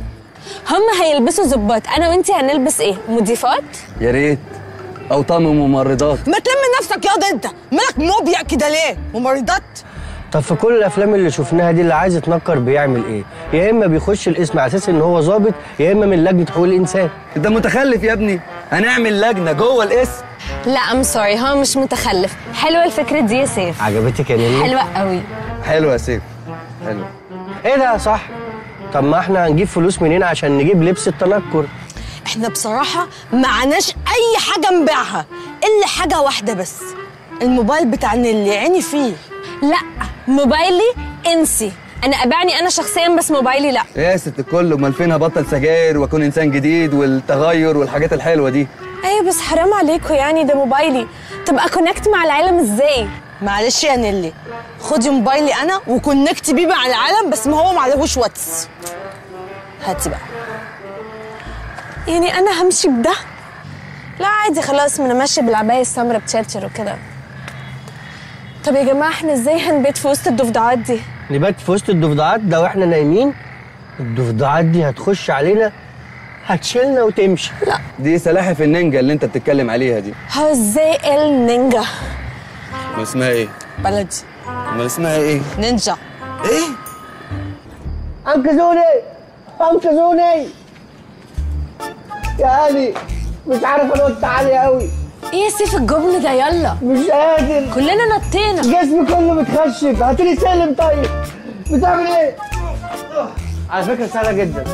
هم هيلبسوا ظباط انا وانتي هنلبس ايه مضيفات يا ريت او طقم ممرضات ما تلم نفسك ياض انت مالك موبيا كده ليه ممرضات طب في كل الافلام اللي شفناها دي اللي عايز يتنكر بيعمل ايه يا اما بيخش الاسم على اساس ان هو ظابط يا اما من لجنه حقوق الانسان انت متخلف يا ابني هنعمل لجنه جوه الاسم لا ام سوري هو مش متخلف حلوه الفكره دي يا سيف عجبتك يا نيني حلوه قوي حلو يا سيف حلو ايه ده صح طب ما احنا هنجيب فلوس منين عشان نجيب لبس التنكر احنا بصراحه معناش اي حاجه نبيعها الا حاجه واحده بس الموبايل بتاع اللي عيني فيه لا موبايلي انسي انا ابيعني انا شخصيا بس موبايلي لا يا ست الكل امال فين هبطل سجاير واكون انسان جديد والتغير والحاجات الحلوه دي ايوه بس حرام عليكم يعني ده موبايلي تبقى كونكت مع العالم ازاي معلش يا نيلي خدي موبايلي انا وكونكت بيه مع العالم بس ما هو معلهوش واتس هاتي بقى يعني انا همشي بده لا عادي خلاص ما انا ماشيه بالعبايه السمراء بتشرشر وكده طب يا جماعه احنا ازاي هنبيت في وسط الضفدعات دي نبات في وسط الضفدعات ده واحنا نايمين الضفدعات دي هتخش علينا هتشيلنا وتمشي لا دي سلاحف النينجا اللي انت بتتكلم عليها دي هو ازاي النينجا ما اسمها ايه بلدي ما اسمها ايه نينجا ايه انقذوني انقذوني يا هاني مش عارف انط عالي قوي ايه يا سيف الجبن ده يلا مش قادر كلنا نطينا جسمي كله متخشب هاتلي سلم طيب بتعمل ايه على فكره سهله جدا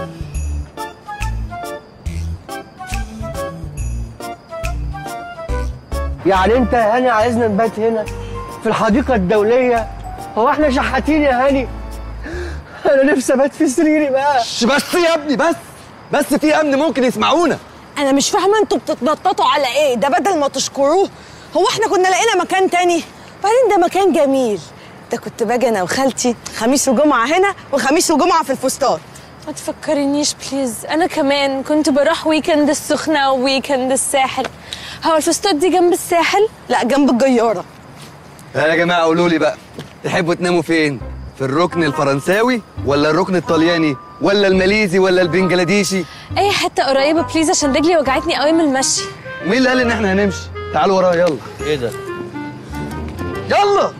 يعني انت يا هاني عايزنا نبات هنا في الحديقه الدوليه هو احنا شحاتين يا هاني انا نفسي ابات في سريري بقى بس يا ابني بس بس في امن ممكن يسمعونا انا مش فاهمه انتوا بتتنططوا على ايه ده بدل ما تشكروه هو احنا كنا لقينا مكان تاني بعدين ده مكان جميل ده كنت باجي انا وخالتي خميس وجمعه هنا وخميس وجمعه في الفستان ما تفكرنيش بليز انا كمان كنت بروح ويكند السخنه وويكند الساحل هو الفستان دي جنب الساحل لا جنب الجياره يا جماعه قولوا لي بقى تحبوا تناموا فين في الركن الفرنساوي ولا الركن الطلياني ولا الماليزي ولا البنجلاديشي اي حته قريبه بليز عشان رجلي وجعتني قوي من المشي مين اللي قال ان احنا هنمشي تعالوا ورايا يلا ايه ده يلا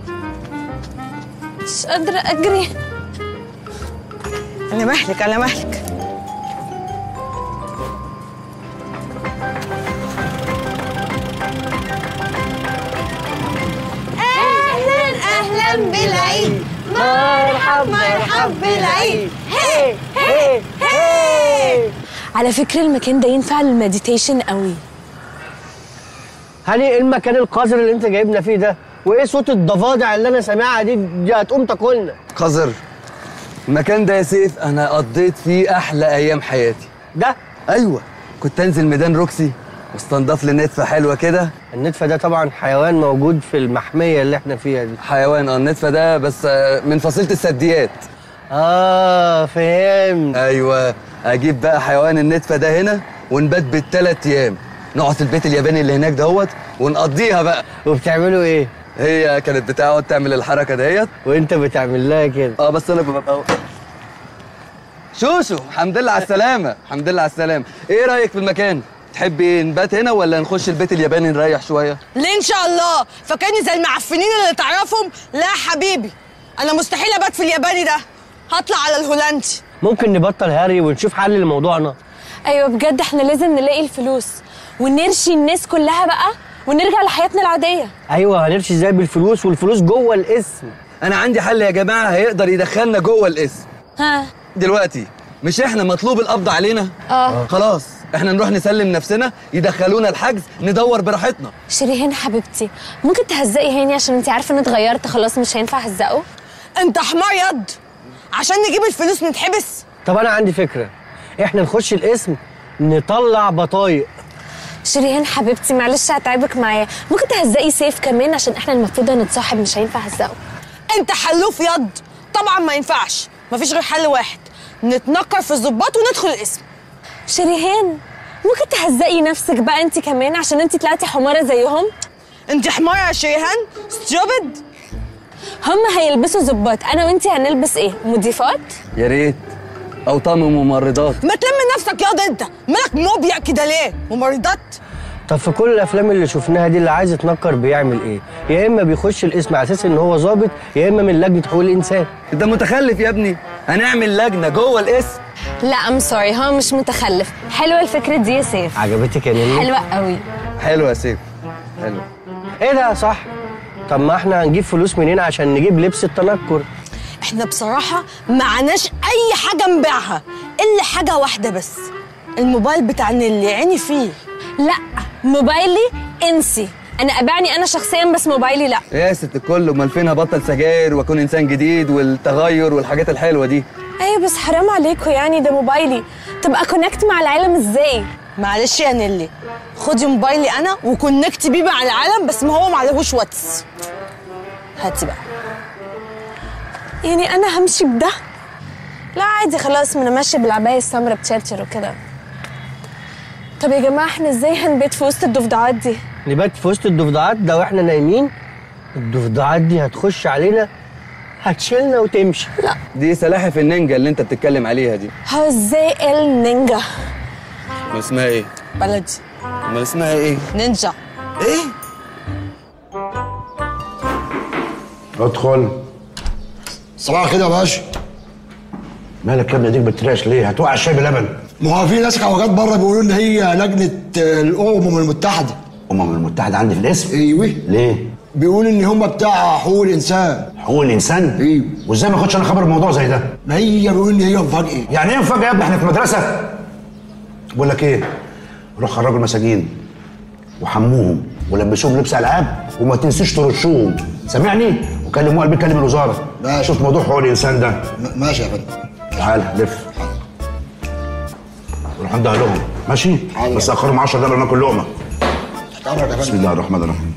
مش قادره اجري على مهلك على مهلك اهلا اهلا بالعيد مرحب مرحب بالعيد هي هي هي على فكره المكان ده ينفع للمديتيشن قوي هاني ايه المكان القذر اللي انت جايبنا فيه ده وايه صوت الضفادع اللي انا سامعها دي دي هتقوم تاكلنا قذر المكان ده يا سيف انا قضيت فيه احلى ايام حياتي ده ايوه كنت انزل ميدان روكسي واستنضف لي نتفه حلوه كده النتفه ده طبعا حيوان موجود في المحميه اللي احنا فيها دي حيوان اه النتفه ده بس آه، من فصيله الثدييات اه فهمت ايوه اجيب بقى حيوان النتفه ده هنا ونبات بالثلاث ايام نقعد في البيت الياباني اللي هناك دهوت ونقضيها بقى وبتعملوا ايه هي كانت بتقعد تعمل الحركه دهيت وانت بتعمل لها كده اه بس انا ببقى شوشو الحمد لله على السلامه الحمد لله على السلامه ايه رايك في المكان تحبي نبات هنا ولا نخش البيت الياباني نريح شويه ليه ان شاء الله فاكرني زي المعفنين اللي تعرفهم لا يا حبيبي انا مستحيل ابات في الياباني ده هطلع على الهولندي ممكن نبطل هاري ونشوف حل لموضوعنا ايوه بجد احنا لازم نلاقي الفلوس ونرشي الناس كلها بقى ونرجع لحياتنا العاديه ايوه هنمشي ازاي بالفلوس والفلوس جوه الاسم انا عندي حل يا جماعه هيقدر يدخلنا جوه الاسم ها دلوقتي مش احنا مطلوب القبض علينا اه خلاص احنا نروح نسلم نفسنا يدخلونا الحجز ندور براحتنا شيريهان حبيبتي ممكن تهزقي هاني عشان انت عارفه اني اتغيرت خلاص مش هينفع اهزقه انت حمار يض عشان نجيب الفلوس نتحبس طب انا عندي فكره احنا نخش الاسم نطلع بطايق شيريهان حبيبتي معلش هتعبك معايا ممكن تهزقي سيف كمان عشان احنا المفروض هنتصاحب مش هينفع اهزقه انت حلوف يض طبعا ما ينفعش مفيش غير حل واحد نتنكر في الظباط وندخل الاسم شيريهان ممكن تهزقي نفسك بقى انت كمان عشان انت طلعتي حماره زيهم انت حماره يا شيريهان ستوبد هم هيلبسوا ظباط انا وانت هنلبس ايه مضيفات يا ريت او طقم ممرضات ما تلم نفسك ياض انت مالك موبيا كده ليه ممرضات طب في كل الافلام اللي شفناها دي اللي عايز يتنكر بيعمل ايه يا اما بيخش الاسم على اساس ان هو ظابط يا اما من لجنه حقوق الانسان انت متخلف يا ابني هنعمل لجنه جوه الاسم لا ام سوري هو مش متخلف حلوه الفكره دي يا سيف عجبتك يا نيني حلوه قوي حلو يا سيف حلو ايه ده صح طب ما احنا هنجيب فلوس منين عشان نجيب لبس التنكر احنا بصراحة معناش أي حاجة نبيعها إلا حاجة واحدة بس الموبايل بتاع نيلي عيني فيه لا موبايلي انسي انا ابعني انا شخصيا بس موبايلي لا يا ست الكل امال فين هبطل سجاير واكون انسان جديد والتغير والحاجات الحلوه دي ايوه بس حرام عليكم يعني ده موبايلي تبقى كونكت مع العالم ازاي معلش يا نيلي خدي موبايلي أنا وكونكتي بيه مع العالم بس ما هو معلهوش واتس هاتي بقى يعني انا همشي بده لا عادي خلاص ما انا ماشيه بالعبايه السمراء بتشرشر وكده طب يا جماعه احنا ازاي هنبيت في وسط الضفدعات دي نبات في وسط الضفدعات ده واحنا نايمين الضفدعات دي هتخش علينا هتشيلنا وتمشي لا دي سلاحف النينجا اللي انت بتتكلم عليها دي هو ازاي النينجا امال اسمها ايه بلدي امال اسمها ايه نينجا ايه ادخل صباح الخير يا باشا مالك يا ابني ديك بتراش ليه؟ هتوقع الشاي بلبن ما هو في ناس حواجات بره بيقولوا ان هي لجنه آه، الامم المتحده الامم المتحده عندي في الاسم؟ ايوه ليه؟ بيقولوا ان هم بتاع حقوق الانسان حقوق الانسان؟ ايوه وازاي ما اخدش انا خبر بموضوع زي ده؟ ما هي بيقولوا ان هي مفاجاه يعني ايه مفاجاه يا ابني احنا في مدرسه؟ بقول لك ايه؟ روح خرجوا المساجين وحموهم ولبسوهم لبس العاب وما تنسيش ترشوهم سامعني؟ وكلموا قلبي كلم الوزاره ماشي. شوف موضوع حقوق الانسان ده م- ماشي يا فندم تعال لف روح عند اهلهم ماشي؟ حاضر. بس اخرهم 10 دقايق ناكل لقمه امرك يا بسم فندم الله الرحمن الرحيم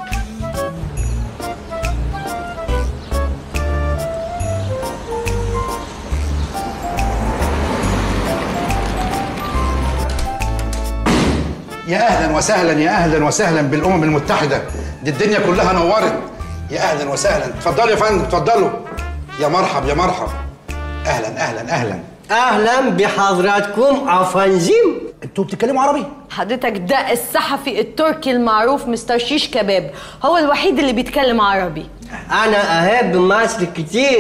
يا اهلا وسهلا يا اهلا وسهلا بالامم المتحده دي الدنيا كلها نورت يا اهلا وسهلا اتفضلوا يا فندم اتفضلوا يا مرحب يا مرحب اهلا اهلا اهلا اهلا بحضراتكم افنزيم انتوا بتتكلموا عربي حضرتك ده الصحفي التركي المعروف مستر شيش كباب هو الوحيد اللي بيتكلم عربي انا احب مصر كتير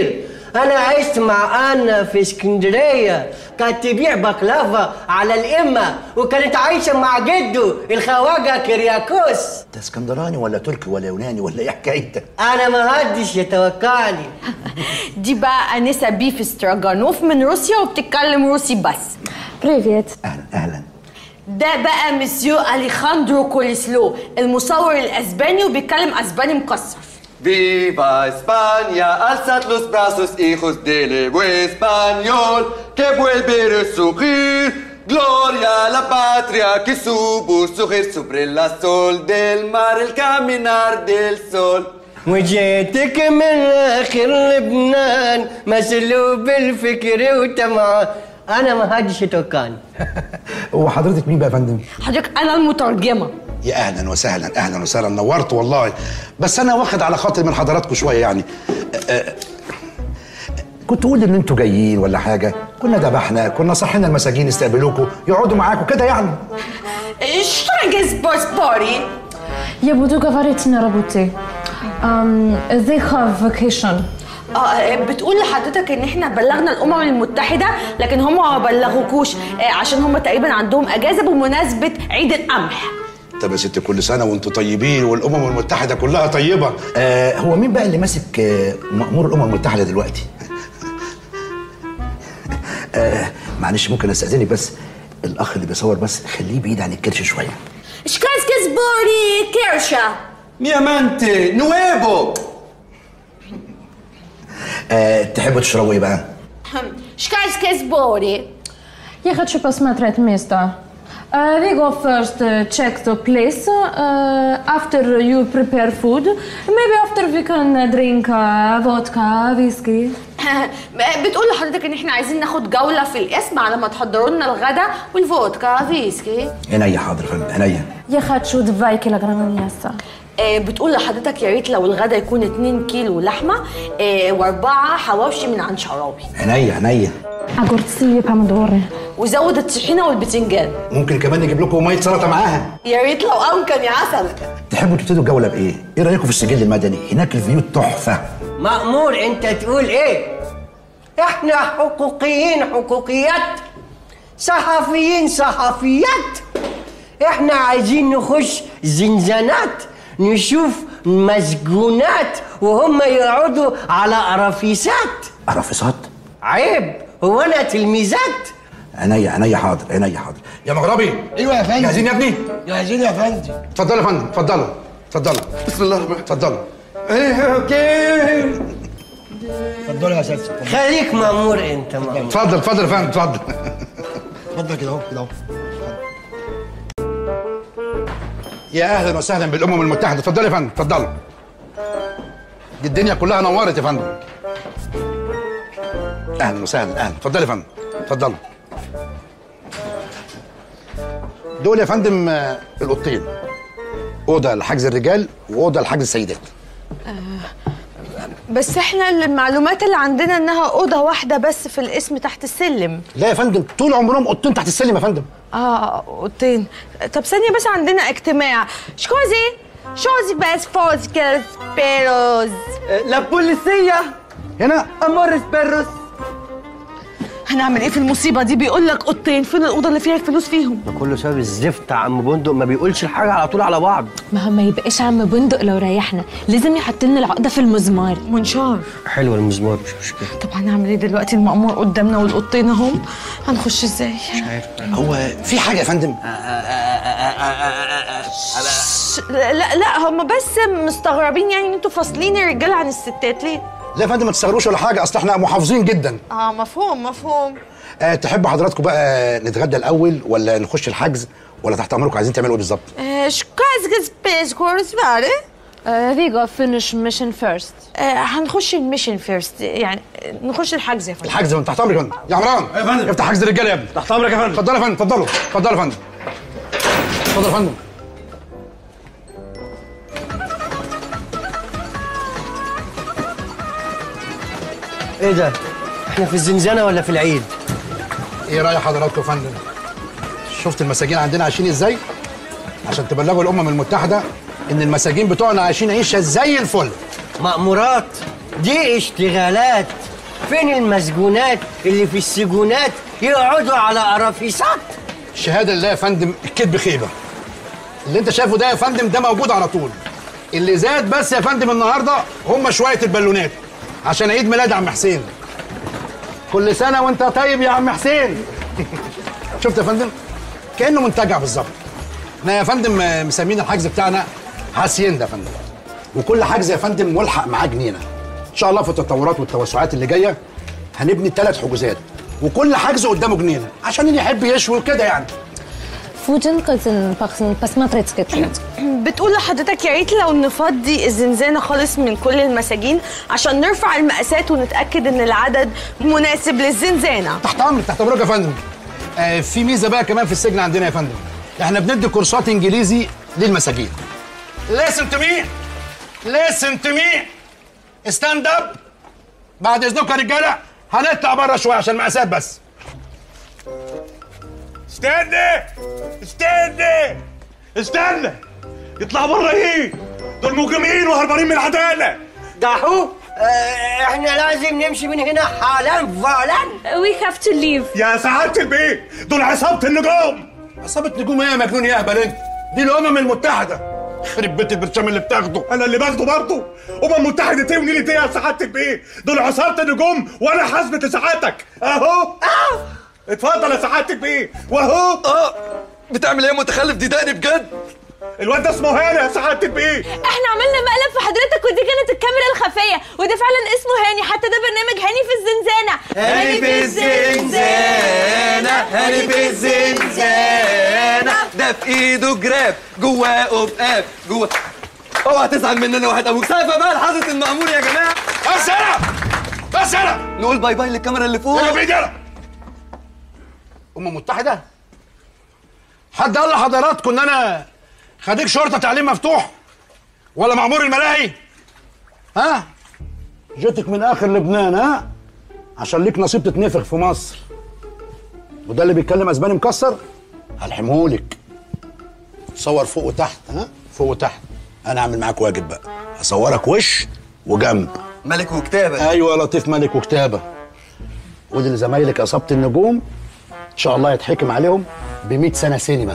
انا عشت مع انا في اسكندريه كانت تبيع بقلافه على الامه وكانت عايشه مع جده الخواجه كرياكوس انت اسكندراني ولا تركي ولا يوناني ولا ايه حكايتك انا ما حدش يتوقعني دي بقى انسه بيف استراجانوف من روسيا وبتتكلم روسي بس بريفيت اهلا اهلا ده بقى مسيو اليخاندرو كوليسلو المصور الاسباني وبيتكلم اسباني مكسر Viva España, alzad los brazos, hijos del Evo español, que vuelve a resurgir. Gloria a la patria que supo surgir sobre la sol del mar, el caminar del sol. وجيتك من اخر لبنان مسلوب الفكر وتمام انا ما حدش يتوقعني هو حضرتك مين بقى يا فندم؟ حضرتك انا المترجمه يا اهلا وسهلا اهلا وسهلا نورت والله بس انا واخد على خاطر من حضراتكم شويه يعني أه، أه، كنت تقول ان انتوا جايين ولا حاجه كنا ذبحنا كنا صحينا المساجين يستقبلوكوا يقعدوا معاكم كده يعني Что jest боспори? Я буду говорить на работе. Um, they have vacation. اه بتقول لحضرتك ان احنا بلغنا الامم المتحده لكن هم ما بلغوكوش آه، عشان هم تقريبا عندهم اجازه بمناسبه عيد القمح طب يا ست كل سنه وانتوا طيبين والامم المتحده كلها طيبه آه هو مين بقى اللي ماسك آه مأمور الامم المتحده دلوقتي آه معلش ممكن استاذنك بس الاخ اللي بيصور بس خليه بعيد عن الكرش شويه شكاز بوري كيرشا Niamante, nuevo. آه تحبوا تشربوا ايه بقى Шкальское сборе. Я хочу посмотреть место. Uh, we go first uh, check the place. Uh, after you prepare food, maybe after we can uh, drink uh, vodka, whiskey. بتقول لحضرتك ان احنا عايزين ناخد جوله في القسم على ما تحضروا لنا الغدا والفودكا فيسكي عينيا حاضر يا فندم عينيا Я хочу 2 килограмма мяса. آه، بتقول لحضرتك يا ريت لو الغدا يكون 2 كيلو لحمه آه، واربعه حواوشي من عند شعراوي عينيا عينيا Огурцы, помидоры. وزود الطحينه والبتنجان ممكن كمان نجيب لكم ميه سلطه معاها يا ريت لو امكن يا عسل تحبوا تبتدوا الجوله بايه ايه رايكم في السجل المدني هناك الفيو تحفه مأمور انت تقول ايه احنا حقوقيين حقوقيات صحفيين صحفيات احنا عايزين نخش زنزانات نشوف مسجونات وهم يقعدوا على قرافيسات قرافيسات عيب هو انا تلميذات عينيا عينيا حاضر عينيا حاضر يا مغربي ايوه يا فندم جاهزين يا ابني جاهزين يا فندم اتفضلوا يا فندم اتفضلوا اتفضلوا بسم الله الرحمن اتفضلوا اوكي اتفضلوا يا اساتذه خليك مأمور انت مأمور اتفضل اتفضل يا فندم اتفضل اتفضل كده اهو كده اهو يا اهلا وسهلا بالامم المتحده اتفضلوا يا فندم اتفضلوا دي الدنيا كلها نورت يا فندم اهلا وسهلا اهلا اتفضلوا يا فندم اتفضلوا دول يا فندم آه، الاوضتين اوضه لحجز الرجال واوضه لحجز السيدات بس احنا المعلومات اللي عندنا انها اوضه واحده بس في القسم تحت السلم لا يا فندم طول عمرهم اوضتين تحت السلم يا فندم اه اوضتين طب ثانيه بس عندنا اجتماع شكوزي شوزي بس فوزكس بيروز لا بوليسيه هنا امورس بيروس هنعمل ايه في المصيبه دي بيقول لك اوضتين فين الاوضه اللي فيها الفلوس فيهم ده كله سبب الزفت عم بندق ما بيقولش الحاجه على طول على بعض ما هو ما يبقاش عم بندق لو ريحنا لازم يحط لنا العقده في المزمار منشار حلوه المزمار مش مشكله طب هنعمل ايه دلوقتي المأمور قدامنا والاوضتين اهم هنخش ازاي مش عارف هو في حاجه يا فندم لا لا, لا هم بس مستغربين يعني ان انتوا فاصلين الرجاله عن الستات ليه لا يا فندم ما تستغروش ولا حاجه اصل احنا محافظين جدا اه مفهوم مفهوم أه تحبوا حضراتكم بقى نتغدى الاول ولا نخش الحجز ولا تحت امركم عايزين تعملوا ايه بالظبط شكازجز بيسكورس باري we go finish mission first. هنخش الميشن فيرست يعني نخش الحجز يا فندم الحجز من تحت امرك يا فندم يا عمران يا فندم افتح حجز الرجاله يا ابني تحت امرك يا فندم اتفضلوا يا فندم اتفضلوا اتفضلوا يا فندم اتفضل يا فندم ايه ده احنا في الزنزانه ولا في العيد ايه راي حضراتكم يا فندم شفت المساجين عندنا عايشين ازاي عشان تبلغوا الامم المتحده ان المساجين بتوعنا عايشين عيشه زي الفل مأمورات دي اشتغالات فين المسجونات اللي في السجونات يقعدوا على قرافيسات الشهاده لله يا فندم الكذب خيبه اللي انت شايفه ده يا فندم ده موجود على طول اللي زاد بس يا فندم النهارده هم شويه البالونات عشان عيد ميلاد عم حسين كل سنه وانت طيب يا عم حسين شفت يا فندم كانه منتجع بالظبط احنا يا فندم آه، مسمين الحجز بتاعنا هاسيندا يا فندم وكل حجز يا فندم ملحق معاه جنينه ان شاء الله في التطورات والتوسعات اللي جايه هنبني ثلاث حجوزات وكل حجز قدامه جنينه عشان اللي يحب يشوي وكده يعني Фуджин кызын пахсын посмотреть кеткен. بتقول لحضرتك يا ريت لو نفضي الزنزانة خالص من كل المساجين عشان نرفع المقاسات ونتأكد ان العدد مناسب للزنزانة تحت امرك تحت امرك يا فندم آه في ميزه بقى كمان في السجن عندنا يا فندم احنا بندي كورسات انجليزي للمساجين listen to me listen to me stand up بعد اذنكم يا رجاله هنطلع بره شويه عشان المقاسات بس استنى استنى استنى يطلع بره ايه دول مجرمين وهربانين من العداله دحو احنا لازم نمشي من هنا حالا فعلا We have to leave. يا سعاده البيت دول عصابه النجوم عصابه نجوم ايه يا مجنون يا اهبل انت دي الامم المتحده خرب بيت البرشام اللي بتاخده انا اللي باخده برضه امم متحده ايه ونيلة ايه يا سعاده البيت دول عصابه النجوم وانا حاسبه سعادتك اهو اتفضل يا سعاده البيت واهو اه بتعمل ايه يا متخلف دي دقني بجد الواد ده اسمه هاني يا سعاده البيت احنا عملنا مقلب في حضرتك ودي كانت الكاميرا الخفيه وده فعلا اسمه هاني حتى ده برنامج هاني في الزنزانه هاني في الزنزانة هاني في الزنزانة ده في ايده جراب جواه قبقاب جواه اوعى تزعل مننا واحد ابوك سقفه بقى لحضرة المأمور يا جماعة بس انا بس انا نقول باي باي للكاميرا اللي فوق يلا بيدي يلا امم متحده حد قال لحضراتكم ان انا خريج شرطه تعليم مفتوح ولا مأمور الملاهي ها جيتك من اخر لبنان ها عشان ليك نصيب تتنفخ في مصر وده اللي بيتكلم اسباني مكسر هلحمهولك صور فوق وتحت ها فوق وتحت انا اعمل معاك واجب بقى اصورك وش وجنب ملك وكتابة ايوه يا لطيف ملك وكتابه ودي لزمايلك اصابه النجوم ان شاء الله يتحكم عليهم ب 100 سنه سينما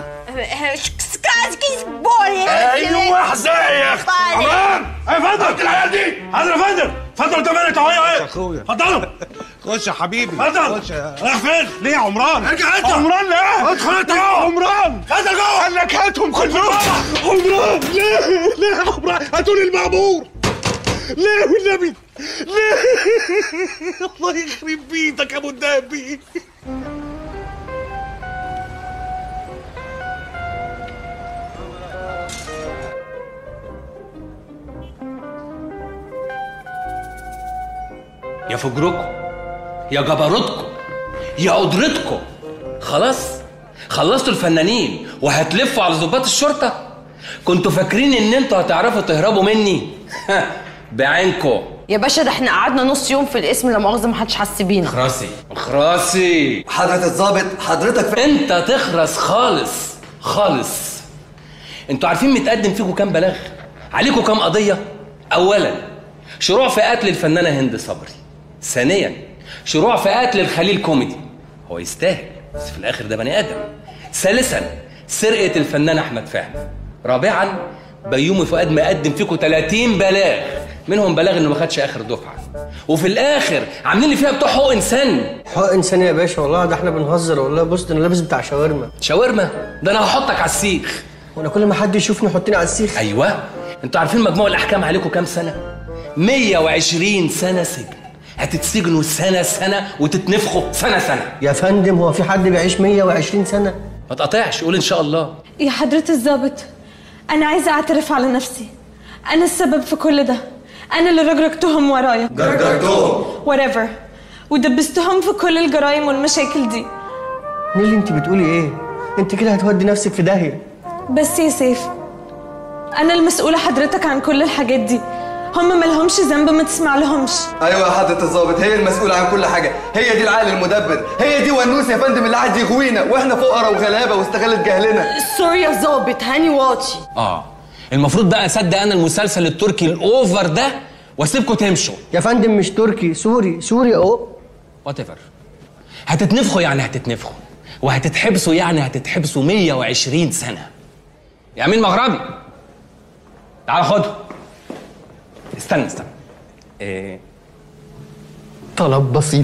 ايوه حزاي يا اخي عمران يا فندم العيال دي حاضر يا فندم اتفضل قدام انت اهو ايه اخويا اتفضلوا خش يا حبيبي اتفضل خش يا- رايح فين؟ ليه يا عمران؟ ارجع انت. عمران ليه؟ ادخل انت ليه يا جوه. عمران ادخل جوه. قال لك هاتهم كلهم عمران ليه؟ ليه يا عمران؟ هاتوا لي المأمور ليه والنبي؟ ليه؟ الله يخرب بيتك يا ابو الدهبي يا فجركم يا جبروتكم يا قدرتكم خلاص خلصتوا الفنانين وهتلفوا على ضباط الشرطه كنتوا فاكرين ان انتوا هتعرفوا تهربوا مني بعينكم يا باشا ده احنا قعدنا نص يوم في الاسم لا مؤاخذة محدش حس بينا خراسي خراسي حضرة الظابط حضرتك انت تخرس خالص خالص انتوا عارفين متقدم فيكم كام بلاغ عليكم كام قضيه اولا شروع في قتل الفنانه هند صبري ثانيا شروع في قتل الخليل كوميدي هو يستاهل بس في الاخر ده بني ادم ثالثا سرقه الفنان احمد فهمي رابعا بيومي فؤاد مقدم فيكم 30 بلاغ منهم بلاغ انه ما خدش اخر دفعه وفي الاخر عاملين لي فيها بتوع حقوق انسان حق انسان يا باشا والله ده احنا بنهزر والله بص ده انا لابس بتاع شاورما شاورما ده انا هحطك على السيخ وانا كل ما حد يشوفني يحطني على السيخ ايوه انتوا عارفين مجموع الاحكام عليكم كام سنه 120 سنه سجن هتتسجنوا سنه سنه وتتنفخوا سنه سنه يا فندم هو في حد بيعيش 120 سنه ما تقطعش قول ان شاء الله يا حضرة الضابط أنا عايزة أعترف على نفسي أنا السبب في كل ده أنا اللي رجرجتهم ورايا جرجرتهم whatever ودبستهم في كل الجرايم والمشاكل دي نيلي انت بتقولي ايه انت كده هتودي نفسك في داهيه بس يا سيف أنا المسؤولة حضرتك عن كل الحاجات دي هم ملهمش ذنب ما تسمع لهمش ايوه يا حضرة الظابط هي المسؤولة عن كل حاجة هي دي العقل المدبر هي دي ونوس يا فندم اللي قاعد يغوينا واحنا فقراء وغلابة واستغلت جهلنا سوري يا ظابط هاني واطي اه المفروض بقى اصدق انا المسلسل التركي الاوفر ده واسيبكم تمشوا يا فندم مش تركي سوري سوري اهو وات ايفر هتتنفخوا يعني هتتنفخوا وهتتحبسوا يعني هتتحبسوا 120 سنه يا مين مغربي تعال خده استنى استنى إيه طلب بسيط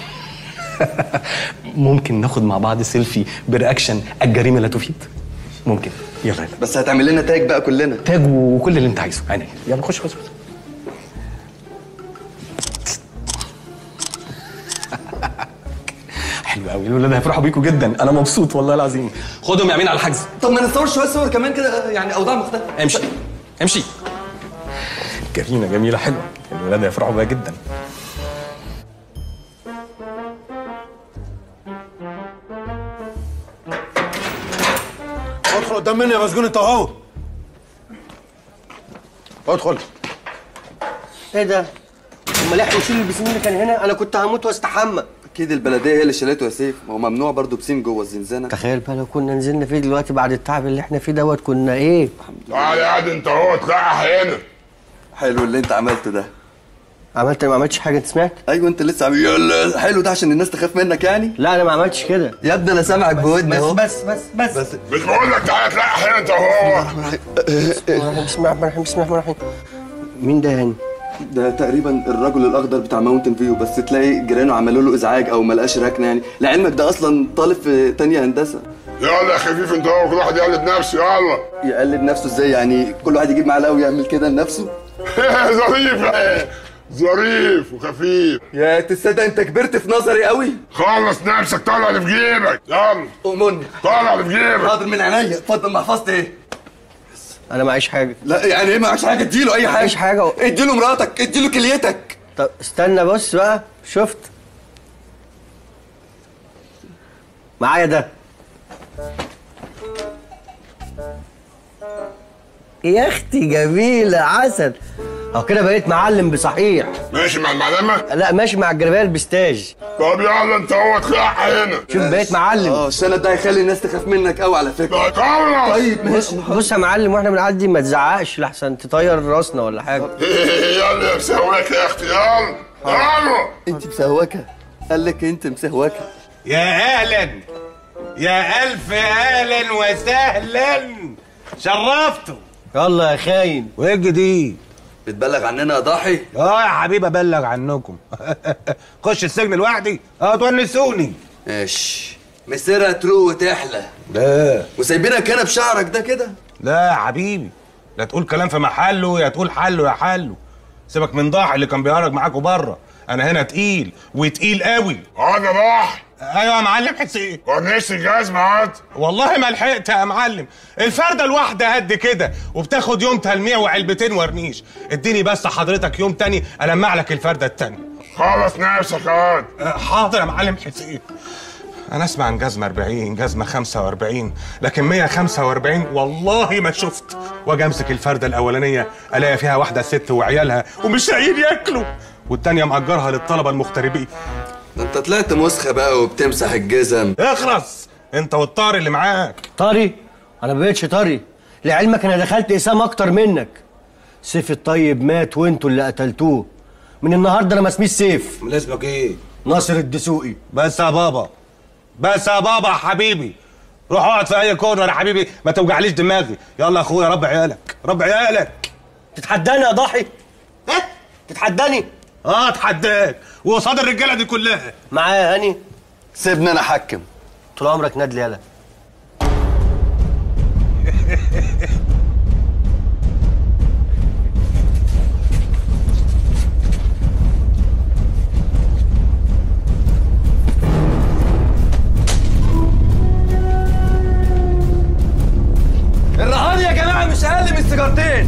ممكن ناخد مع بعض سيلفي برياكشن الجريمه لا تفيد ممكن يلا يلا بس هتعمل لنا تاج بقى كلنا تاج وكل اللي انت عايزه عينيا يلا خش خش خش. حلو قوي الولاد هيفرحوا بيكوا جدا انا مبسوط والله العظيم خدهم يا امين على الحجز طب ما نصور شويه صور كمان كده يعني اوضاع مختلفه امشي امشي جميله جميله حلوه الولاد هيفرحوا بيها جدا ادخل قدام مني يا مسجون انت اهو ادخل ايه ده؟ امال احنا نشيل البسين اللي كان هنا انا كنت هموت واستحمى اكيد البلديه هي اللي شالته يا سيف ما هو ممنوع برضه بسين جوه الزنزانه تخيل بقى لو كنا نزلنا فيه دلوقتي بعد التعب اللي احنا فيه دوت كنا ايه؟ تعالى قاعد انت اهو تلقح هنا حلو اللي انت عملته ده عملت ما عملتش حاجه انت سمعت؟ ايوه انت لسه عامل يلا حلو ده عشان الناس تخاف منك يعني لا انا ما عملتش كده يا ابني انا سامعك بودني اهو بس بس بس بس مش بقول لك تعالى تلقح هنا انت اهو بسم الله الرحمن الرحيم بسم الله الرحمن الرحيم مين ده يعني؟ ده تقريبا الرجل الاخضر بتاع ماونتن فيو بس تلاقي جيرانه عملوا له ازعاج او ما لقاش ركنه يعني لعلمك ده اصلا طالب في تانية هندسه يلا يا خفيف انت اهو كل واحد يقلد نفسه يلا يقلد نفسه ازاي يعني كل واحد يجيب معلقه ويعمل كده لنفسه ظريف ظريف وخفيف يا تصدق انت كبرت في نظري قوي خلص نفسك طلع اللي في جيبك يلا أؤمرني طلع اللي في جيبك حاضر من عينيا اتفضل محفظتي ايه انا معيش حاجه لا يعني ايه معكش حاجه اديله اي حاجه معيش حاجه اديله مراتك اديله كليتك طب استنى بص بقى شفت معايا ده يا اختي جميلة عسل اهو كده بقيت معلم بصحيح ماشي مع المعلمه لا ماشي مع الجربيه البستاج طب يلا انت اهو تلقح هنا شوف بقيت معلم اه الشنب ده هيخلي الناس تخاف منك قوي على فكره خلص طيب بص بص يا معلم واحنا بنعدي ما تزعقش لحسن تطير راسنا ولا حاجه يلا يا مسواك يا اختي يلا يلا انت مسوكه قال لك انت مسوكه يا اهلا يا الف اهلا وسهلا شرفتوا يلا يا خاين وايه الجديد بتبلغ عننا يا ضاحي اه يا حبيبي ابلغ عنكم خش السجن لوحدي اه تونسوني ماشي مسيرها تروق وتحلى لا وسايبينك هنا بشعرك ده كده لا يا حبيبي لا تقول كلام في محله يا تقول حله يا حله سيبك من ضاحي اللي كان بيهرج معاكوا بره انا هنا تقيل وتقيل قوي انا ضاحي ايوه يا معلم حسين ورنيش الجزمة عاد والله ما لحقت يا معلم الفردة الواحدة قد كده وبتاخد يوم تلميع وعلبتين ورنيش اديني بس حضرتك يوم تاني المع لك الفردة التانية خلص نفسك عاد حاضر يا معلم حسين انا اسمع عن جزمة 40 جزمة 45 لكن 145 والله ما شفت واجي امسك الفردة الاولانية الاقي فيها واحدة ست وعيالها ومش لاقيين ياكلوا والتانية مأجرها للطلبة المغتربين ده انت طلعت مسخه بقى وبتمسح الجزم اخرس انت والطار اللي معاك طري انا ما بقتش طري لعلمك انا دخلت اسام اكتر منك سيف الطيب مات وانتوا اللي قتلتوه من النهارده انا ما اسميش سيف من اسمك ايه ناصر الدسوقي بس يا بابا بس يا بابا يا حبيبي روح اقعد في اي كورنر يا حبيبي ما توجعليش دماغي يلا يا اخويا رب عيالك رب عيالك تتحداني يا ضحي ها تتحداني اه اتحداك وقصاد الرجاله دي كلها معايا يا هاني سيبني انا احكم طول عمرك نادلي يالا الرهان يا جماعه مش اقل من سيجارتين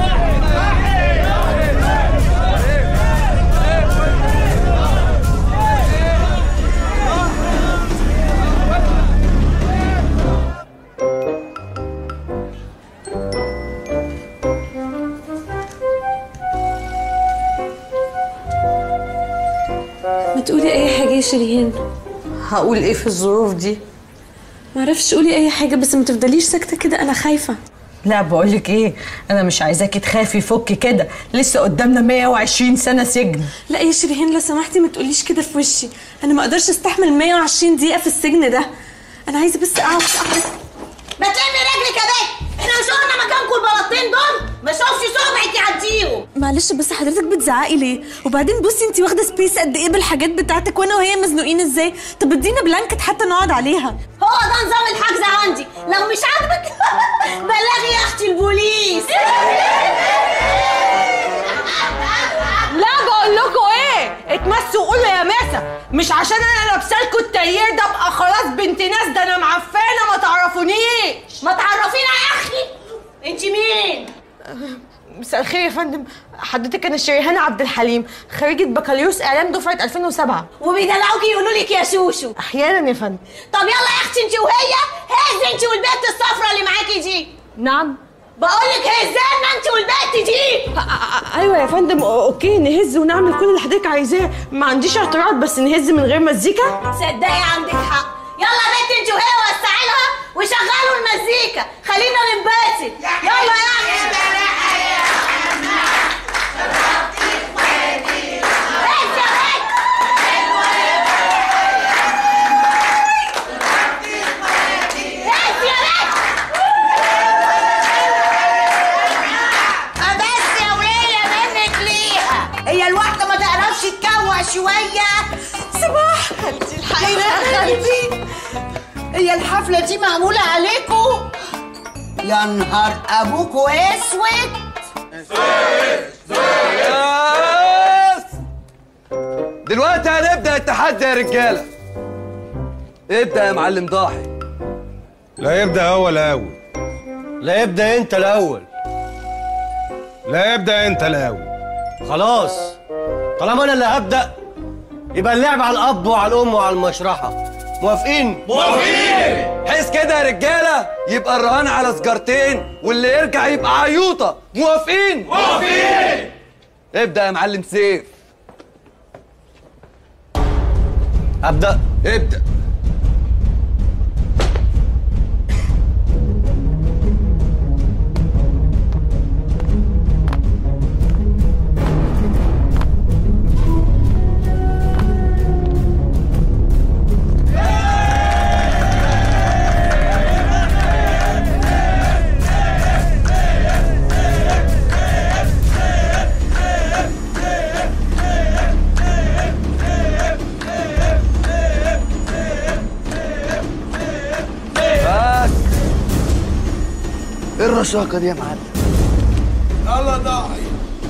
ما تقولي اي حاجه يا شيرين هقول ايه في الظروف دي معرفش قولي اي حاجه بس ما تفضليش ساكته كده انا خايفه لا بقولك ايه انا مش عايزاكي تخافي فكي كده لسه قدامنا 120 سنه سجن لا يا شيرين لو سمحتي ما تقوليش كده في وشي انا ما اقدرش استحمل 120 دقيقه في السجن ده انا عايزه بس اقعد اقعد ما تلمي رجلك يا بنت احنا مش قلنا مكانكم البلاطين دول ما شوفش صبعك يعديهم معلش بس حضرتك بتزعقي ليه وبعدين بصي انت واخده سبيس قد ايه بالحاجات بتاعتك وانا وهي مزنوقين ازاي طب ادينا بلانكت حتى نقعد عليها هو ده نظام الحجز عندي لو مش عاجبك بلغي يا اختي البوليس لا بقول لكم ايه اتمسوا قولوا يا ماسة مش عشان انا لابسه لكم التايير ده ابقى خلاص بنت ناس ده انا معفانه ما تعرفونيش ما تعرفينا يا اختي انت مين مساء الخير يا فندم حضرتك انا شريهان عبد الحليم خريجه بكالوريوس اعلام دفعه 2007 وبيدلعوكي يقولوا لك يا شوشو احيانا يا فندم طب يلا يا اختي انت وهي هز انت والبنت الصفرا اللي معاكي دي نعم بقول لك هزانا انت والبنت دي ايوه يا فندم أو- اوكي نهز ونعمل كل اللي حضرتك عايزاه ما عنديش اعتراض بس نهز من غير مزيكا صدقي عندك حق يلا يا بنت انت وهي وسعي لها وشغلوا المزيكا خلينا ننبسط يلا يا اختي بس يا ولية منك ليها هي الواحدة ما تعرفش تكوع شوية صباح خالتي الحقيقة يا خالتي هي الحفلة دي معمولة عليكم يا نهار أبوكوا أسود دلوقتي هنبدا التحدي يا رجاله ابدا يا معلم ضاحي لا يبدا هو الاول لا يبدا انت الاول لا يبدا انت الاول خلاص طالما انا اللي هبدا يبقى اللعب على الاب وعلى الام وعلى المشرحه موافقين حس كده يا رجاله يبقى الرهان على سجارتين واللي يرجع يبقى عيوطه موافقين موافقين ابدا يا معلم سيف ابدا ابدا بس ايه الرشاقه دي يا معلم يلا ضاحي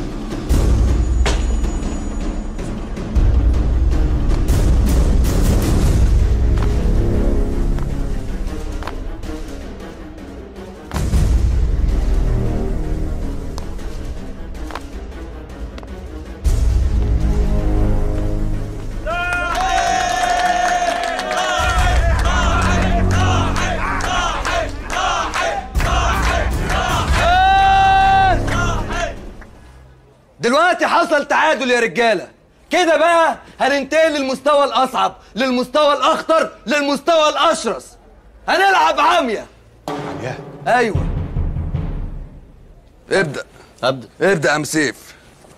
دلوقتي حصل تعادل يا رجاله كده بقى هننتقل للمستوى الاصعب للمستوى الاخطر للمستوى الاشرس هنلعب عاميه عاميه ايوه ابدا ابدا ابدا يا ام سيف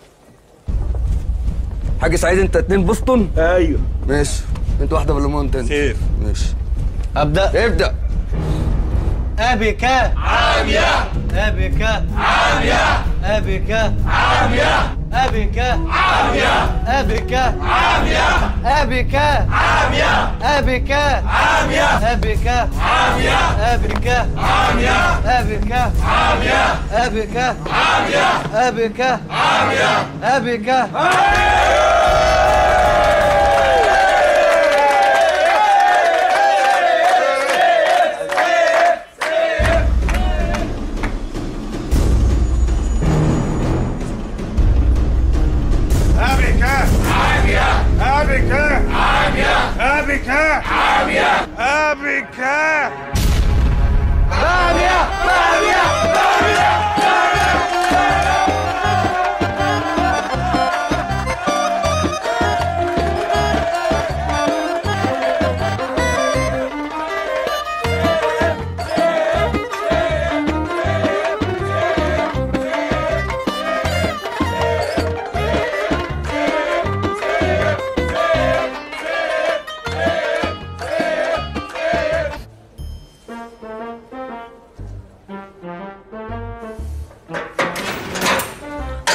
حاج سعيد انت اتنين بوسطن ايوه ماشي انت واحده بالليمون انت سيف ماشي ابدا ابدا ابك عاميه ابك عاميه ابك عاميه ابك عاميه ابك عاميه ابك عاميه ابك عاميه ابك عاميه ابك عاميه ابك عاميه ابك عاميه ابك عاميه ابك أبك عامية أبك عامية أبك عامية أبك عامية عامية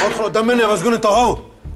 ادخل قدام مني يا مسجون انت اهو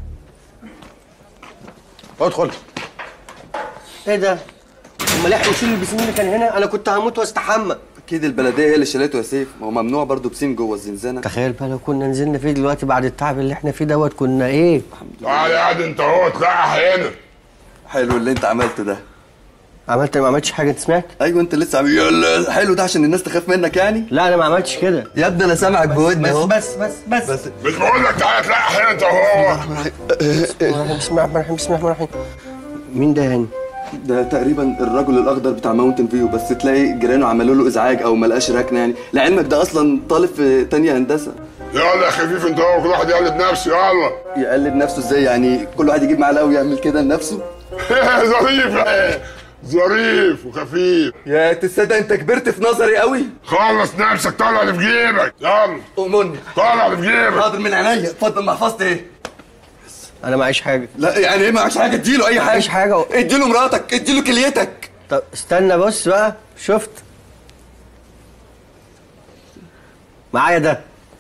ادخل ايه ده؟ امال احنا نشيل البسين اللي كان هنا انا كنت هموت واستحمى اكيد البلديه هي اللي شالته يا سيف ما هو ممنوع برضه بسين جوه الزنزانه تخيل بقى لو كنا نزلنا فيه دلوقتي بعد التعب اللي احنا فيه دوت كنا ايه؟ تعالى قاعد انت اهو تلقح هنا حلو اللي انت عملته ده عملت ما عملتش حاجه انت سمعت؟ ايوه انت لسه عامل يلا حلو ده عشان الناس تخاف منك يعني لا انا ما عملتش كده يا ابني انا سامعك بودني اهو بس بس بس بس مش بقول لك تعالى تلقح هنا انت اهو بسم الله الرحمن الرحيم بسم الله الرحمن الرحيم مين ده يعني؟ ده تقريبا الرجل الاخضر بتاع ماونتن فيو بس تلاقي جيرانه عملوا له ازعاج او ما لقاش ركنه يعني لعلمك ده اصلا طالب في تانية هندسه يلا يا خفيف انت اهو كل واحد يقلد نفسه يلا يقلد نفسه ازاي يعني كل واحد يجيب معلقه ويعمل كده لنفسه ظريف ظريف وخفيف يا تصدق انت كبرت في نظري قوي خلص نفسك طلع اللي في جيبك يلا امني طلع اللي في جيبك حاضر من عينيا اتفضل محفظتي ايه انا معيش حاجه لا يعني ايه معكش حاجه اديله اي حاجه معيش حاجه اديله مراتك اديله كليتك طب استنى بص بقى شفت معايا ده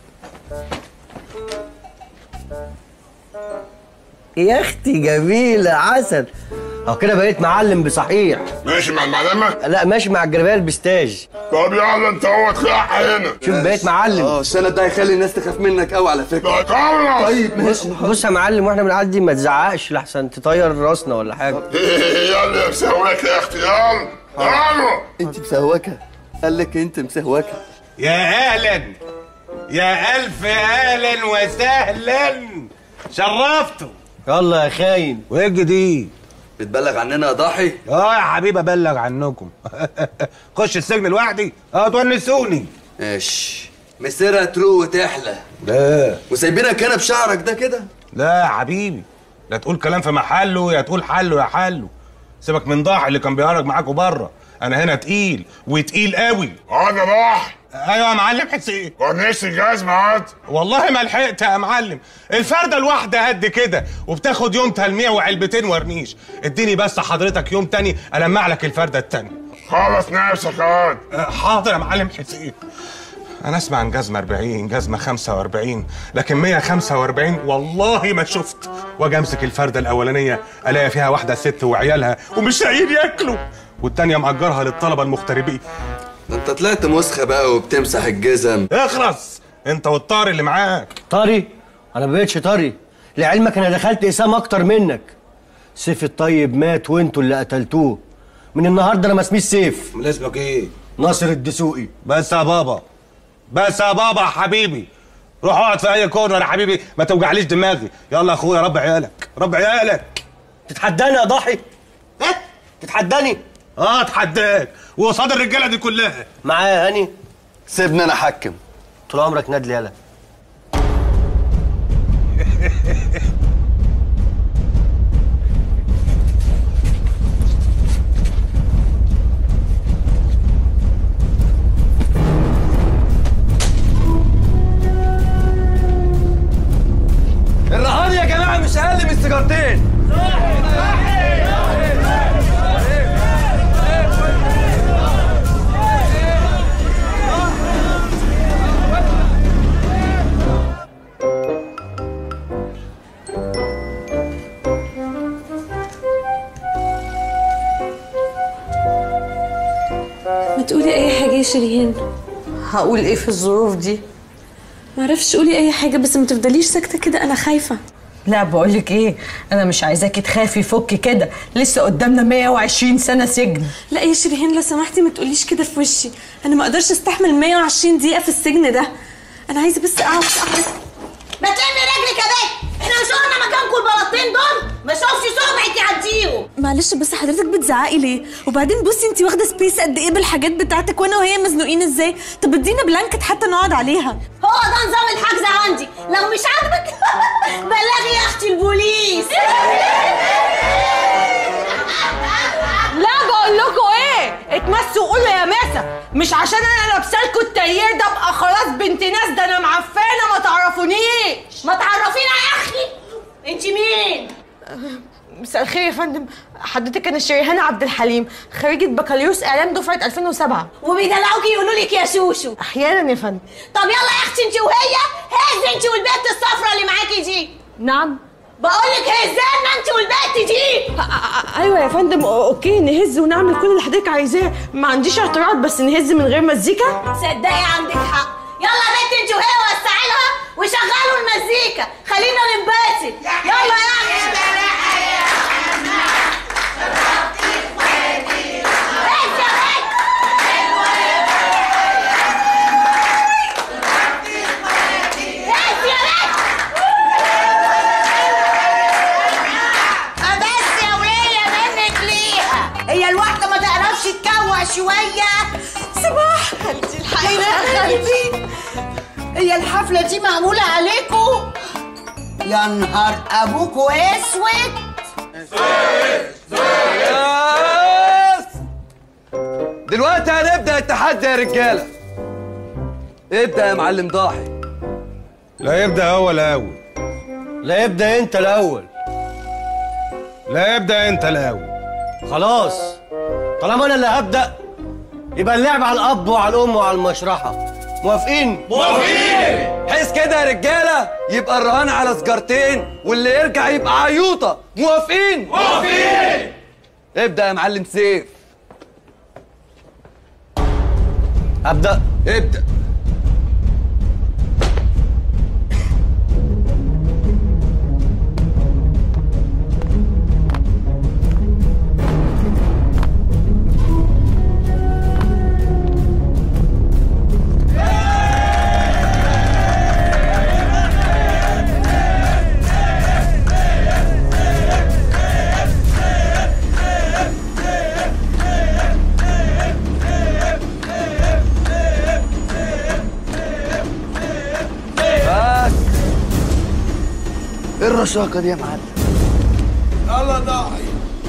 يا اختي جميلة عسل اهو كده بقيت معلم بصحيح ماشي مع المعلمة؟ لا ماشي مع الجلابيه البستاج طب يلا انت اهو تلقح هنا شوف بقيت معلم اه الشنب ده هيخلي الناس تخاف منك قوي على فكره طيب بص بص يا معلم واحنا بنعدي ما تزعقش لحسن تطير راسنا ولا حاجه يلا يا مسواك يا اختي يلا يلا انت مسهوكه قال لك انت مسهوكه يا اهلا يا الف اهلا وسهلا شرفتوا يلا يا خاين وايه الجديد بتبلغ عننا يا ضاحي اه يا حبيبي ابلغ عنكم خش السجن لوحدي اه تونسوني ماشي مسيرها تروق وتحلى لا وسايبينك هنا بشعرك ده كده لا يا حبيبي لا تقول كلام في محله يا تقول حله يا حله سيبك من ضاحي اللي كان بيهرج معاكوا بره انا هنا تقيل وتقيل قوي انا ضاحي ايوه يا معلم حسين ورنيش الجزمة عاد والله ما لحقت يا معلم الفرده الواحده قد كده وبتاخد يوم تلميع وعلبتين ورنيش اديني بس حضرتك يوم تاني المع لك الفرده التانيه خلص نفسك عاد حاضر يا معلم حسين انا اسمع عن جزمه 40 جزمه 45 لكن 145 والله ما شفت واجي امسك الفرده الاولانيه الاقي فيها واحده ست وعيالها ومش لاقيين ياكلوا والتانيه مأجرها للطلبه المغتربين ده انت طلعت مسخه بقى وبتمسح الجزم اخرس انت والطار اللي معاك طري انا ما بقتش طري لعلمك انا دخلت اسام اكتر منك سيف الطيب مات وانتوا اللي قتلتوه من النهارده انا ما اسميش سيف من اسمك ايه ناصر الدسوقي بس يا بابا بس يا بابا يا حبيبي روح اقعد في اي كورنر يا حبيبي ما توجعليش دماغي يلا يا اخويا رب عيالك رب عيالك تتحداني يا ضحي ها تتحداني اه اتحداك وقصاد الرجاله دي كلها معايا هاني سيبني انا احكم طول عمرك نادلي يالا الرهان يا جماعه مش اقل من سيجارتين ما تقولي اي حاجه يا شيرين هقول ايه في الظروف دي معرفش قولي اي حاجه بس ما تفضليش ساكته كده انا خايفه لا بقولك ايه انا مش عايزاكي تخافي فكي كده لسه قدامنا 120 سنه سجن لا يا شيرين لو سمحتي ما تقوليش كده في وشي انا ما اقدرش استحمل 120 دقيقه في السجن ده انا عايزه بس اقعد اقعد ما تلمي رجلك يا بنت احنا مش قلنا مكانكم البلاطين دول ما شوفش صبعك يعديهم معلش بس حضرتك بتزعقي ليه وبعدين بصي انت واخده سبيس قد ايه بالحاجات بتاعتك وانا وهي مزنوقين ازاي طب ادينا بلانكت حتى نقعد عليها هو ده نظام الحجز عندي لو مش عاجبك بلغي يا اختي البوليس لا بقول لكم ايه اتمسوا قولوا يا ماسة مش عشان انا لابسه لكم التايير ده ابقى خلاص بنت ناس ده انا معفانه ما تعرفونيش ما تعرفينا يا اختي انت مين مساء الخير يا فندم حضرتك انا شريهان عبد الحليم خريجة بكالوريوس اعلام دفعة 2007 وبيدلعوكي يقولوا لك يا شوشو احيانا يا فندم طب يلا يا اختي انت وهي هز انت والبنت الصفرا اللي معاكي دي نعم بقول لك هزانا انت والبنت دي ايوه يا فندم أو- اوكي نهز ونعمل كل اللي حضرتك عايزاه ما عنديش اعتراض بس نهز من غير مزيكا صدقي عندك حق يلا يا بنت انت وهي وسعي لها وشغلوا المزيكا خلينا ننبسط يلا يا اختي بس يا ولية منك ليها هي الواحدة ما تعرفش تكوع شوية صباح خالتي الحقيقة يا خالتي هي الحفلة دي معمولة عليكم يا نهار أبوكوا أسود دلوقتي هنبدا التحدي يا رجاله ابدا يا معلم ضاحي لا يبدا هو الاول لا يبدا انت الاول لا يبدا انت الاول خلاص طالما انا اللي هبدا يبقى اللعب على الاب وعلى الام وعلى المشرحه موافقين حس كده يا رجاله يبقى الرهان على سجارتين واللي يرجع يبقى عيوطه موافقين موافقين ابدا يا معلم سيف ابدا ابدا بس ايه الرشاقه دي يا معلم يلا ضاحي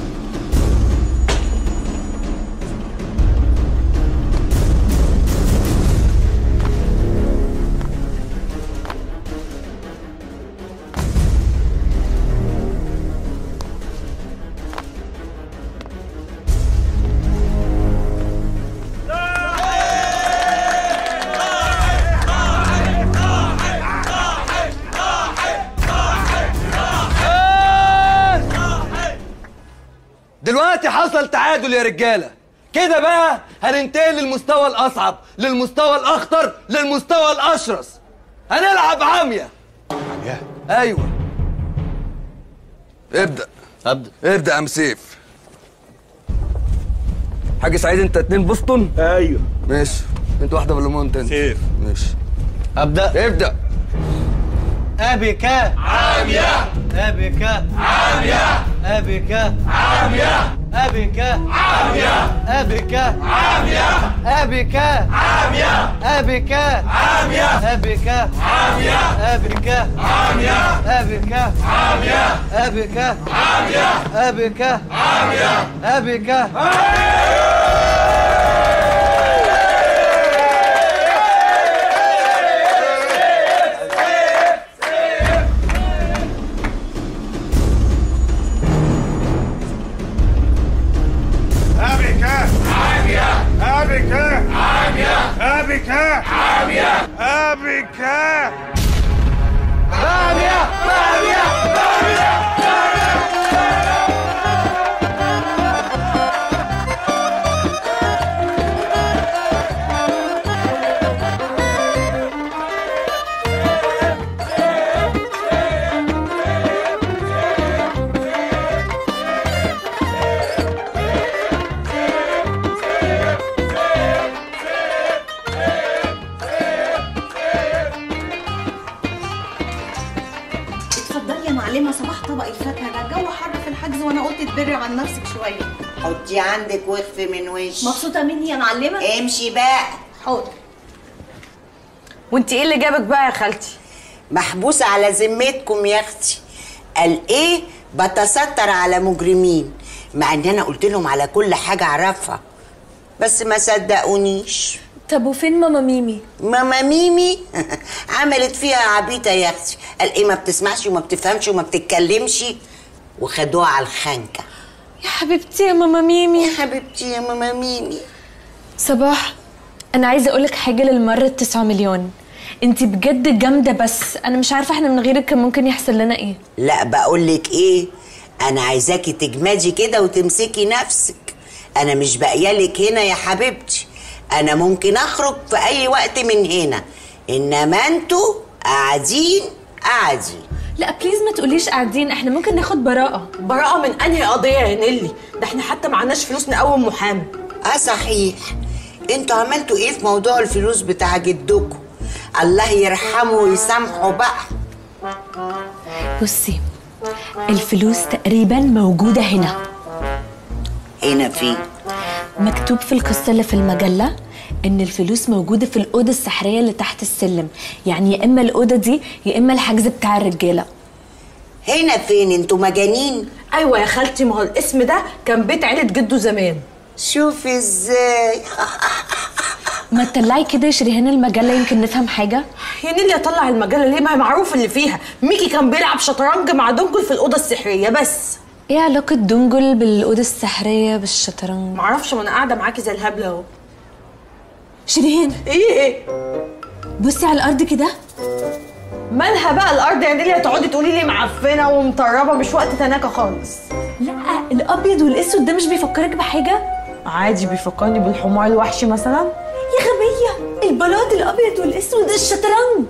دلوقتي حصل تعادل يا رجاله كده بقى هننتقل للمستوى الاصعب للمستوى الاخطر للمستوى الاشرس هنلعب عاميه عاميه ايوه ابدا ابدا ابدا يا ام سيف حاج سعيد انت اتنين بوسطن ايوه ماشي انت واحده بالليمون انت سيف ماشي ابدا ابدا ابك عاميه ابك عاميه ابك عاميه ابك عاميه ابك عاميه ابك عاميه ابك عاميه ابك عاميه ابك عاميه ابك عاميه ابك عاميه ابك عاميه ابك أبك عامية أبك عامية أبك عامية أبك عامية عامية اتفضلي يا معلمة صباح طبق الفاكهة ده الجو حر في الحجز وانا قلت تبري عن نفسك شوية حطي عندك واخفي من وشي مبسوطة مني يا معلمة؟ امشي بقى حاضر وانت ايه اللي جابك بقى يا خالتي محبوسة على ذمتكم يا اختي قال ايه بتستر على مجرمين مع ان انا قلت لهم على كل حاجة اعرفها بس ما صدقونيش طب وفين ماما ميمي ماما ميمي عملت فيها عبيطة يا اختي قال ايه ما بتسمعش وما بتفهمش وما بتتكلمش وخدوها على الخنكه يا حبيبتي يا ماما ميمي يا حبيبتي يا ماما ميمي صباح انا عايزه اقولك حاجه للمره التسعة مليون انت بجد جامده بس انا مش عارفه احنا من غيرك كان ممكن يحصل لنا ايه لا بقولك ايه انا عايزاكي تجمدي كده وتمسكي نفسك انا مش باقيالك هنا يا حبيبتي انا ممكن اخرج في اي وقت من هنا انما انتوا قاعدين قاعدين لا بليز ما تقوليش قاعدين احنا ممكن ناخد براءه براءة من انهي قضية يا نيلي ده احنا حتى معناش فلوس نقوم محامي اه صحيح انتوا عملتوا ايه في موضوع الفلوس بتاع جدكم الله يرحمه ويسامحه بقى بصي الفلوس تقريبا موجوده هنا هنا فين مكتوب في القصه اللي في المجله ان الفلوس موجوده في الاوضه السحريه اللي تحت السلم يعني يا اما الاوضه دي يا اما الحجز بتاع الرجاله هنا فين انتوا مجانين ايوه يا خالتي ما هو الاسم ده كان بيت عيلة جده زمان شوفي ازاي ما تطلعي كده يا شريهان المجله يمكن نفهم حاجه يا نيلي اطلع المجله ليه ما هي معروف اللي فيها ميكي كان بيلعب شطرنج مع دنجل في الاوضه السحريه بس ايه علاقه دنجل بالاوضه السحريه بالشطرنج معرفش ما انا قاعده معاكي زي الهبله اهو شريهان ايه بصي على الارض كده مالها بقى الارض يا نيلي هتقعدي تقولي لي معفنه ومطربه مش وقت تناكه خالص لا الابيض والاسود ده مش بيفكرك بحاجه عادي بيفكرني بالحمار الوحشي مثلا يا غبيه البلاط الابيض والاسود الشطرنج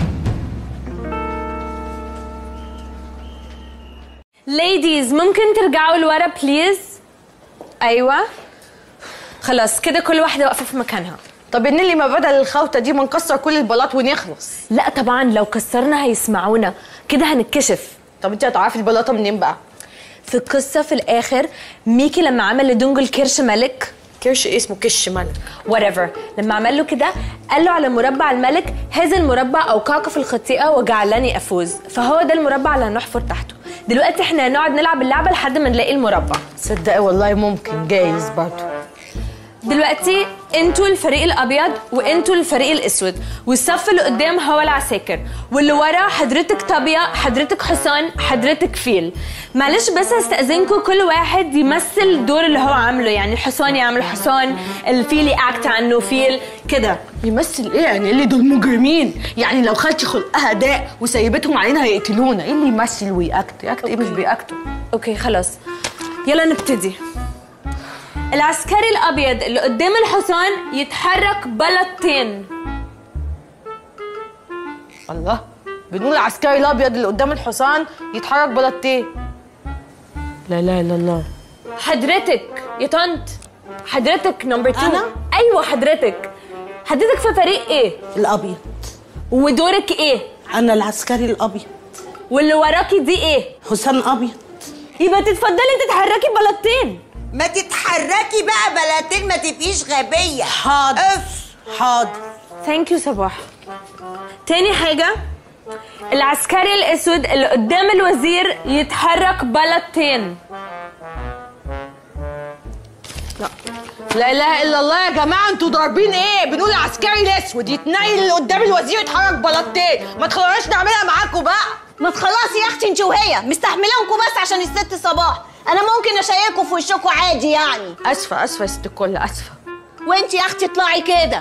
ليديز ممكن ترجعوا لورا بليز ايوه خلاص كده كل واحده واقفه في مكانها طب يا نيلي ما بدل الخوته دي ما نكسر كل البلاط ونخلص لا طبعا لو كسرنا هيسمعونا كده هنتكشف طب انت هتعرفي البلاطه منين بقى في القصه في الاخر ميكي لما عمل لدونجل كرش ملك كرش إيه اسمه كش ملك whatever لما عمل له كده قال له على مربع الملك هذا المربع اوقعك في الخطيئه وجعلني افوز فهو ده المربع اللي هنحفر تحته دلوقتي احنا هنقعد نلعب اللعبه لحد ما نلاقي المربع صدقي والله ممكن جايز برضه دلوقتي انتوا الفريق الابيض وانتوا الفريق الاسود والصف اللي قدام هو العساكر واللي ورا حضرتك طابيه حضرتك حصان حضرتك فيل معلش بس هستاذنكم كل واحد يمثل الدور اللي هو عامله يعني الحصان يعمل حصان الفيل ياكت عنه فيل كده يمثل ايه يعني اللي دول مجرمين يعني لو خالتي خلقها داء وسيبتهم علينا هيقتلونا ايه اللي يمثل ويأكت يأكت ايه مش بيأكتوا اوكي خلاص يلا نبتدي العسكري الابيض اللي قدام الحصان يتحرك بلطتين الله بنقول العسكري الابيض اللي قدام الحصان يتحرك بلطتين لا لا الا الله حضرتك يا طنط حضرتك نمبر 2 أنا؟ ايوه حضرتك حضرتك في فريق ايه الابيض ودورك ايه انا العسكري الابيض واللي وراكي دي ايه حسام ابيض يبقى تتفضلي تتحركي بلطتين ما تتحركي بقى بلاتين ما تبقيش غبيه حاضر حاضر ثانك يو صباح تاني حاجة العسكري الأسود اللي قدام الوزير يتحرك بلطتين لا اله الا الله يا جماعه انتوا ضاربين ايه بنقول العسكري الاسود يتنيل اللي قدام الوزير يتحرك بلطتين ما تخلوناش نعملها معاكم بقى ما تخلصي يا اختي انت وهي مستحملانكم بس عشان الست صباح انا ممكن اشيكوا في وشكوا عادي يعني اسفه اسفه يا ست الكل اسفه وانت يا اختي اطلعي كده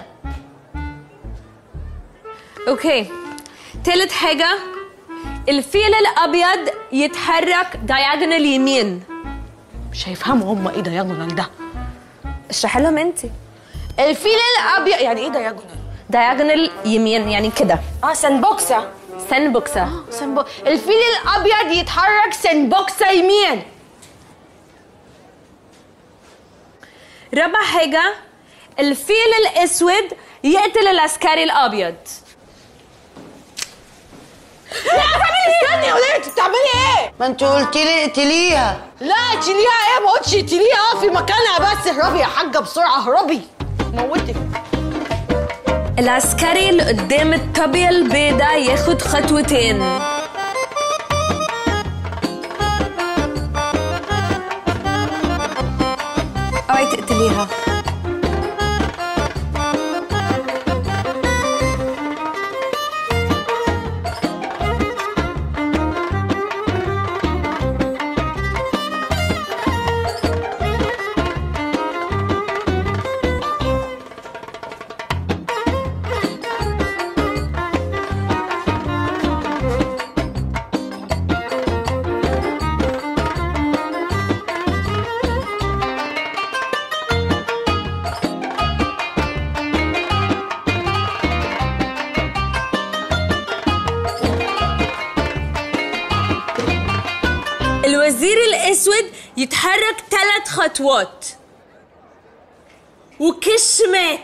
اوكي تالت حاجة الفيل الأبيض يتحرك دايجونال يمين مش هيفهموا هم ايه دايجونال ده اشرحي لهم انت الفيل الابيض يعني ايه دايجونال دايجونال يمين يعني كده اه سنبوكسه سنبوكسة سنبو... الفيل الابيض يتحرك سنبوكسه يمين رابع حاجة الفيل الأسود يقتل العسكري الأبيض لا تعملي استني يا وليه انت بتعملي ايه ما انت قلتي لي اقتليها لا اقتليها ايه ما قلتش اقتليها في مكانها بس اهربي يا حاجه بسرعه اهربي موتك العسكري اللي قدام الطابية البيضة ياخد خطوتين اوعي تقتليها الوزير الاسود يتحرك ثلاث خطوات وكش مات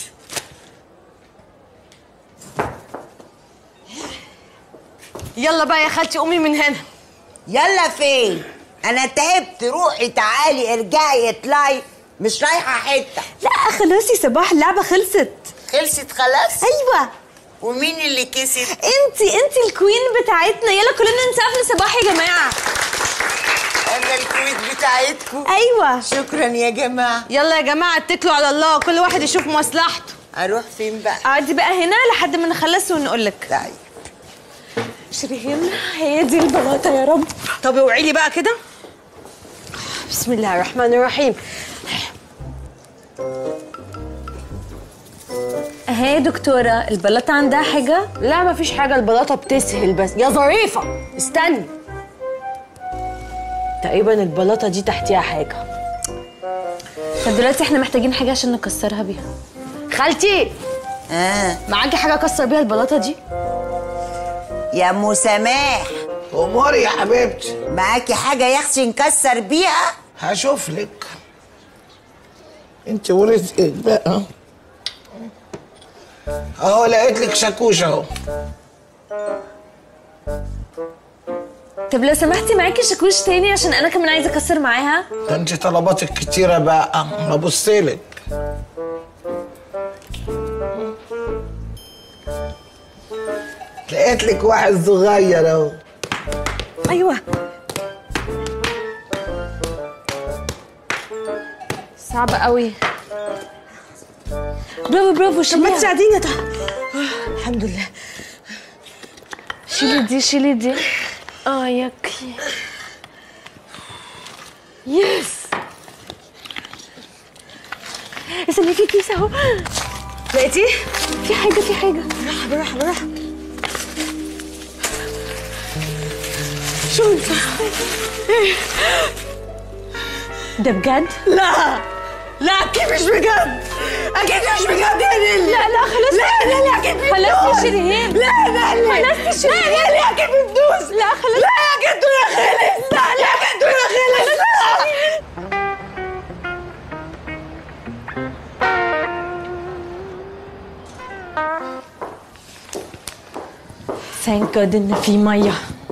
يلا بقى يا خالتي قومي من هنا يلا فين انا تعبت روحي تعالي ارجعي اطلعي مش رايحه حته لا خلاص يا صباح اللعبه خلصت خلصت خلاص ايوه ومين اللي كسب انتي انتي الكوين بتاعتنا يلا كلنا نسقف لصباح يا جماعه انا الكويت بتاعتكم ايوه شكرا يا جماعه يلا يا جماعه اتكلوا على الله كل واحد يشوف مصلحته اروح فين بقى قعدي بقى هنا لحد ما نخلص ونقول لك طيب شيرين هي دي البلاطه يا رب طب اوعي لي بقى كده بسم الله الرحمن الرحيم اهي يا دكتوره البلاطه عندها حاجه لا مفيش حاجه البلاطه بتسهل بس يا ظريفه استني تقريبا البلاطه دي تحتيها حاجه طب دلوقتي احنا محتاجين حاجه عشان نكسرها بيها خالتي اه معاكي حاجه اكسر بيها البلاطه دي يا ام سماح اموري يا حبيبتي معاكي حاجه يا اختي نكسر بيها هشوف لك انت ورزقك بقى اهو لقيت لك شاكوش اهو طب لو سمحتي معاكي شاكوش تاني عشان انا كمان عايزه اكسر معاها ده انت طلباتك كتيرة بقى ببصلك لقيت لك واحد صغير اهو ايوه صعب قوي برافو برافو طب ما شيليها تساعديني طب الحمد لله شيلي دي شيلي دي اه ياكي يس استني في كيس اهو لقيتيه؟ في حاجة في حاجة بالراحة بالراحة بالراحة شو انت؟ ده بجد؟ لا لا اكيد مش بجد اكيد مش بجد يا نيلي لا لا خلاص لا لا لا اكيد خلاص يا بتدوس. شيرين لا لا لا خلاص يا شيرين لا لا اكيد بتدوس لا خلاص لا يا جدو يا خالد لا لا يا جدو يا خالد لا ثانك جاد ان في ميه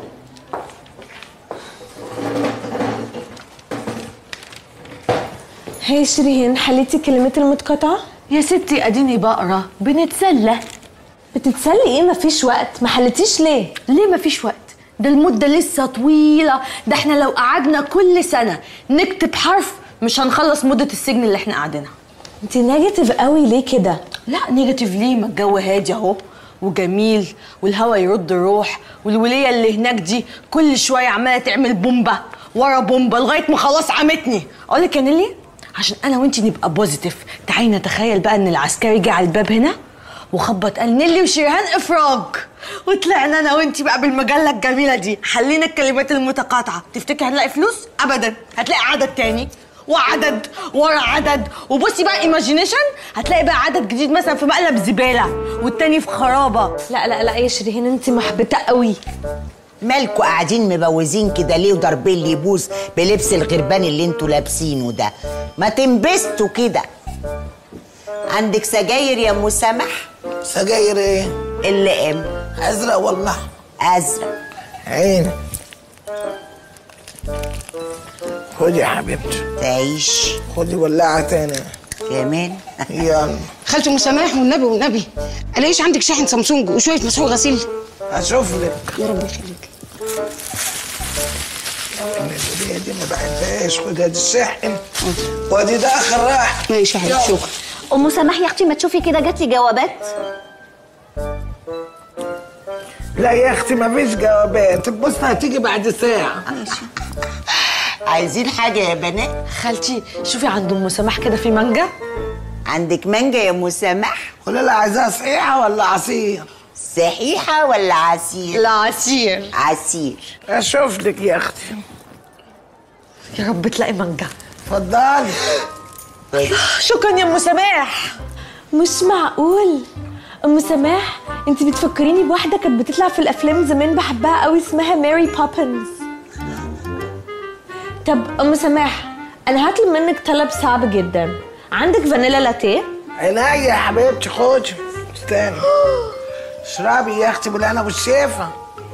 هي شيرين حليتي كلمات المتقاطعة؟ يا ستي اديني بقرا بنتسلى بتتسلي ايه مفيش وقت ما حلتيش ليه؟ ليه مفيش وقت ده المدة لسه طويلة ده احنا لو قعدنا كل سنة نكتب حرف مش هنخلص مدة السجن اللي احنا قاعدينها انت نيجاتيف قوي ليه كده؟ لا نيجاتيف ليه ما الجو هادي اهو وجميل والهوا يرد الروح والولية اللي هناك دي كل شوية عمالة تعمل بومبا ورا بومبا لغاية ما خلاص عمتني اقول لك يا نيلي عشان انا وانتي نبقى بوزيتيف تعالي نتخيل بقى ان العسكري جه على الباب هنا وخبط قال نيلي وشيرهان افراج وطلعنا انا وانتي بقى بالمجله الجميله دي حلينا الكلمات المتقاطعه تفتكر هنلاقي فلوس ابدا هتلاقي عدد تاني وعدد ورا عدد وبصي بقى ايماجينيشن هتلاقي بقى عدد جديد مثلا في مقلب زباله والتاني في خرابه لا لا لا يا شيرين انت محبطة قوي مالكوا قاعدين مبوزين كده ليه وضاربين لي بوس بلبس الغربان اللي انتوا لابسينه ده ما تنبسطوا كده عندك سجاير يا ام سمح سجاير ايه اللي ام ازرق والله ازرق عيني خدي يا حبيبتي تعيش خدي ولاعة تاني كمان يلا خالته مسامح والنبي والنبي الاقيش عندك شاحن سامسونج وشويه مسحوق غسيل اشوف لك يا رب يخليك الهدية دي ما بحبهاش خدها دي الشاحن وادي ده اخر راح ماشي يا حبيبي شكرا ام سماح يا اختي ما تشوفي كده جات لي جوابات لا يا اختي ما فيش جوابات البوسطة هتيجي بعد ساعة عايزين حاجه يا بنات خالتي شوفي عند ام سماح كده في مانجا عندك مانجا يا ام سمح ولا لا عايزاها صحيحة ولا عصير صحيحه ولا عصير لا عصير عصير اشوف لك يا اختي يا رب تلاقي مانجا اتفضلي شكرا يا ام سماح مش معقول ام سماح انت بتفكريني بواحده كانت بتطلع في الافلام زمان بحبها قوي اسمها ماري بوبنز طب ام سماح انا هطلب منك طلب صعب جدا عندك فانيلا لاتيه عينيا يا حبيبتي خدي استنى اشربي يا اختي بالهنا والشفا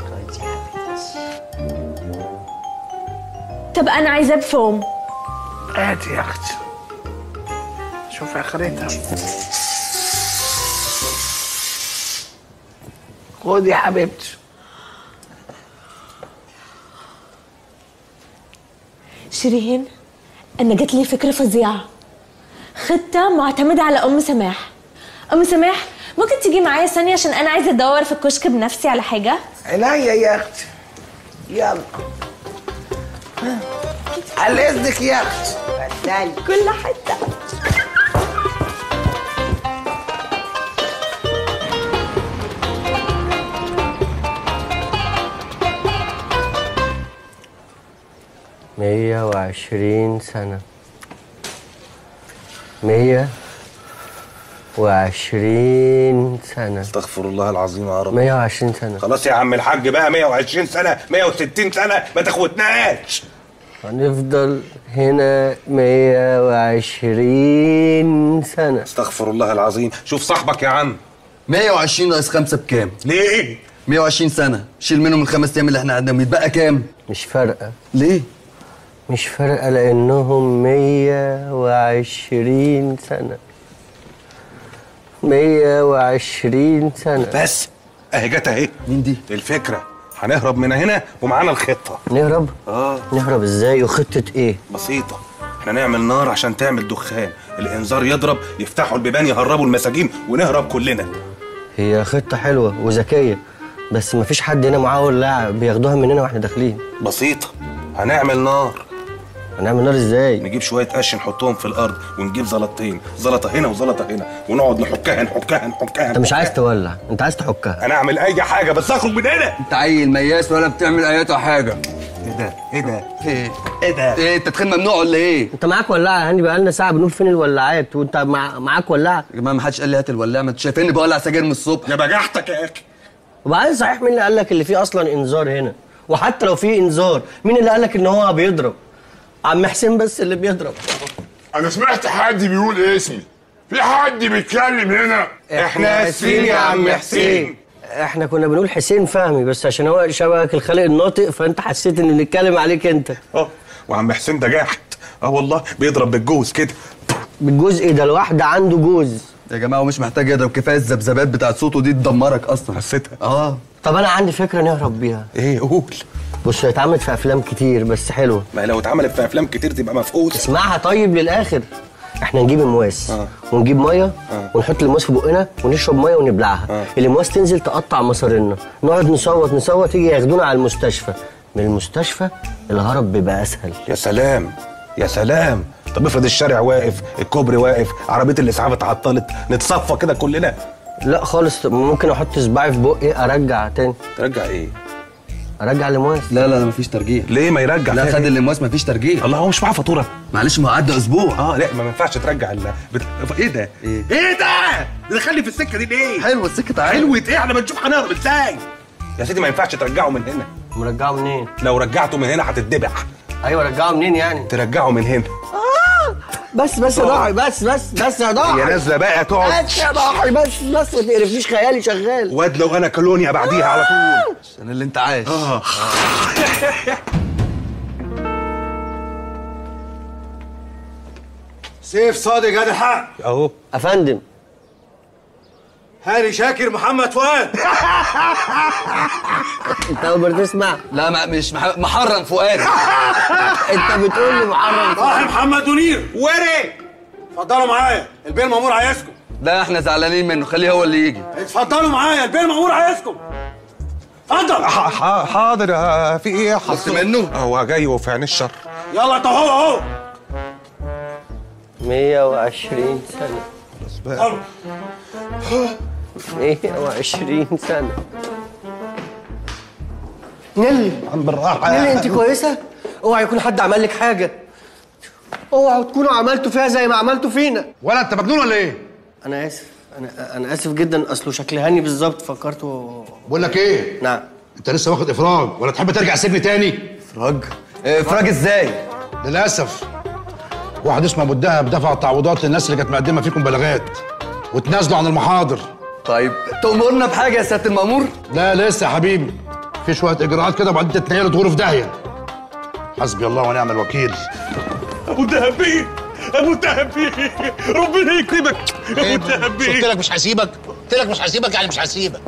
طب انا عايزاه بفوم هاتي يا اختي شوف اخرتها خدي يا حبيبتي شيرين انا جات لي فكره فظيعه خطه معتمده على ام سماح ام سماح ممكن تيجي معايا ثانيه عشان انا عايزه ادور في الكشك بنفسي على حاجه عينيا يا اختي يلا على اذنك يا اختي اتفضلي كل حته مية وعشرين سنة مية وعشرين سنة استغفر الله العظيم يا رب مية وعشرين سنة خلاص يا عم الحاج بقى 120 سنة 160 سنة ما تاخدناش هنفضل هنا مية وعشرين سنة استغفر الله العظيم شوف صاحبك يا عم 120 ناقص 5 بكام؟ ليه؟ 120 سنة شيل منهم الخمس أيام اللي احنا قعدناهم يتبقى كام؟ مش فارقة ليه؟ مش فارقة لأنهم مية وعشرين سنة مية وعشرين سنة بس اهي جت اهي مين دي؟ الفكرة هنهرب من هنا ومعانا الخطة نهرب؟ اه نهرب ازاي وخطة ايه؟ بسيطة احنا نعمل نار عشان تعمل دخان الانذار يضرب يفتحوا البيبان يهربوا المساجين ونهرب كلنا هي خطة حلوة وذكية بس مفيش حد هنا معاه ولاعة بياخدوها مننا واحنا داخلين بسيطة هنعمل نار هنعمل نار ازاي؟ نجيب شوية قش نحطهم في الأرض ونجيب زلطتين زلطة هنا وزلطة هنا ونقعد نحكها نحكها نحكها انت مش عايز تولع انت عايز تحكها أنا أعمل أي حاجة بس أخرج من هنا أنت عيل مياس ولا بتعمل أيات حاجة إيه ده؟ إيه ده؟ إيه؟ إيه ده؟ إيه التدخين ممنوع ولا إيه؟ انت معاك ولاعة يعني بقالنا ساعة بنقول فين الولاعات وانت مع... معاك ولاعة يا جماعة ما حدش قال لي هات الولاعة ما انتوا شايفيني بولع سجاير من الصبح يا بجحتك يا أخي وبعدين صحيح مين اللي قال لك اللي فيه اصلا انذار هنا وحتى لو فيه انذار مين اللي قال لك ان هو بيضرب عم حسين بس اللي بيضرب انا سمعت حد بيقول اسمي في حد بيتكلم هنا إحنا آسفين يا عم حسين. احنا كنا بنقول حسين فهمي بس عشان هو شبهك الخالق الناطق فانت حسيت ان بنتكلم عليك انت اه وعم حسين ده جاحد اه والله بيضرب بالجوز كده بالجزء ده الواحد عنده جوز يا جماعة ومش محتاج يضرب كفاية الذبذبات بتاعت صوته دي تدمرك أصلا حسيتها اه طب انا عندي فكره نهرب بيها ايه قول بص هي اتعملت في افلام كتير بس حلوه ما هي لو اتعملت في افلام كتير تبقى مفقوس اسمعها طيب للاخر احنا نجيب المواس آه. ونجيب ميه آه. ونحط المواس في بقنا ونشرب ميه ونبلعها آه. المواس تنزل تقطع مصارينا نقعد نصوت نصوت يجي ياخدونا على المستشفى من المستشفى الهرب بيبقى اسهل يا سلام يا سلام طب افرض الشارع واقف الكوبري واقف عربيه الاسعاف اتعطلت نتصفى كده كلنا لا خالص ممكن احط صباعي في بقي ارجع تاني ترجع ايه ارجع المواس لا لا لا مفيش ترجيع ليه ما يرجع لا فيها خد ليه؟ الامواس مفيش ترجيع الله هو مش معاه فاتوره معلش ما هو عدى اسبوع اه لا ما ينفعش ترجع ال بت... ايه ده ايه ايه ده دخلني في السكه دي ليه حلوه السكه تعالى حلوه ايه احنا بنشوف هنهرب ازاي يا سيدي ما ينفعش ترجعه من هنا مرجعه منين لو رجعته من هنا هتتدبح ايوه رجعه منين يعني ترجعه من هنا بس بس يا ضاحي بس بس بس يا ضاحي هي نازله بقى تقعد بس يا ضاحي بس بس ما تقرفنيش خيالي شغال واد لو انا كولونيا بعديها على طول عشان اللي انت عايش اه سيف صادق هذا الحق اهو افندم هاني شاكر محمد فؤاد انت اول مره تسمع لا ما مش مح- محرم فؤاد انت بتقول لي محرم صاحي محمد منير وري اتفضلوا معايا البيه المأمور عايزكم لا احنا زعلانين منه خليه هو اللي يجي اتفضلوا معايا البيه المأمور عايزكم اتفضل ح- ح- حاضر آه، في ايه خفت منه هو جاي وفي عين الشر يلا انت اهو اهو 120 سنه اتفضلوا. 120 سنه نيلي عم بالراحه نيلي انت كويسه اوعى يكون حد عمل لك حاجه اوعوا تكونوا عملتوا فيها زي ما عملتوا فينا ولا انت مجنون ولا ايه؟ انا اسف انا انا اسف جدا اصله شكل هاني بالظبط فكرته بقول لك ايه؟ نعم انت لسه واخد افراج ولا تحب ترجع السجن تاني؟ افراج افراج ازاي للاسف واحد اسمه ابو الدهب دفع التعويضات للناس اللي كانت مقدمه فيكم بلاغات وتنازلوا عن المحاضر طيب تأمرنا بحاجه يا سياده المأمور لا لسه يا حبيبي في شويه اجراءات كده وبعدين تتنقلوا تغوروا في داهيه حسبي الله ونعم الوكيل ابو الدهب بيه ابو الدهب بيه ربنا يكرمك ابو الدهب قلت بيه لك مش هسيبك قلت لك مش هسيبك يعني مش هسيبك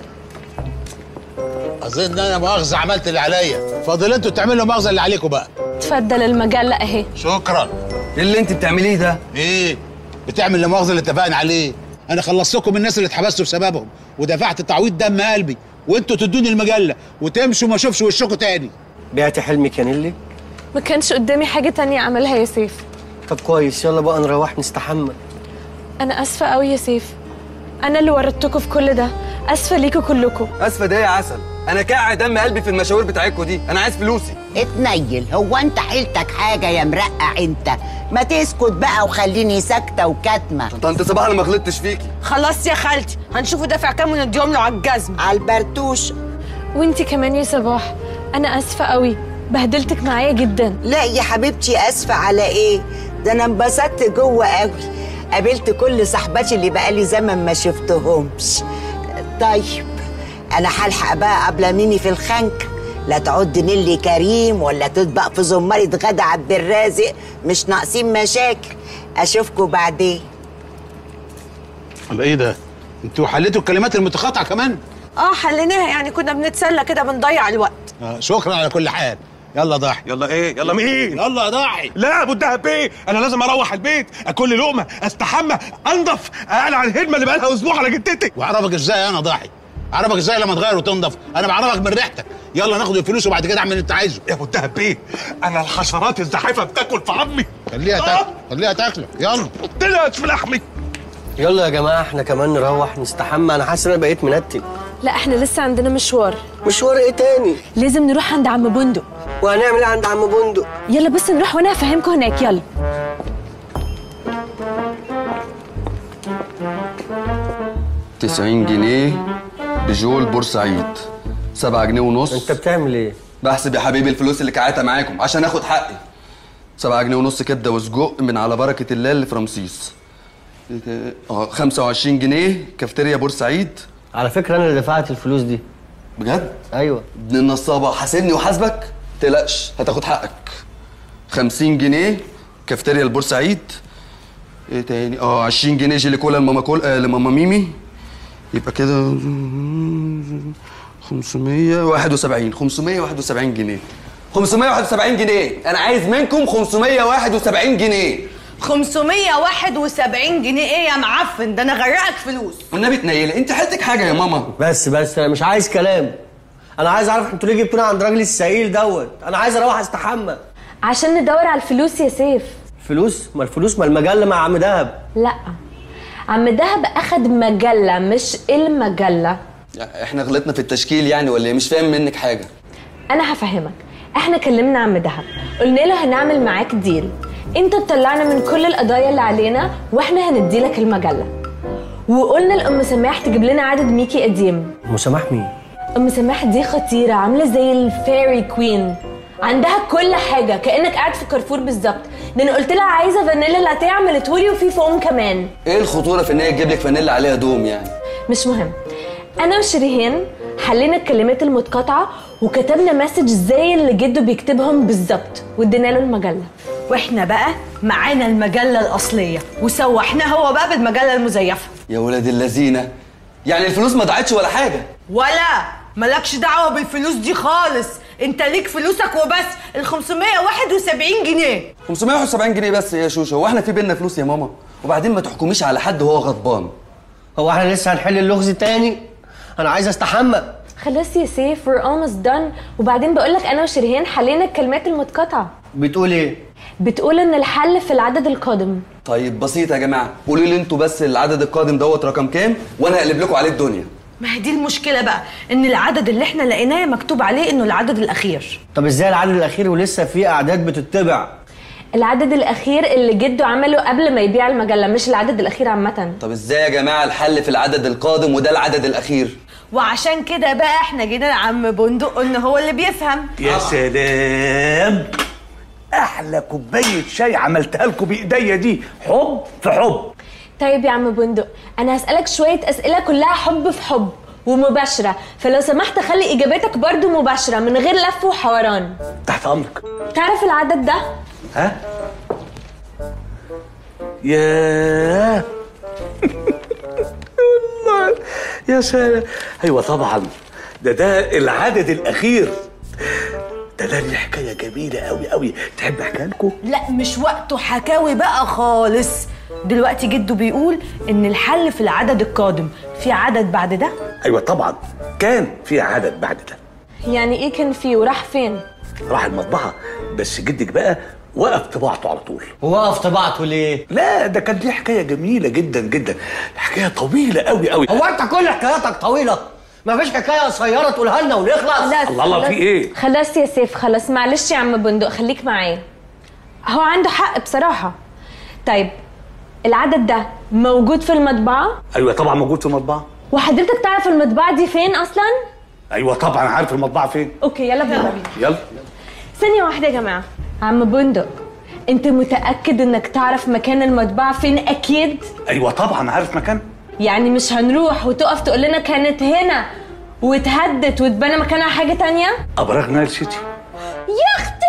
اظن انا مؤاخذه عملت اللي عليا فاضل انتوا تعملوا مؤاخذه اللي عليكم بقى اتفضل المجله اهي شكرا ايه اللي انت بتعمليه ده ايه بتعمل المؤاخذه اللي اتفقنا عليه انا خلصتكم الناس اللي اتحبستوا بسببهم ودفعت تعويض دم قلبي وانتوا تدوني المجله وتمشوا ما اشوفش وشكم تاني بعتي حلمك يا نيلي ما كانش قدامي حاجه تانية اعملها يا سيف طب كويس يلا بقى نروح نستحمى انا اسفه قوي يا سيف انا اللي ورطتكم في كل ده اسفه ليكوا كلكم اسفه ده يا عسل انا كاع دم قلبي في المشاوير بتاعتكم دي انا عايز فلوسي اتنيل هو انت حيلتك حاجه يا مرقع انت ما تسكت بقى وخليني ساكته وكاتمه طنط صباح انا ما غلطتش فيكي خلاص يا خالتي هنشوفه دافع كام ونديهم له على الجزم على البرتوش وانتي كمان يا صباح انا اسفه قوي بهدلتك معايا جدا لا يا حبيبتي اسفه على ايه ده انا انبسطت جوه قوي قابلت كل صاحباتي اللي بقالي زمن ما شفتهمش طيب انا هلحق بقى قبل ميمي في الخنك لا تعد نيلي كريم ولا تطبق في زمارة غدا عبد الرازق مش ناقصين مشاكل اشوفكوا بعدين الله ايه ده انتوا حليتوا الكلمات المتقاطعه كمان اه حليناها يعني كنا بنتسلى كده بنضيع الوقت آه شكرا على كل حال يلا ضحي يلا ايه يلا مين يلا ضحي لا ابو الدهب بيه انا لازم اروح البيت اكل لقمه استحمى انضف اقلع الهدمه اللي بقالها اسبوع على جدتي واعرفك ازاي انا ضحي اعرفك ازاي لما تغير وتنضف انا بعرفك من ريحتك يلا ناخد الفلوس وبعد كده اعمل اللي انت عايزه يا ابو الدهب بيه انا الحشرات الزحيفه بتاكل في عظمي خليها تاكل خليها تاكلك يلا طلعت في لحمي يلا يا جماعه احنا كمان نروح نستحمى انا حاسس ان انا بقيت منتن لا احنا لسه عندنا مشوار مشوار ايه تاني لازم نروح عند عم بندق وهنعمل ايه عند عم بندق يلا بس نروح وانا هفهمكم هناك يلا تسعين جنيه بجول بورسعيد سبعة جنيه ونص انت بتعمل ايه؟ بحسب يا حبيبي الفلوس اللي كعاتة معاكم عشان اخد حقي سبعة جنيه ونص كبدة وسجق من على بركة الله اللي في رمسيس اه 25 جنيه كافتيريا بورسعيد على فكره انا اللي دفعت الفلوس دي بجد؟ ايوه ابن النصابة حاسبني وحاسبك تقلقش هتاخد حقك 50 جنيه كافتيريا البورسعيد ايه تاني اه 20 جنيه جيلي كولا لماما كول آه لماما ميمي يبقى كده 571 571 جنيه 571 جنيه انا عايز منكم 571 جنيه 571 جنيه ايه يا معفن ده انا غرقك فلوس والنبي تنيلي انت حالتك حاجه يا ماما بس بس انا مش عايز كلام انا عايز اعرف انتوا ليه جبتونا عند راجل السعيل دوت انا عايز اروح استحمى عشان ندور على الفلوس يا سيف فلوس ما الفلوس ما المجله مع عم دهب لا عم دهب اخد مجله مش المجله احنا غلطنا في التشكيل يعني ولا ايه مش فاهم منك حاجه انا هفهمك احنا كلمنا عم دهب قلنا له هنعمل معاك ديل انت تطلعنا من كل القضايا اللي علينا واحنا هندي لك المجله وقلنا لام سماح تجيب لنا عدد ميكي قديم ام سماح مين ام سماح دي خطيره عامله زي الفيري كوين عندها كل حاجه كانك قاعد في كارفور بالظبط ده انا قلت لها عايزه فانيلا لاتيه عملته لي وفي فوم كمان ايه الخطوره في ان هي تجيب لك فانيلا عليها دوم يعني مش مهم انا وشريهان حلينا الكلمات المتقاطعه وكتبنا مسج زي اللي جده بيكتبهم بالظبط وادينا له المجله واحنا بقى معانا المجله الاصليه وسوحناها هو بقى بالمجله المزيفه يا ولاد اللذينه يعني الفلوس ما ضاعتش ولا حاجه ولا مالكش دعوه بالفلوس دي خالص انت ليك فلوسك وبس ال 571 جنيه 571 جنيه بس يا شوشه هو احنا في بينا فلوس يا ماما وبعدين ما تحكميش على حد وهو غضبان هو احنا لسه هنحل اللغز تاني انا عايز استحمى خلاص يا سيف we're almost done وبعدين بقول لك انا وشريهان حلينا الكلمات المتقاطعه بتقول ايه بتقول ان الحل في العدد القادم طيب بسيط يا جماعه قولوا لي انتوا بس العدد القادم دوت رقم كام وانا هقلب لكم عليه الدنيا ما هي دي المشكله بقى ان العدد اللي احنا لقيناه مكتوب عليه انه العدد الاخير طب ازاي العدد الاخير ولسه في اعداد بتتبع العدد الاخير اللي جده عمله قبل ما يبيع المجله مش العدد الاخير عامه طب ازاي يا جماعه الحل في العدد القادم وده العدد الاخير وعشان كده بقى احنا جينا لعم بندق قلنا هو اللي بيفهم يا سلام احلى كوبايه شاي عملتها لكم بايديا دي حب في حب طيب يا عم بندق انا هسألك شوية اسئلة كلها حب في حب ومباشرة فلو سمحت خلي اجابتك برضو مباشرة من غير لف وحوران تحت امرك تعرف العدد ده؟ ها ياه والله يا سلام ايوه طبعا ده ده العدد الاخير ده ده لي حكايه جميله قوي قوي تحب احكيها لكم لا مش وقته حكاوي بقى خالص دلوقتي جده بيقول ان الحل في العدد القادم في عدد بعد ده ايوه طبعا كان في عدد بعد ده يعني ايه كان فيه وراح فين؟ راح المطبعه بس جدك بقى وقف طباعته على طول وقف طباعته ليه؟ لا ده كان دي حكايه جميله جدا جدا حكايه طويله قوي قوي هو انت كل حكاياتك طويله مفيش حكايه قصيره تقولها لنا ونخلص لا الله الله في ايه خلاص يا سيف خلاص معلش يا عم بندق خليك معايا هو عنده حق بصراحة طيب العدد ده موجود في المطبعة ايوه طبعا موجود في المطبعه وحضرتك تعرف المطبعة دي فين أصلا؟ ايوه طبعا عارف المطبعه فين أوكي يلا بينا يلا ثانية واحدة يا جماعة عم بندق أنت متأكد إنك تعرف مكان المطبعة فين أكيد؟ ايوه طبعا عارف مكان يعني مش هنروح وتقف تقول لنا كانت هنا واتهدت واتبنى مكانها حاجة تانية؟ ابراج نايل سيتي يا اختي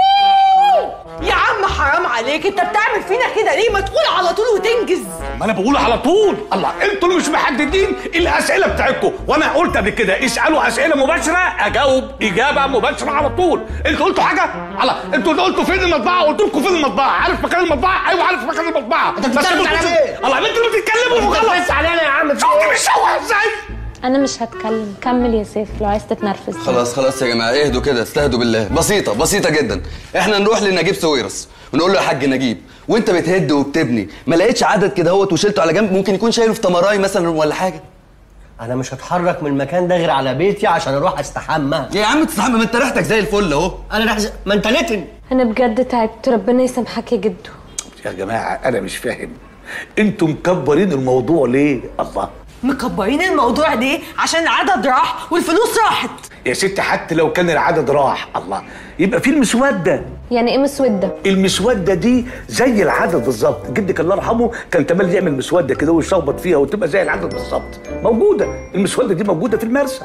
يا عم حرام عليك انت بتعمل فينا كده ليه ما تقول على طول وتنجز ما انا بقول على طول الله انتوا اللي مش محددين الاسئله بتاعتكم وانا قلت قبل كده اسالوا اسئله مباشره اجاوب اجابه مباشره على طول انتوا قلتوا حاجه الله انتوا اللي قلتوا فين المطبعه قلت لكم فين المطبعه عارف مكان المطبعه ايوه عارف مكان المطبعه انت بتتكلم على ايه؟ الله انتوا اللي بتتكلموا وخلاص بس علينا يا عم في شفت ايه؟ مش سوا ازاي أنا مش هتكلم كمل يا سيف لو عايز تتنرفز خلاص خلاص يا جماعه اهدوا كده استهدوا بالله بسيطه بسيطه جدا احنا نروح لنجيب سويرس ونقول له يا حاج نجيب وانت بتهد وبتبني ما لقيتش عدد كده اهوت وشلته على جنب ممكن يكون شايله في تمراي مثلا ولا حاجه انا مش هتحرك من المكان ده غير على بيتي عشان اروح استحمى يا عم تستحمى ما انت ريحتك زي الفل اهو انا رح... ما انت نتن أنا بجد تعبت ربنا يسامحك يا جدو يا جماعه انا مش فاهم انتوا مكبرين الموضوع ليه الله مكبرين الموضوع ليه عشان العدد راح والفلوس راحت يا ستي حتى لو كان العدد راح الله يبقى في المسوده يعني إيه مسودة؟ المسوده دي زي العدد بالظبط جدك الله يرحمه كان تمال يعمل مسوده كده ويشخبط فيها وتبقى زي العدد بالظبط موجوده المسوده دي موجوده في المرسم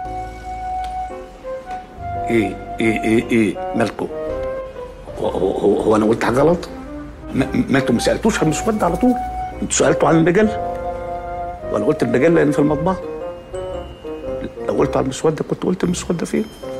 ايه ايه ايه ايه مالكم هو, هو, هو, هو انا قلت حاجه غلط ما, ما انتوا ما سالتوش عن المسوده على طول انتوا سالتوا عن المجله وانا قلت المجله اللي في المطبعه لو قلت على المسوده كنت قلت المسوده فين